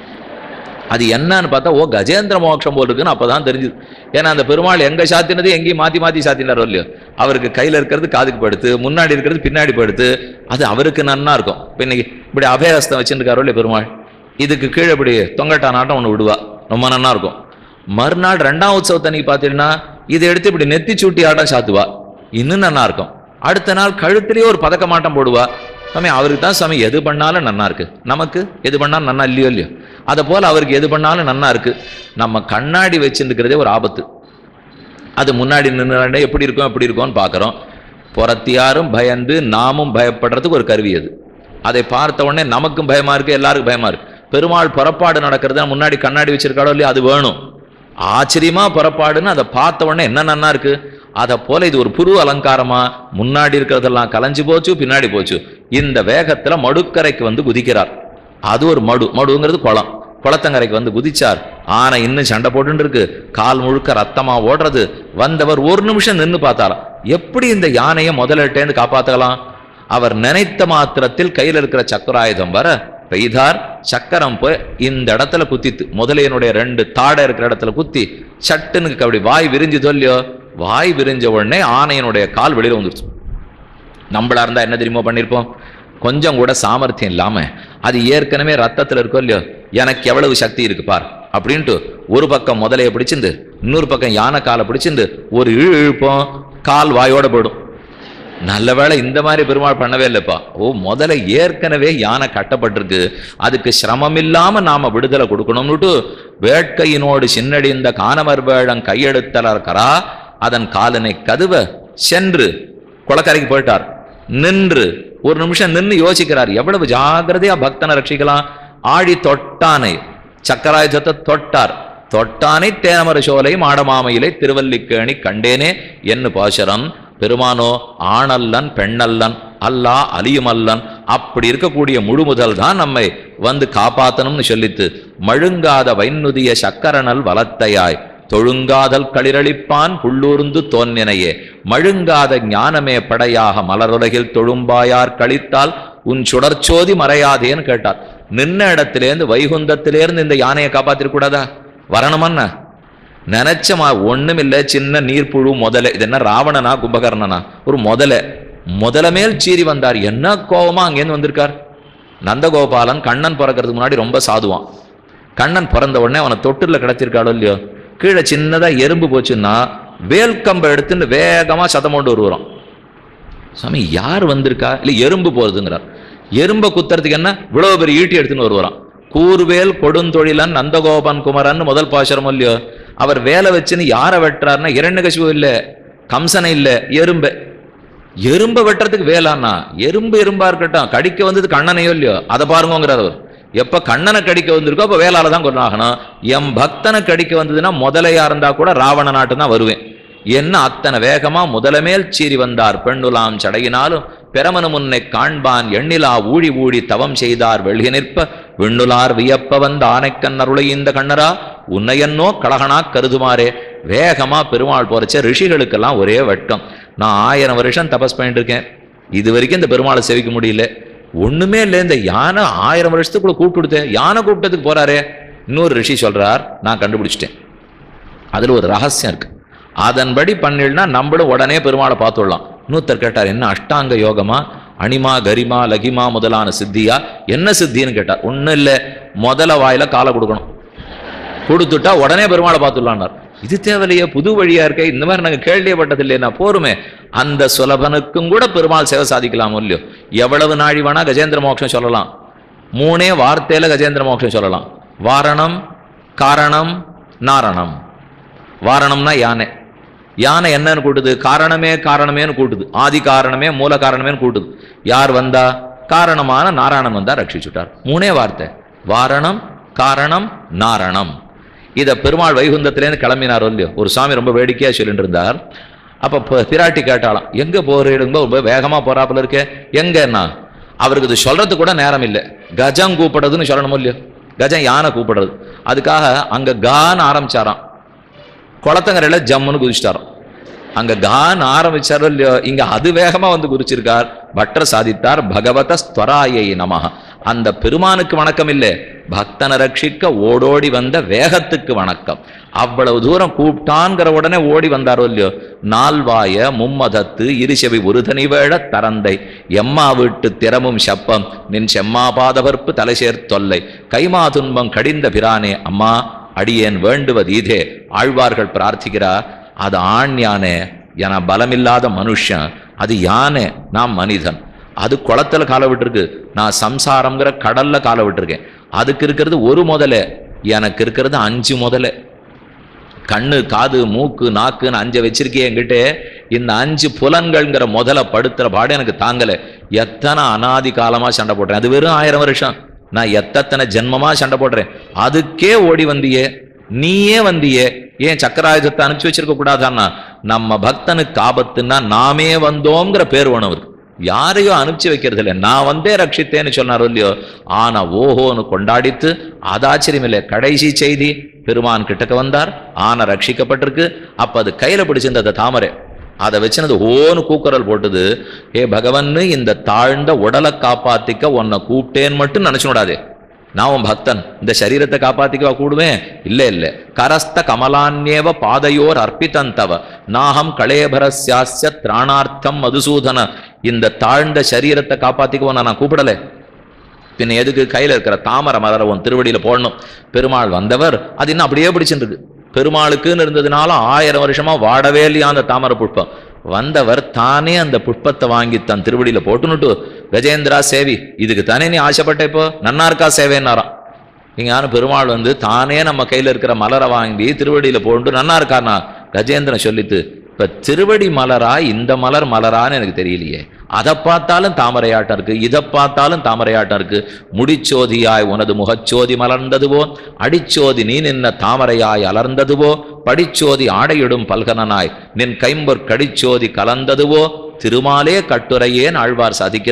அது என்னன்னு பார்த்தா ஓ கஜேந்திர மோட்சம் போல் இருக்குன்னு அப்பதான் தெரிஞ்சுது ஏன்னா அந்த பெருமாள் எங்க சாத்தினது எங்கேயும் மாத்தி மாத்தி சாத்தினாரோ இல்லையோ அவருக்கு கையில இருக்கிறது காதுக்கு படுத்து முன்னாடி இருக்கிறது பின்னாடி படுத்து அது அவருக்கு நன்னா இருக்கும் இப்போ இன்னைக்கு இப்படி அபயஹஸ்தம் வச்சுருக்காரோ இல்லையா பெருமாள் இதுக்கு கீழே இப்படி தொங்கட்டா நாட்டம் ஒன்று விடுவா ரொம்ப நன்னா இருக்கும் மறுநாள் ரெண்டாம் உற்சவத்தன்னைக்கு பார்த்தீங்கன்னா இதை எடுத்து இப்படி நெத்தி சூட்டி ஆட்டம் சாத்துவா இன்னும் நன்னா இருக்கும் அடுத்த நாள் கழுத்துலயே ஒரு பதக்கமாட்டம் போடுவா சாமி அவருக்கு தான் சாமி எது பண்ணாலும் நன்னா இருக்கு நமக்கு எது பண்ணாலும் நன்னா இல்லையோ இல்லையோ அதை போல அவருக்கு எது பண்ணாலும் நன்னா இருக்கு நம்ம கண்ணாடி வச்சுருக்கிறதே ஒரு ஆபத்து அது முன்னாடி நின்று எப்படி இருக்கும் எப்படி இருக்கும்னு பார்க்குறோம் புறத்தியாரும் பயந்து நாமும் பயப்படுறதுக்கு ஒரு கருவி அது அதை பார்த்த உடனே நமக்கும் பயமா இருக்கு எல்லாருக்கும் பயமா இருக்கு பெருமாள் புறப்பாடு நடக்கிறது முன்னாடி கண்ணாடி வச்சிருக்காடோ இல்லையா அது வேணும் ஆச்சரியமா புறப்பாடுன்னு அதை பார்த்த உடனே என்ன நன்னா இருக்கு அதை போல இது ஒரு புது அலங்காரமா முன்னாடி இருக்கிறதெல்லாம் கலைஞ்சு போச்சு பின்னாடி போச்சு இந்த வேகத்துல மடுக்கரைக்கு வந்து குதிக்கிறார் அது ஒரு மடு மடுங்கிறது குளம் குளத்தங்கரைக்கு வந்து குதிச்சார் ஆனா இன்னும் சண்டை போட்டுட்டு இருக்கு கால் முழுக்க ரத்தமா ஓடுறது வந்தவர் ஒரு நிமிஷம் நின்னு பார்த்தாராம் எப்படி இந்த யானையை முதலிட்டேன்னு காப்பாத்தலாம் அவர் நினைத்த மாத்திரத்தில் கையில் இருக்கிற சக்கராயுதம் வர பெய்தார் சக்கரம் போய் இந்த இடத்துல குத்தித்து முதலையனுடைய ரெண்டு தாடை இருக்கிற இடத்துல குத்தி சட்டுன்னு அப்படி வாய் விரிஞ்சு சொல்லியோ வாய் விரிஞ்ச உடனே ஆணையனுடைய கால் வெளியில வந்துருச்சு நம்மளா இருந்தா என்ன தெரியுமா பண்ணியிருப்போம் கொஞ்சம் கூட சாமர்த்தியம் இல்லாம அது ஏற்கனவே ரத்தத்துல இருக்கோ இல்லையோ எனக்கு எவ்வளவு சக்தி இருக்கு பார் அப்படின்ட்டு ஒரு பக்கம் முதலைய பிடிச்சிருந்து இன்னொரு பக்கம் யானை காலை பிடிச்சிருந்து ஒரு இழு இழுப்போம் கால் வாயோட போயிடும் நல்ல வேளை இந்த மாதிரி பெருமாள் பண்ணவே இல்லைப்பா ஓ முதல்ல ஏற்கனவே யானை கட்டப்பட்டிருக்கு அதுக்கு சிரமம் இல்லாம நாம விடுதலை கொடுக்கணும்னுட்டு வேட்கையினோடு சின்னடிந்த காணமர் வேழம் கையெடுத்தலர் கரா அதன் காலனை கதுவ சென்று குளக்கரைக்கு போயிட்டார் நின்று ஒரு நிமிஷம் நின்று யோசிக்கிறார் எவ்வளவு ஜாகிரதையா பக்தனை ரட்சிக்கலாம் ஆழி தொட்டானை சக்கராயுதத்தை தொட்டார் தொட்டானை தேனமர சோலை மாடமாமையிலே திருவல்லிக்கேணி கண்டேனே என்று பாசரம் பெருமானோ ஆணல்லன் பெண்ணல்லன் அல்லா அலியுமல்லன் அப்படி இருக்கக்கூடிய முழு முதல் தான் நம்மை வந்து காப்பாத்தணும்னு சொல்லித்து மழுங்காத வைநுதிய சக்கரனல் வலத்தையாய் தொழுங்காதல் களிரளிப்பான் புள்ளூர்ந்து தோன்னினையே மழுங்காத ஞானமே படையாக மலருலகில் தொழும்பாயார் கழித்தால் உன் சுடர்ச்சோதி மறையாதேன்னு கேட்டார் நின்ன இடத்திலேருந்து வைகுந்தத்திலேருந்து இந்த யானையை காப்பாத்திருக்க கூடாதா வரணுமன்னா நினைச்சமா ஒண்ணுமில்ல சின்ன நீர்ப்புழு முதல இது என்ன ராவணனா கும்பகர்ணனா ஒரு முதல முதல மேல் சீறி வந்தார் என்ன கோவமா அங்கேருந்து வந்திருக்கார் நந்தகோபாலன் கண்ணன் பிறக்கிறதுக்கு முன்னாடி ரொம்ப சாதுவான் கண்ணன் பிறந்த உடனே அவனை தொட்டில்ல கிடச்சிருக்காளோ இல்லையோ கீழே சின்னதா எறும்பு போச்சுன்னா வேல்கம்பை எடுத்துன்னு வேகமா சதம் கொண்டு வருவான் சாமி யார் வந்திருக்கா இல்லை எறும்பு போறதுங்கிறார் எறும்பை குத்துறதுக்கு என்ன இவ்வளவு பெரிய ஈட்டி எடுத்துன்னு வருவாராம் கூர்வேல் கொடுந்தொழிலன் நந்தகோபன் குமரன் முதல் பாசுரம் இல்லையோ அவர் வேலை வச்சுன்னு யாரை வெட்டுறாருன்னா இரண்யகசிபு இல்ல கம்சனை இல்ல எறும்பை எறும்பை வெட்டுறதுக்கு வேலான்னா எறும்பு எறும்பா இருக்கட்டும் கடிக்க வந்தது கண்ணனையோ இல்லையோ அதை பாருங்கங்கிறார் அவர் எப்ப கண்ணனை கடிக்க வந்திருக்கோ அப்ப வேலால தான் கொண்டாகணும் என் பக்தனை கடிக்க வந்ததுன்னா முதலையா இருந்தா கூட ராவண நாட்டு தான் வருவேன் என்ன அத்தனை வேகமா முதலமேல் சீறி வந்தார் பெண்ணுலாம் சடையினாலும் பெரமனு முன்னை காண்பான் எண்ணிலா ஊழி ஊழி தவம் செய்தார் வெள்கி நிற்ப விண்ணுலார் வியப்ப வந்த ஆனைக்கண் அருளை இந்த கண்ணரா உன்னையன்னோ கழகனா கருதுமாறே வேகமா பெருமாள் போறச்ச ரிஷிகளுக்கெல்லாம் ஒரே வட்டம் நான் ஆயிரம் வருஷம் தபஸ் பண்ணிட்டு இருக்கேன் இது வரைக்கும் இந்த பெருமாளை சேவிக்க முடியல ஒண்ணுமே இல்லை இந்த யானை ஆயிரம் வருஷத்துக்குள்ள கூப்பிட்டு கொடுத்தேன் யானை கூப்பிட்டதுக்கு போறாரே இன்னொரு ரிஷி சொல்றார் நான் கண்டுபிடிச்சிட்டேன் அதுல ஒரு ரகசியம் இருக்கு அதன்படி பண்ணிடனா நம்மளும் உடனே பெருமாளை பார்த்துடலாம் இன்னொருத்தர் கேட்டார் என்ன அஷ்டாங்க யோகமா அனிமா கரிமா லகிமா முதலான சித்தியா என்ன சித்தின்னு கேட்டார் ஒண்ணும் இல்லை முதல வாயில காலை கொடுக்கணும் கொடுத்துட்டா உடனே பெருமாளை பார்த்துடலான்னார் இது தேவையில்லையே புது வழியா இருக்கே இந்த மாதிரி நாங்க கேள்விப்பட்டது இல்லையா போருமே அந்த சுலபனுக்கும் கூட பெருமாள் சேவை சாதிக்கலாமோ இல்லையோ எவ்வளவு நாழி வேணா கஜேந்திர மோட்சம் சொல்லலாம் மூணே வார்த்தையில கஜேந்திர மோட்சம் சொல்லலாம் வாரணம் காரணம் நாரணம் வாரணம்னா யானை யானை என்னன்னு கூட்டுது காரணமே காரணமேன்னு கூட்டுது ஆதி காரணமே மூல காரணமேன்னு கூட்டுது யார் வந்தா காரணமான நாராயணன் வந்தா ரட்சிச்சுட்டார் மூணே வார்த்தை வாரணம் காரணம் நாரணம் இத பெருமாள் வைகுந்தத்திலேருந்து கிளம்பினார் இல்லையோ ஒரு சாமி ரொம்ப வேடிக்கையா சொல்லிட்டு இருந்தார் அப்ப ப- பிராட்டி கேட்டாலாம் எங்க போறீடுங்க ரொம்ப வேகமா போறாப்புல இருக்கே எங்கன்னா அவருக்கு இது சொல்றது கூட நேரம் இல்லை கஜம் கூப்பிடுறதுன்னு சொல்லணுமோ இல்லையோ கஜம் யானை கூப்பிடுறது அதுக்காக அங்க கான்னு ஆரம்பிச்சாராம் குளத்தங்கரையில ஜம்முன்னு குதிச்சிட்டாராம் அங்க கான் ஆரம்பிச்சாரோ இல்லையோ இங்க அது வேகமா வந்து குறிச்சிருக்கார் பட்டர் சாதித்தார் பகவத ஸ்வராயை நமஹ அந்த பெருமானுக்கு வணக்கம் இல்லை பக்தனை ரட்சிக்க ஓடோடி வந்த வேகத்துக்கு வணக்கம் அவ்வளவு தூரம் கூப்பிட்டான்கிற உடனே ஓடி வந்தாரோ இல்லையோ நால்வாய மும்மதத்து இருசெவி உருதனி வேழ தரந்தை எம்மா வீட்டு திறமும் செப்பம் நின் செம்மா பாதவர்ப்பு தலை தொல்லை கைமா துன்பம் கடிந்த பிரானே அம்மா அடியேன் வேண்டுவது இதே ஆழ்வார்கள் பிரார்த்திக்கிறா அது ஆண் யானை என பலமில்லாத மனுஷன் அது யானை நான் மனிதன் அது குளத்துல காலை விட்டுருக்கு நான் சம்சாரம்ங்கிற கடல்ல காலை விட்டுருக்கேன் அதுக்கு இருக்கிறது ஒரு முதல எனக்கு இருக்கிறது அஞ்சு முதல கண்ணு காது மூக்கு நாக்குன்னு அஞ்சை வச்சிருக்கே என்கிட்ட இந்த அஞ்சு புலன்கள்ங்கிற முதல படுத்துற பாடு எனக்கு தாங்கல எத்தனை அனாதி காலமா சண்டை போடுறேன் அது வெறும் ஆயிரம் வருஷம் நான் எத்தனை ஜென்மமா சண்டை போடுறேன் அதுக்கே ஓடி வந்தியே நீயே வந்தியே ஏன் சக்கராயுதத்தை அனுப்பிச்சு வச்சிருக்க கூடாதான்னா நம்ம பக்தனுக்கு ஆபத்துன்னா நாமே வந்தோங்கிற பேர் வேணும் அவருக்கு யாரையும் அனுப்பிச்சு வைக்கிறது இல்லை நான் வந்தே ரட்சித்தேன்னு சொன்னாரோ இல்லையோ ஆனா ஓஹோன்னு கொண்டாடித்து அது ஆச்சரியம் இல்லை கடைசி செய்தி பெருமான் கிட்டக்க வந்தார் ஆனை ரட்சிக்கப்பட்டிருக்கு அப்ப அது கையில பிடிச்சிருந்த தாமரை அதை வச்சுனது ஓன்னு கூக்குரல் போட்டுது ஏ பகவன்னு இந்த தாழ்ந்த உடலை காப்பாத்திக்க உன்னை கூப்பிட்டேன்னு மட்டும் நினைச்சுடாதே நான் உன் பக்தன் இந்த சரீரத்தை காப்பாத்திக்கவா கூடுவேன் இல்ல இல்ல கரஸ்த கமலான்யேவ பாதையோர் அர்ப்பித்தந்தவ நாகம் களேபரஸ்யாஸ்ய திராணார்த்தம் மதுசூதன இந்த தாழ்ந்த சரீரத்தை காப்பாத்திக்க உன்னை நான் கூப்பிடல பின்ன எதுக்கு கையில இருக்கிற தாமரை மலரை உன் திருவடியில போடணும் பெருமாள் வந்தவர் அது இன்னும் அப்படியே பிடிச்சிட்டு இருக்கு பெருமாளுக்குன்னு இருந்ததுனால ஆயிரம் வருஷமா வாடவே இல்லையா அந்த தாமரை புஷ்பம் வந்தவர் தானே அந்த புஷ்பத்தை வாங்கி தன் திருவடியில போட்டுனுட்டு கஜேந்திரா சேவி இதுக்கு தானே நீ ஆசைப்பட்ட இப்போ நன்னா இருக்கா சேவைன்னாராம் இங்கான பெருமாள் வந்து தானே நம்ம கையில இருக்கிற மலரை வாங்கி திருவடியில போட்டு நன்னா இருக்கானா கஜேந்திரன் சொல்லித்து இப்ப திருவடி மலரா இந்த மலர் மலரான்னு எனக்கு தெரியலையே அதை பார்த்தாலும் தாமரையாட்டம் இருக்கு இதை பார்த்தாலும் தாமரையாட்டம் இருக்கு முடிச்சோதியாய் உனது முகச்சோதி மலர்ந்ததுவோ அடிச்சோதி நீ நின்ன தாமரையாய் அலர்ந்ததுவோ படிச்சோதி ஆடையிடும் பல்கனனாய் நின் கைம்பொற் கடிச்சோதி கலந்ததுவோ திருமாலே கட்டுரையேன் ஆழ்வார் சாதிக்கிறார்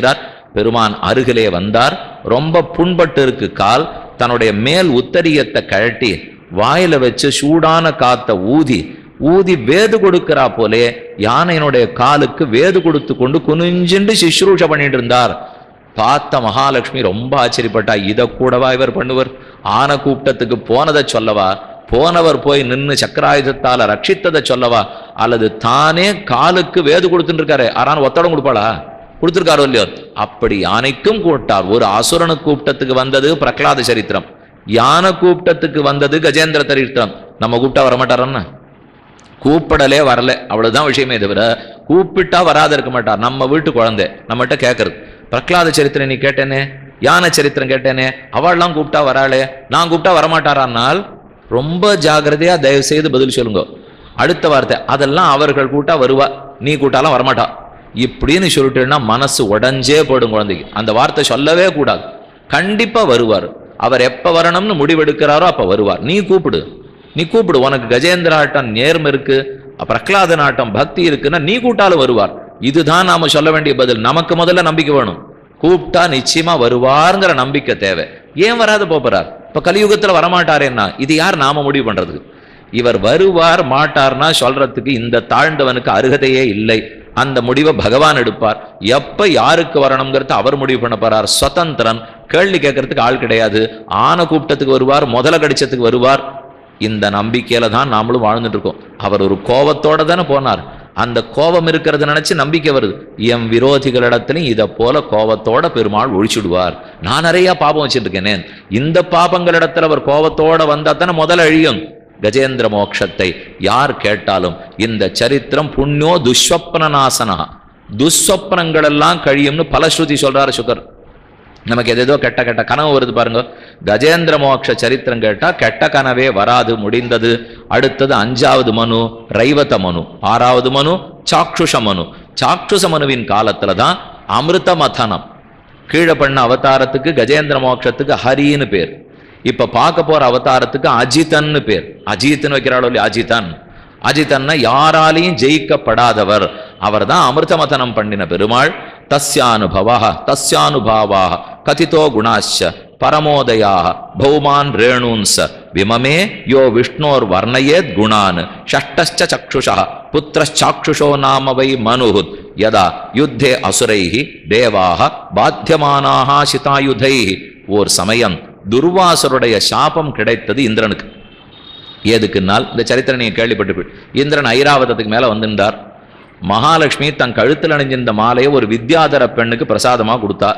பெருமான் அருகிலே வந்தார் ரொம்ப புண்பட்டு இருக்கு கால் தன்னுடைய மேல் உத்தரியத்தை கழட்டி வாயில வச்சு சூடான காத்த ஊதி ஊதி வேது கொடுக்கிறா போலே யானையினுடைய காலுக்கு வேது கொடுத்து கொண்டு குனிஞ்சுண்டு சிஸ்ரூஷ பண்ணிட்டு இருந்தார் பார்த்த மகாலட்சுமி ரொம்ப ஆச்சரியப்பட்டா இதை கூடவா இவர் பண்ணுவர் ஆன கூட்டத்துக்கு போனதை சொல்லவா போனவர் போய் நின்னு சக்கராயுதத்தால ரட்சித்ததை சொல்லவா அல்லது தானே காலுக்கு வேது கொடுத்துட்டு இருக்காரு ஆறான ஒத்தடம் கொடுப்பாளா கொடுத்திருக்காரோ இல்லையோ அப்படி யானைக்கும் கூப்பிட்டார் ஒரு அசுரனு கூப்பிட்டத்துக்கு வந்தது பிரகலாத சரித்திரம் யானை கூப்பிட்டத்துக்கு வந்தது கஜேந்திர சரித்திரம் நம்ம கூப்பிட்டா வரமாட்டாரன்னா கூப்பிடலே வரல அவ்வளவுதான் விஷயமே தவிர கூப்பிட்டா வராத இருக்க மாட்டார் நம்ம வீட்டு குழந்தை நம்மகிட்ட கேட்கறது பிரகலாத சரித்திரம் நீ கேட்டேனே யானை சரித்திரம் கேட்டேனே அவள்லாம் கூப்பிட்டா வராளே நான் கூப்பிட்டா வரமாட்டாரானால் ரொம்ப ஜாகிரதையா தயவு செய்து பதில் சொல்லுங்க அடுத்த வார்த்தை அதெல்லாம் அவர்கள் கூட்டா வருவா நீ கூட்டாலாம் வரமாட்டா இப்படின்னு சொல்லிட்டேன்னா மனசு உடஞ்சே போடும் குழந்தைக்கு அந்த வார்த்தை சொல்லவே கூடாது கண்டிப்பா வருவார் அவர் எப்ப வரணும்னு முடிவெடுக்கிறாரோ அப்ப வருவார் நீ கூப்பிடு நீ கூப்பிடு உனக்கு கஜேந்திர ஆட்டம் நேர்மை இருக்கு பிரகலாத நாட்டம் பக்தி இருக்குன்னா நீ கூட்டாலும் வருவார் இதுதான் நாம சொல்ல வேண்டிய பதில் நமக்கு முதல்ல நம்பிக்கை வேணும் கூப்பிட்டா நிச்சயமா வருவாருங்கிற நம்பிக்கை தேவை ஏன் வராது போறார் இப்ப கலியுகத்துல வரமாட்டாரேன்னா இது யார் நாம முடிவு பண்றதுக்கு இவர் வருவார் மாட்டார்னா சொல்றதுக்கு இந்த தாழ்ந்தவனுக்கு அருகதையே இல்லை அந்த முடிவை பகவான் எடுப்பார் எப்ப யாருக்கு வரணுங்கிறது அவர் முடிவு பண்ண போறார் சுதந்திரன் கேள்வி கேட்கறதுக்கு ஆள் கிடையாது ஆன கூப்பிட்டத்துக்கு வருவார் முதல கடிச்சத்துக்கு வருவார் இந்த நம்பிக்கையில தான் நாமளும் வாழ்ந்துட்டு இருக்கோம் அவர் ஒரு கோபத்தோட தானே போனார் அந்த கோபம் இருக்கிறத நினைச்சு நம்பிக்கை வருது என் விரோதிகளிடத்திலும் இதை போல கோபத்தோட பெருமாள் ஒழிச்சுடுவார் நான் நிறைய பாபம் வச்சிருக்கேனே இந்த பாபங்களிடத்துல அவர் கோபத்தோட வந்தா தானே முதல்ல அழியும் கஜேந்திர மோட்சத்தை யார் கேட்டாலும் இந்த சரித்திரம் புண்ணியோ துஸ்வப்ன நாசனா துஸ்வப்னங்கள் எல்லாம் கழியும்னு பலஸ்ருதி சொல்றாரு சுகர் நமக்கு எதேதோ கெட்ட கெட்ட கனவு வருது பாருங்க கஜேந்திர மோட்ச சரித்திரம் கேட்டா கெட்ட கனவே வராது முடிந்தது அடுத்தது அஞ்சாவது மனு ரைவத மனு ஆறாவது மனு சாக்ஷுஷ மனு சாக்ஷுஷ மனுவின் காலத்துல தான் அமிர்த மதனம் கீழே பண்ண அவதாரத்துக்கு கஜேந்திர மோட்சத்துக்கு ஹரின்னு பேர் இப்ப பார்க்க போற அவதாரத்துக்கு அஜிதன்னு பேர் அஜித்னு வைக்கிறாளோ இல்லையா அஜிதன் அஜிதன்னா யாராலையும் ஜெயிக்கப்படாதவர் அவர் தான் அமிர்தமதனம் பண்ணின பெருமாள் தஸ்யானுபவா தஸ்யானுபாவா கதிதோ குணாச்ச பரமோதயாக பௌமான் ரேணூன்ச விமமே யோ விஷ்ணோர் வர்ணயேத் குணான் ஷஷ்டச்ச சக்ஷுஷா புத்திரச்சாக்ஷுஷோ நாம வை மனுஹுத் யதா யுத்தே அசுரைஹி தேவாக பாத்தியமானாக சிதாயுதைஹி ஓர் சமயம் துர்வாசருடைய சாபம் கிடைத்தது இந்திரனுக்கு ஏதுக்குன்னால் இந்த சரித்திரம் நீங்க கேள்விப்பட்டு இந்திரன் ஐராவதத்துக்கு மேல வந்திருந்தார் மகாலட்சுமி தன் கழுத்தில் அணிஞ்சிருந்த மாலையை ஒரு வித்யாதர பெண்ணுக்கு பிரசாதமா கொடுத்தா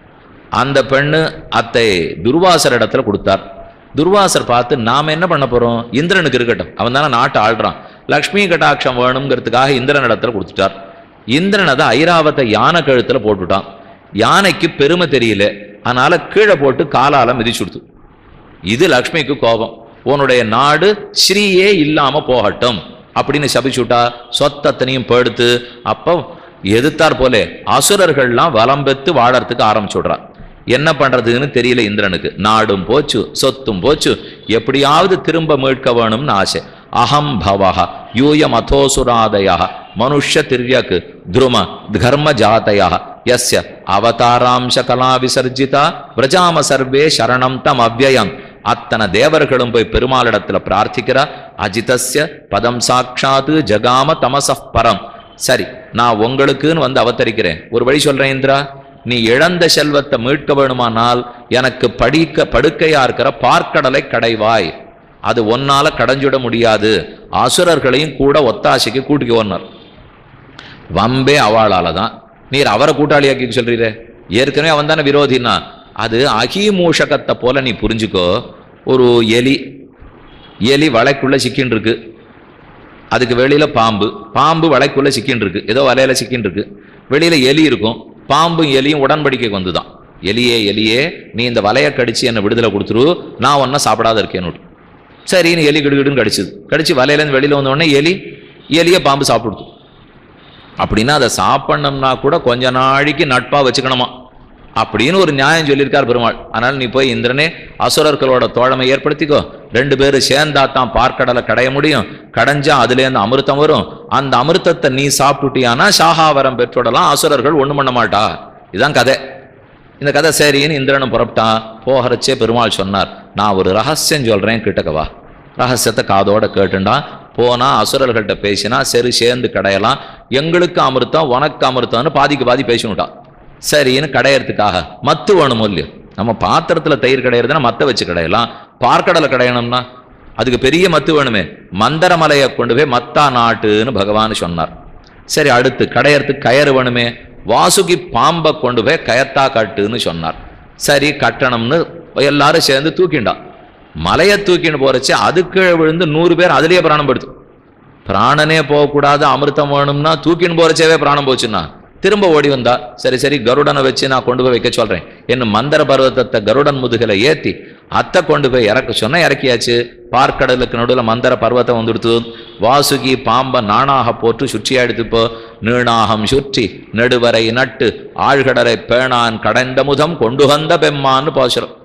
அந்த பெண்ணு அத்தை துர்வாசர் இடத்துல கொடுத்தார் துர்வாசர் பார்த்து நாம என்ன பண்ண போறோம் இந்திரனுக்கு இருக்கட்டும் அவன் தானே நாட்டை ஆள்றான் லக்ஷ்மி கட்டாட்சம் வேணுங்கிறதுக்காக இந்திரன் இடத்துல கொடுத்துட்டார் இந்திரன் அதை ஐராவத்தை யானை கழுத்துல போட்டுட்டான் யானைக்கு பெருமை தெரியல அதனால கீழே போட்டு காலால மிதிச்சு கொடுத்து இது லக்ஷ்மிக்கு கோபம் உன்னுடைய நாடு ஸ்ரீயே இல்லாம போகட்டும் அப்படின்னு சபிச்சுட்டா சொத்தத்தனையும் படுத்து அப்போ எதிர்த்தார் போலே அசுரர்கள்லாம் வலம் பெத்து வாழறதுக்கு ஆரம்பிச்சுடுறா என்ன பண்றதுன்னு தெரியல இந்திரனுக்கு நாடும் போச்சு சொத்தும் போச்சு எப்படியாவது திரும்ப மீட்க வேணும்னு ஆசை அகம் பவஹ யூயம் அதோசுராதய மனுஷ்ய திரியக் துரும தர்ம ஜாதய யஸ்ய அவதாராம்ச கலா விசர்ஜிதா பிரஜாம சர்வே சரணம் தம் அவ்வயம் அத்தனை தேவர்களும் போய் பெருமாளிடத்துல பிரார்த்திக்கிறா அஜிதஸ்ய பதம் சாட்சாத்து ஜகாம தமசப் பரம் சரி நான் உங்களுக்குன்னு வந்து அவதரிக்கிறேன் ஒரு வழி சொல்றேன் இந்திரா நீ இழந்த செல்வத்தை மீட்க வேணுமானால் எனக்கு படிக்க படுக்கையா இருக்கிற பார்க்கடலை கடைவாய் அது ஒன்னால கடைஞ்சுட முடியாது அசுரர்களையும் கூட ஒத்தாசைக்கு கூட்டிக்கு வந்தார் வம்பே அவளால தான் நீர் அவரை கூட்டாளியாக்கி சொல்றீரே ஏற்கனவே அவன் தானே விரோதினா அது அகிமூஷகத்தை போல நீ புரிஞ்சுக்கோ ஒரு எலி எலி வலைக்குள்ள சிக்கின்னு இருக்கு அதுக்கு வெளியில பாம்பு பாம்பு வலைக்குள்ள சிக்கின்னு இருக்கு ஏதோ வலையில சிக்கின்னு இருக்கு வெளியில எலி இருக்கும் பாம்பும் எலியும் உடன்படிக்கைக்கு வந்துதான் எலியே எலியே நீ இந்த வலையை கடிச்சு என்னை விடுதலை கொடுத்துரு நான் ஒன்னும் சாப்பிடாத இருக்கேன்னு சரின்னு எலி கிடுகிடுன்னு கடிச்சது கடிச்சு வலையிலேருந்து வெளியில வந்த உடனே எலி எலியை பாம்பு சாப்பிடுது அப்படின்னா அதை சாப்பிடணும்னா கூட கொஞ்ச நாளைக்கு நட்பா வச்சுக்கணுமா அப்படின்னு ஒரு நியாயம் சொல்லியிருக்கார் பெருமாள் அதனால நீ போய் இந்திரனே அசுரர்களோட தோழமை ஏற்படுத்திக்கோ ரெண்டு பேரும் சேர்ந்தா தான் பார்க்கடலை கடைய முடியும் கடைஞ்சா அதுலேருந்து அமிர்தம் வரும் அந்த அமிர்தத்தை நீ சாப்பிட்டுட்டியானா சாகாவரம் பெற்றுடலாம் அசுரர்கள் ஒண்ணும் பண்ண மாட்டா இதான் கதை இந்த கதை சரின்னு இந்திரனும் புறப்பட்டான் போகிறச்சே பெருமாள் சொன்னார் நான் ஒரு ரகசியம் சொல்றேன் கிட்டக்கவா ரகசியத்தை காதோட கேட்டுண்டான் போனா அசுரர்கள்ட்ட பேசினா சரி சேர்ந்து கடையலாம் எங்களுக்கு அமிர்தம் உனக்கு அமிர்தம்னு பாதிக்கு பாதி பேசினுட்டான் சரின்னு கடையறதுக்காக மத்து வேணும் இல்லையோ நம்ம பாத்திரத்துல தயிர் கடையிறதுன்னா மத்த வச்சு கடையலாம் பார்க்கடலை கடையணும்னா அதுக்கு பெரிய மத்து வேணுமே மந்தரமலையை கொண்டு போய் மத்தா நாட்டுன்னு பகவான் சொன்னார் சரி அடுத்து கடையறதுக்கு கயறு வேணுமே வாசுகி பாம்பை கொண்டு போய் கயத்தா கட்டுன்னு சொன்னார் சரி கட்டணம்னு எல்லாரும் சேர்ந்து தூக்கிண்டான் மலையை தூக்கின்னு போறச்சு அதுக்கு விழுந்து நூறு பேர் அதுலயே பிராணம் படுத்து பிராணனே போகக்கூடாது அமிர்தம் வேணும்னா தூக்கின்னு போறச்சேவே பிராணம் போச்சுன்னா திரும்ப ஓடி வந்தா சரி சரி கருடனை வச்சு நான் கொண்டு போய் வைக்க சொல்றேன் என்ன மந்தர பர்வதத்தை கருடன் முதுகில ஏத்தி அத்தை கொண்டு போய் இறக்க சொன்னா இறக்கியாச்சு பார்க்கடலுக்கு நடுவில் மந்தர பர்வதம் வந்துடுத்து வாசுகி பாம்ப நாணாக போட்டு சுற்றியா எடுத்துப்போ நீணாகம் சுற்றி நெடுவரை நட்டு ஆழ்கடரை பேணான் கடைந்த முதம் கொண்டு வந்த பெம்மான்னு பாசுறோம்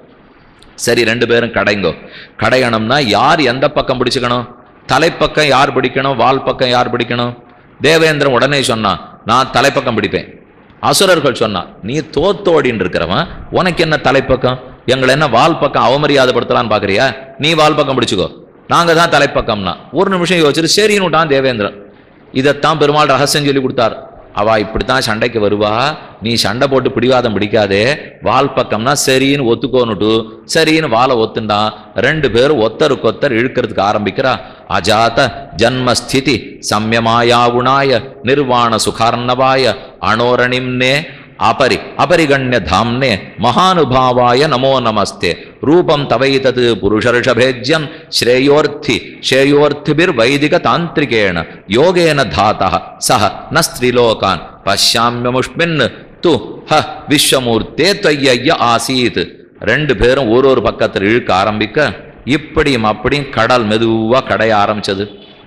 சரி ரெண்டு பேரும் கடைங்கோ கடையணும்னா யார் எந்த பக்கம் பிடிச்சுக்கணும் தலைப்பக்கம் யார் பிடிக்கணும் வால் பக்கம் யார் பிடிக்கணும் தேவேந்திரன் உடனே சொன்னான் நான் தலைப்பக்கம் பிடிப்பேன் அசுரர்கள் சொன்னா நீ தோத்தோடின்னு இருக்கிறவன் உனக்கு என்ன தலைப்பக்கம் எங்களை என்ன வால் பக்கம் அவமரியாதைப்படுத்தலான்னு பாக்குறியா நீ வால் பக்கம் பிடிச்சுக்கோ நாங்க தான் தலைப்பக்கம்னா ஒரு நிமிஷம் யோசிச்சுட்டு சரின்னுட்டான் தேவேந்திரன் இதைத்தான் பெருமாள் ரகசியம் சொல்லி கொடுத்தார் அவ இப்படித்தான் சண்டைக்கு வருவா நீ சண்டை போட்டு பிடிவாதம் பிடிக்காதே வால் பக்கம்னா சரின்னு ஒத்துக்கோனுட்டு சரின்னு வாழை ஒத்துண்டான் ரெண்டு பேரும் ஒத்தருக்கொத்தர் இழுக்கிறதுக்கு ஆரம்பிக்கிறா அஜாத ஜன்மஸ்திதி சம்யமாயாவுணாய நிர்வாண சுகார்ணவாய அனோரணிம்னே அபரி அபரிகண்ய தாம்னே மகானுபாவாய நமோ நமஸ்தே ரூபம் தவைதத் புருஷர்ஷபேஜ்யம் ஸ்ரேயோர்த்தி ஸ்ரேயோர்த்திபிர் வைதிக தாந்திரிகேண யோகேன தாத்தः சஹ ந ஸ்திரிலோகான் பஷ்யாமியமுஷ்மின் து ஹ விஸ்வமூர்த்தே தொய்ய ஆசீத் ரெண்டு பேரும் ஒரு ஒரு பக்கத்தில் இழுக்க ஆரம்பிக்க இப்படியும் அப்படியும் கடல் மெதுவா கடைய ஆரம்பிச்சது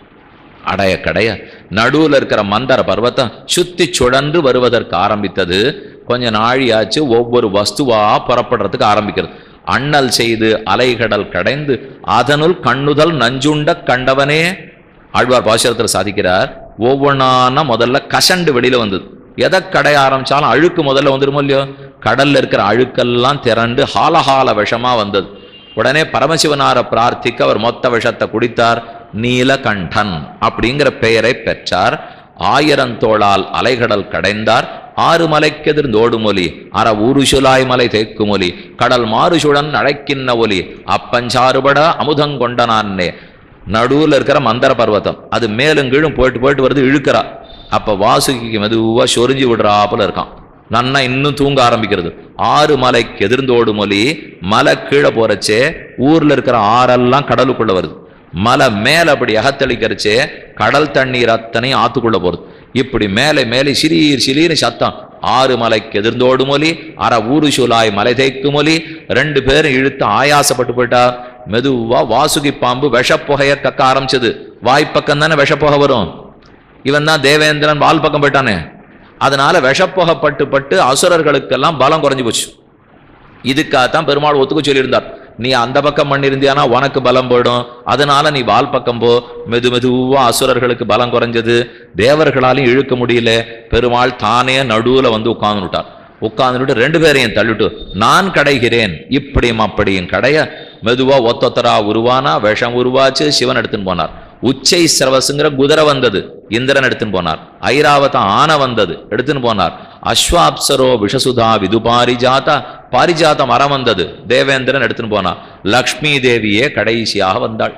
அடைய கடைய நடுவுல இருக்கிற மந்தர பர்வத்தம் சுத்தி சுழன்று வருவதற்கு ஆரம்பித்தது கொஞ்ச நாழியாச்சு ஒவ்வொரு வஸ்துவா புறப்படுறதுக்கு ஆரம்பிக்கிறது அண்ணல் செய்து அலைகடல் கடைந்து அதனுள் கண்ணுதல் நஞ்சுண்ட கண்டவனே ஆழ்வார் பாசுரத்தில் சாதிக்கிறார் ஒவ்வொன்னான முதல்ல கசண்டு வெளியில வந்தது எதை கடைய ஆரம்பிச்சாலும் அழுக்கு முதல்ல வந்துருமோ இல்லையோ கடல்ல இருக்கிற அழுக்கெல்லாம் திரண்டு ஹாலஹால விஷமா வந்தது உடனே பரமசிவனார பிரார்த்திக்க அவர் மொத்த விஷத்தை குடித்தார் நீலகண்டன் அப்படிங்கிற பெயரை பெற்றார் ஆயிரந்தோளால் அலைகடல் கடைந்தார் ஆறு மலைக்கெதிர்ந்து ஓடுமொலி அற ஊருசுலாய் மலை தேக்குமொலி கடல் மாறுசுழன் அழைக்கின்ன ஒலி அப்பஞ்சாறுபட அமுதங்கொண்டனான்னே நடுவுல இருக்கிற மந்தர பர்வதம் அது மேலும் கீழும் போயிட்டு போயிட்டு வருது இழுக்கிறா அப்ப வாசுகிக்கு மெதுவா சொரிஞ்சு விடுறாப்புல இருக்கான் நன்னா இன்னும் தூங்க ஆரம்பிக்கிறது ஆறு மலைக்கு எதிர்ந்தோடு மொழி மலை கீழே போறச்சே ஊர்ல இருக்கிற ஆறெல்லாம் கடலுக்குள்ள வருது மலை மேல அப்படி அகத்தளிக்கிறச்சே கடல் தண்ணீர் அத்தனையும் ஆத்துக்குள்ள போறது இப்படி மேலே மேலே சிறீர் சிலீர்னு சத்தம் ஆறு மலைக்கு எதிர்ந்தோடு மொழி அற ஊரு சுலாய் மலை தேய்க்கு மொழி ரெண்டு பேரும் இழுத்து ஆயாசப்பட்டு போயிட்டா மெதுவா வாசுகி பாம்பு விஷப்புகைய கக்க ஆரம்பிச்சது வாய்ப்பக்கம் தானே விஷப்புகை வரும் இவன் தான் தேவேந்திரன் வால் பக்கம் போயிட்டானே அதனால விஷப்புகை பட்டு பட்டு அசுரர்களுக்கெல்லாம் பலம் குறைஞ்சு போச்சு இதுக்காகத்தான் பெருமாள் ஒத்துக்க சொல்லியிருந்தார் நீ அந்த பக்கம் பண்ணியிருந்தியானா உனக்கு பலம் போயிடும் அதனால நீ வால் பக்கம் போ மெது மெதுவா அசுரர்களுக்கு பலம் குறைஞ்சது தேவர்களாலையும் இழுக்க முடியல பெருமாள் தானே நடுவுல வந்து உட்கார்ந்துட்டார் உட்கார்ந்துட்டு ரெண்டு பேரையும் தள்ளிட்டு நான் கடைகிறேன் இப்படியும் அப்படியும் கடைய மெதுவா ஒத்தொத்தரா உருவானா விஷம் உருவாச்சு சிவன் எடுத்துன்னு போனார் உச்சை சிரவசுங்கிற குதிரை வந்தது இந்திரன் எடுத்துன்னு போனார் ஐராவத ஆன வந்தது எடுத்துன்னு போனார் அஸ்வாப்சரோ விஷசுதா விது பாரிஜாதா பாரிஜாத மரம் வந்தது தேவேந்திரன் எடுத்துன்னு போனார் லக்ஷ்மி தேவியே கடைசியாக வந்தாள்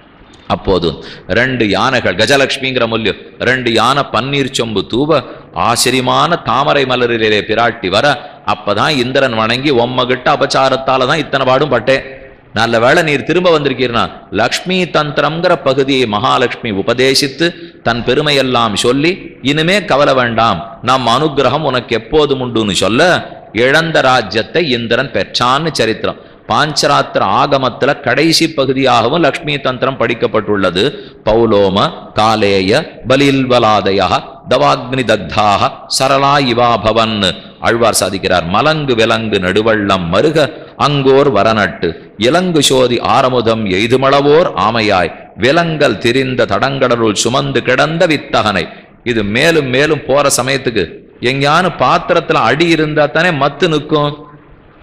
அப்போது ரெண்டு யானைகள் கஜலட்சுமிங்கிற முல்யம் ரெண்டு யானை பன்னீர் சொம்பு தூவ ஆச்சரியமான தாமரை மலரிலே பிராட்டி வர அப்பதான் இந்திரன் வணங்கி ஒம்மகிட்ட அபச்சாரத்தால தான் இத்தனை பாடும் பட்டேன் நல்ல வேளை நீர் திரும்ப வந்திருக்கீர்னா லக்ஷ்மி தந்திரம்ங்கிற பகுதியை மகாலட்சுமி உபதேசித்து தன் பெருமையெல்லாம் சொல்லி இனிமே கவலை வேண்டாம் நம் அனுக்கிரகம் உனக்கு எப்போதும் உண்டுன்னு சொல்ல இழந்த ராஜ்யத்தை இந்திரன் பெற்றான்னு சரித்திரம் பாஞ்சராத்திர ஆகமத்துல கடைசி பகுதியாகவும் லக்ஷ்மி தந்திரம் படிக்கப்பட்டுள்ளது பௌலோம காலேய பலில்வலாதயா தவாக்னி தக்தாக சரளா இவா பவன் ஆழ்வார் சாதிக்கிறார் மலங்கு விலங்கு நடுவள்ளம் மருக அங்கோர் வரநட்டு இலங்கு சோதி ஆரமுதம் எய்துமளவோர் ஆமையாய் விலங்கல் திரிந்த தடங்கடலுள் சுமந்து கிடந்த வித்தகனை இது மேலும் மேலும் போற சமயத்துக்கு எங்கேயானு பாத்திரத்துல அடி இருந்தா தானே மத்து நிற்கும்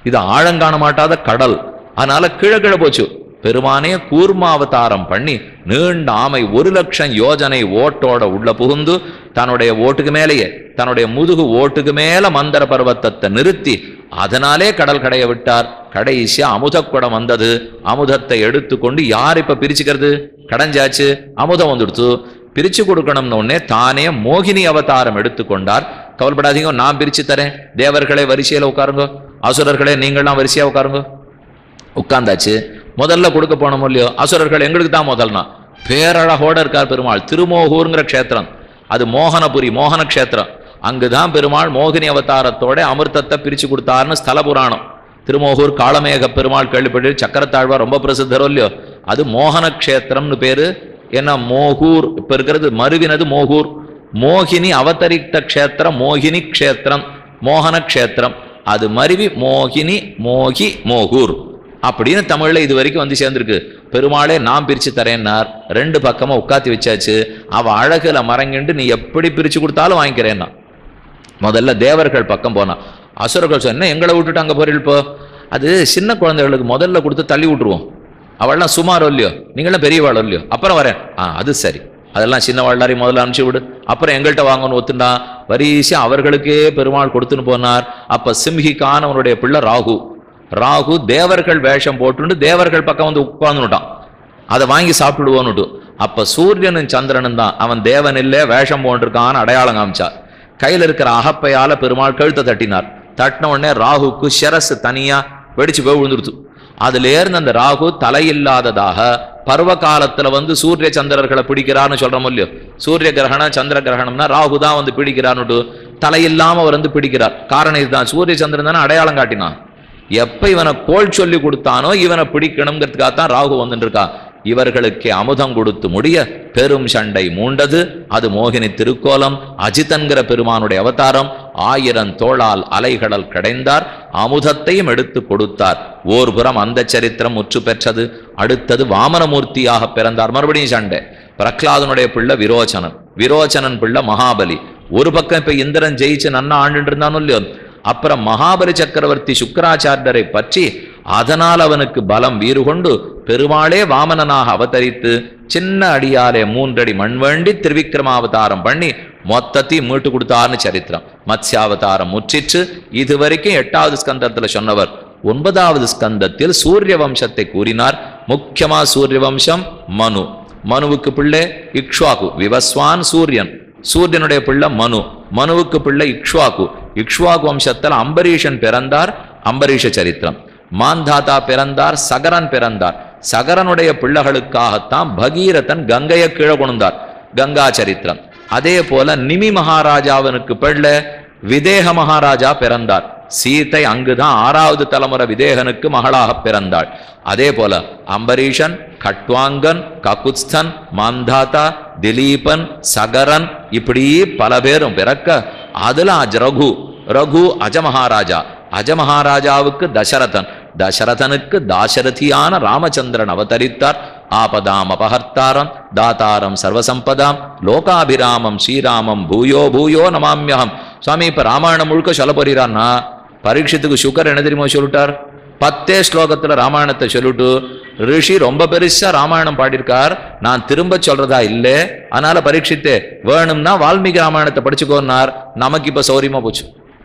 இது ஆழங்காண மாட்டாத கடல் அதனால கீழே கீழே போச்சு பெருமானே கூர்மாவதாரம் பண்ணி நீண்ட ஆமை ஒரு லட்சம் யோஜனை ஓட்டோட உள்ள புகுந்து தன்னுடைய ஓட்டுக்கு மேலேயே தன்னுடைய முதுகு ஓட்டுக்கு மேல மந்தர பர்வத்தத்தை நிறுத்தி அதனாலே கடல் கடைய விட்டார் கடைசியா அமுதக்குடம் வந்தது அமுதத்தை எடுத்துக்கொண்டு யார் இப்ப பிரிச்சுக்கிறது கடைஞ்சாச்சு அமுதம் வந்துடுத்து பிரிச்சு கொடுக்கணும்னு உடனே தானே மோகினி அவதாரம் எடுத்துக்கொண்டார் கவலைப்படாதீங்க நான் பிரிச்சு தரேன் தேவர்களே வரிசையில உட்காருங்க அசுரர்களே நீங்கள்லாம் வரிசையா உட்காருங்க உட்கார்ந்தாச்சு முதல்ல கொடுக்க போனோம் இல்லையோ அசுரர்கள் எங்களுக்கு தான் முதல்னா பேரழகோட இருக்கார் பெருமாள் திருமோகூர்ங்கிற க்ஷேத்திரம் அது மோகனபுரி மோகன க்ஷேத்திரம் அங்குதான் பெருமாள் மோகினி அவதாரத்தோட அமிர்தத்தை பிரிச்சு கொடுத்தாருன்னு ஸ்தல புராணம் திருமோகூர் காளமேக பெருமாள் கேள்விப்பட்டு சக்கரத்தாழ்வா ரொம்ப பிரசித்தரோ இல்லையோ அது மோகன க்ஷேத்திரம்னு பேரு ஏன்னா மோகூர் இப்ப இருக்கிறது மருவினது மோகூர் மோகினி அவதரித்த க்ஷேத்திரம் மோகினி க்ஷேத்திரம் மோகன க்ஷேத்திரம் அது மருவி மோகினி மோகி மோகூர் அப்படின்னு தமிழ்ல இது வரைக்கும் வந்து சேர்ந்திருக்கு பெருமாளே நான் பிரிச்சு தரேன்னார் ரெண்டு பக்கமா உட்காத்தி வச்சாச்சு அவ அழகுல மறங்கிண்டு நீ எப்படி பிரிச்சு கொடுத்தாலும் வாங்கிக்கிறேன்னா முதல்ல தேவர்கள் பக்கம் போனா அசுரர்கள் சொன்ன எங்களை விட்டுட்டு அங்க போறீள் இப்போ அது சின்ன குழந்தைகளுக்கு முதல்ல கொடுத்து தள்ளி விட்டுருவோம் அவள்லாம் சுமாரோ இல்லையோ நீங்களாம் பெரியவாளோ இல்லையோ அப்புறம் வரேன் ஆ அது சரி அதெல்லாம் சின்ன வாழ்லாரையும் முதல்ல அனுப்பிச்சு விடு அப்புறம் எங்கள்கிட்ட வாங்கன்னு ஒத்துண்டா வரிசையா அவர்களுக்கே பெருமாள் கொடுத்துன்னு போனார் அப்ப சிம்ஹிக்கான அவனுடைய பிள்ளை ராகு ராகு தேவர்கள் வேஷம் போட்டுண்டு தேவர்கள் பக்கம் வந்து உட்கார்ந்துட்டான் அதை வாங்கி சாப்பிடுவோன்னுட்டு அப்ப சூரியனும் சந்திரனும் தான் அவன் தேவன் இல்ல வேஷம் போன்றிருக்கான்னு அடையாளம் காமிச்சா கையில இருக்கிற அகப்பையால பெருமாள் கழுத்தை தட்டினார் தட்டின உடனே ராகுக்கு சிரசு தனியா வெடிச்சு போய் விழுந்துடுத்து அதுல இருந்து அந்த ராகு தலையில்லாததாக பருவ காலத்துல வந்து சூரிய சந்திரர்களை பிடிக்கிறான்னு சொல்றோம் இல்லையோ சூரிய கிரகணம் சந்திர கிரகணம்னா ராகு தான் வந்து பிடிக்கிறான்னுட்டு தலையில்லாம அவர் வந்து பிடிக்கிறார் காரணம் இதுதான் சூரிய சந்திரன் தானே அடையாளம் காட்டினான் எப்ப இவனை கோல் சொல்லி கொடுத்தானோ இவனை பிடிக்கணுங்கிறதுக்காக தான் ராகு வந்துட்டு இருக்கா இவர்களுக்கே அமுதம் கொடுத்து முடிய பெரும் சண்டை மூண்டது அது மோகினி திருக்கோலம் அஜிதன்கிற பெருமானுடைய அவதாரம் ஆயிரம் தோளால் அலைகடல் கடைந்தார் அமுதத்தையும் எடுத்து கொடுத்தார் ஓர் புறம் அந்த சரித்திரம் முற்று பெற்றது அடுத்தது வாமனமூர்த்தியாக பிறந்தார் மறுபடியும் சண்டை பிரகலாதனுடைய பிள்ளை விரோச்சனன் விரோச்சனன் பிள்ளை மகாபலி ஒரு பக்கம் இப்ப இந்திரன் ஜெயிச்சு நன்னா ஆண்டுட்டு இருந்தானோ இல்லையோ அப்புறம் மகாபலி சக்கரவர்த்தி சுக்கராச்சாரியரை பற்றி அதனால் அவனுக்கு பலம் வீறு கொண்டு பெருமாளே வாமனனாக அவதரித்து சின்ன அடியாலே மூன்றடி மண் வேண்டி திருவிக்கிரமாவதாரம் பண்ணி மொத்தத்தையும் மீட்டு கொடுத்தார்னு சரித்திரம் மத்ஸ்யாவதாரம் முற்றிற்று இதுவரைக்கும் எட்டாவது ஸ்கந்தத்துல சொன்னவர் ஒன்பதாவது ஸ்கந்தத்தில் சூரிய வம்சத்தை கூறினார் முக்கியமா சூரிய வம்சம் மனு மனுவுக்கு பிள்ளை இக்ஷ்வாகு விவஸ்வான் சூரியன் சூரியனுடைய பிள்ளை மனு மனுவுக்கு பிள்ளை இக்ஷ்வாகு இக்ஷ்வாகு வம்சத்தில் அம்பரீஷன் பிறந்தார் அம்பரீஷ சரித்திரம் மாந்தாதா பிறந்தார் சகரன் பிறந்தார் சகரனுடைய பிள்ளைகளுக்காகத்தான் பகீரதன் கங்கையை கீழே கொண்டார் கங்கா சரித்திரம் அதே போல நிமி மகாராஜாவனுக்கு பிள்ளை விதேக மகாராஜா பிறந்தார் சீதை அங்குதான் ஆறாவது தலைமுறை விதேகனுக்கு மகளாக பிறந்தாள் அதே போல அம்பரீஷன் கட்வாங்கன் ககுத்ஸ்தன் மாந்தாதா திலீபன் சகரன் இப்படி பல பேரும் பிறக்க அதுல அஜ ரகு ரகு அஜமகாராஜா அஜமகாராஜாவுக்கு தசரதன் தசரதனுக்கு தாசரதியான ராமச்சந்திரன் அவதரித்தார் ஆபதாம் அபஹர்த்தாரம் தாத்தாரம் சர்வசம்பதாம் லோகாபிராமம் ஸ்ரீராமம் பூயோ பூயோ நமாமியகம் சுவாமி இப்ப ராமாயணம் முழுக்க சொல்ல போறீரான்னா பரீட்சத்துக்கு சுகர் என்ன தெரியுமா சொல்லிட்டார் பத்தே ஸ்லோகத்துல ராமாயணத்தை சொல்லிட்டு ரிஷி ரொம்ப பெருசா ராமாயணம் பாடியிருக்கார் நான் திரும்ப சொல்றதா இல்லே அதனால பரீட்சித்தே வேணும்னா வால்மீகி ராமாயணத்தை படிச்சுக்கோன்னார் நமக்கு இப்ப சௌரியமா போச்சு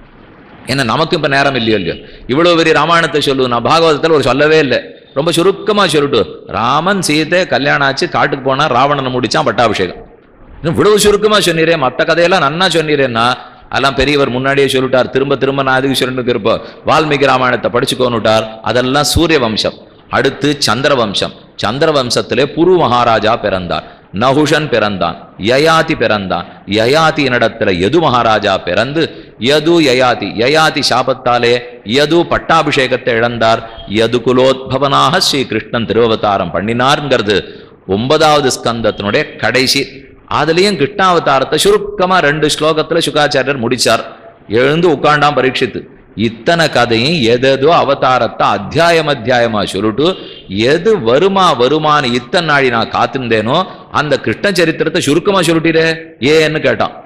ஏன்னா நமக்கு இப்ப நேரம் இல்லையோ இல்லையோ இவ்வளவு பெரிய ராமாயணத்தை சொல்லு நான் பாகவதத்துல ஒரு சொல்லவே இல்லை ரொம்ப சுருக்கமா சொல்லிட்டு ராமன் சீதை கல்யாணம் ஆச்சு காட்டுக்கு போனா ராவணனை முடிச்சான் பட்டாபிஷேகம் இன்னும் இவ்வளவு சுருக்கமா சொன்னீரே மத்த கதையெல்லாம் நன்னா சொன்னீரேன்னா அதெல்லாம் பெரியவர் முன்னாடியே சொல்லிட்டார் திரும்ப திரும்ப நான் அதுக்கு சொல்லிட்டு இருப்போம் வால்மீகி ராமாயணத்தை படிச்சுக்கோன்னுட்டார் அதெல்லாம் சூரிய வம்சம் அடுத்து சந்திர வம்சம் சந்திர வம்சத்திலே புரு மகாராஜா பிறந்தார் நகுஷன் பிறந்தான் யயாதி பிறந்தான் யயாதியினிடத்துல யது மகாராஜா பிறந்து யது யயாதி யயாதி சாபத்தாலே யது பட்டாபிஷேகத்தை இழந்தார் யது குலோத்பவனாக ஸ்ரீ கிருஷ்ணன் திருவவதாரம் பண்ணினார்ங்கிறது ஒன்பதாவது ஸ்கந்தத்தினுடைய கடைசி அதுலயும் கிருஷ்ணாவதாரத்தை சுருக்கமா ரெண்டு ஸ்லோகத்துல சுகாச்சாரியர் முடிச்சார் எழுந்து உட்காண்டாம் பரீட்சித்து இத்தனை கதையும் எதேதோ அவதாரத்தை அத்தியாயம் அத்தியாயமா சொல்லிட்டு எது வருமா வருமான்னு இத்தனை நாளி நான் காத்திருந்தேனோ அந்த கிருஷ்ண சரித்திரத்தை சுருக்கமா சொல்லிட்டீரே ஏன்னு கேட்டான்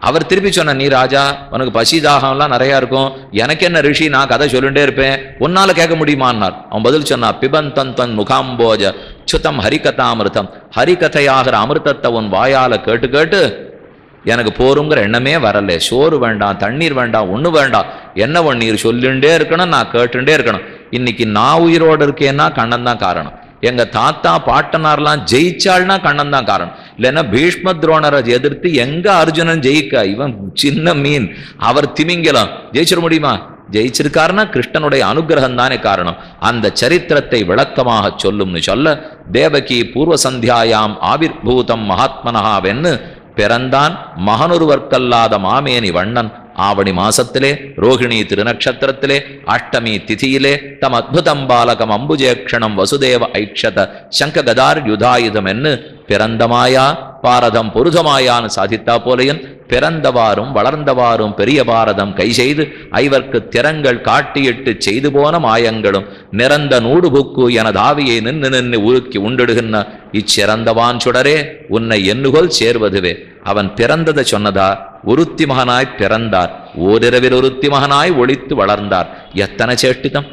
அவர் திருப்பி சொன்ன நீ ராஜா உனக்கு பசி தாகம்லாம் நிறையா இருக்கும் எனக்கு என்ன ரிஷி நான் கதை சொல்லிட்டே இருப்பேன் உன்னால கேட்க முடியுமான்னார் அவன் பதில் சொன்னா பிபந்தன் தன் முகாம்போஜ சுத்தம் ஹரிகதாமிருதம் ஹரிகதையாகிற அமிர்தத்தை உன் வாயால கேட்டு கேட்டு எனக்கு போருங்கிற எண்ணமே வரல சோறு வேண்டாம் தண்ணீர் வேண்டாம் ஒண்ணு வேண்டாம் என்ன நீர் சொல்லிண்டே இருக்கணும் நான் கேட்டுட்டே இருக்கணும் இன்னைக்கு நான் உயிரோடு இருக்கேன்னா கண்ணன் தான் காரணம் எங்க தாத்தா பாட்டனார்லாம் ஜெயிச்சாள்னா கண்ணன் தான் காரணம் இல்லைன்னா பீஷ்ம துரோணரை எதிர்த்து எங்க அர்ஜுனன் ஜெயிக்க இவன் சின்ன மீன் அவர் திமிங்கலம் ஜெயிச்சிட முடியுமா ஜெயிச்சிருக்காருன்னா கிருஷ்ணனுடைய அனுகிரகம் தானே காரணம் அந்த சரித்திரத்தை விளக்கமாக சொல்லும்னு சொல்ல தேவகி பூர்வ சந்தியாயாம் ஆவிர்பூதம் மகாத்மனகாவென்னு பிறந்தான் மகனொருவர்க்கல்லாத மாமேனி வண்ணன் ஆவணி மாசத்திலே ரோகிணி திருநக்ஷத்திரத்திலே அஷ்டமி திதியிலே தம் அத்புதம் பாலகம் அம்புஜேக்ஷணம் வசுதேவ ஐக்ஷத சங்க கதார் யுதாயுதம் என்று பிறந்தமாயா பாரதம் பொருதமாயான்னு சாதித்தா போலையும் பிறந்தவாறும் வளர்ந்தவாறும் பெரிய பாரதம் கை செய்து ஐவர்க்கு திறங்கள் காட்டியிட்டு செய்து போன மாயங்களும் நிறந்த நூடுபுக்கு எனதாவியை நின்று நின்று உருக்கி உண்டிடுகின்ற இச்சிறந்தவான் சுடரே உன்னை எண்ணுகோல் சேர்வதுவே அவன் பிறந்ததை சொன்னதா ஒருத்தி மகனாய் பிறந்தார் ஓரிரவில் ஒருத்தி மகனாய் ஒளித்து வளர்ந்தார் எத்தனை சேஷ்டிதம்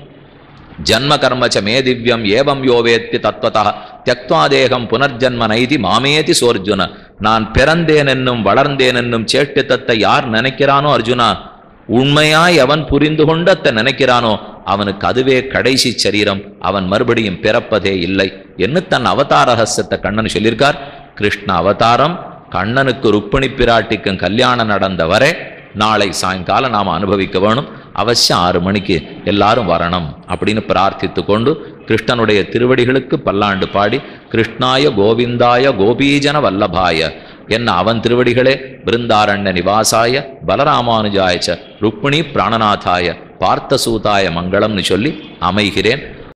ஜன்ம கர்ம ச மே திவ்யம் ஏவம் யோவேத்தி தத்வதா தியக்வா தேகம் புனர்ஜன்ம நைதி மாமேதி சோர்ஜுன நான் பிறந்தேன் என்னும் வளர்ந்தேன் என்னும் சேட்டித்தத்தை யார் நினைக்கிறானோ அர்ஜுனா உண்மையாய் அவன் புரிந்து கொண்டு அத்தை நினைக்கிறானோ அவனுக்கு அதுவே கடைசி சரீரம் அவன் மறுபடியும் பிறப்பதே இல்லை என்று தன் அவதார ரகசியத்தை கண்ணன் சொல்லியிருக்கார் கிருஷ்ண அவதாரம் கண்ணனுக்கு ருக்மிணி பிராட்டிக்கும் கல்யாணம் நடந்த வரை நாளை சாயங்காலம் நாம் அனுபவிக்க வேணும் அவசியம் ஆறு மணிக்கு எல்லாரும் வரணும் அப்படின்னு பிரார்த்தித்து கொண்டு கிருஷ்ணனுடைய திருவடிகளுக்கு பல்லாண்டு பாடி கிருஷ்ணாய கோவிந்தாய கோபீஜன வல்லபாய என்ன அவன் திருவடிகளே பிருந்தாரண்ய நிவாசாய பலராமானுஜாய ச ருக்மிணி பிராணநாதாய பார்த்தசூதாய மங்களம்னு சொல்லி அமைகிறேன்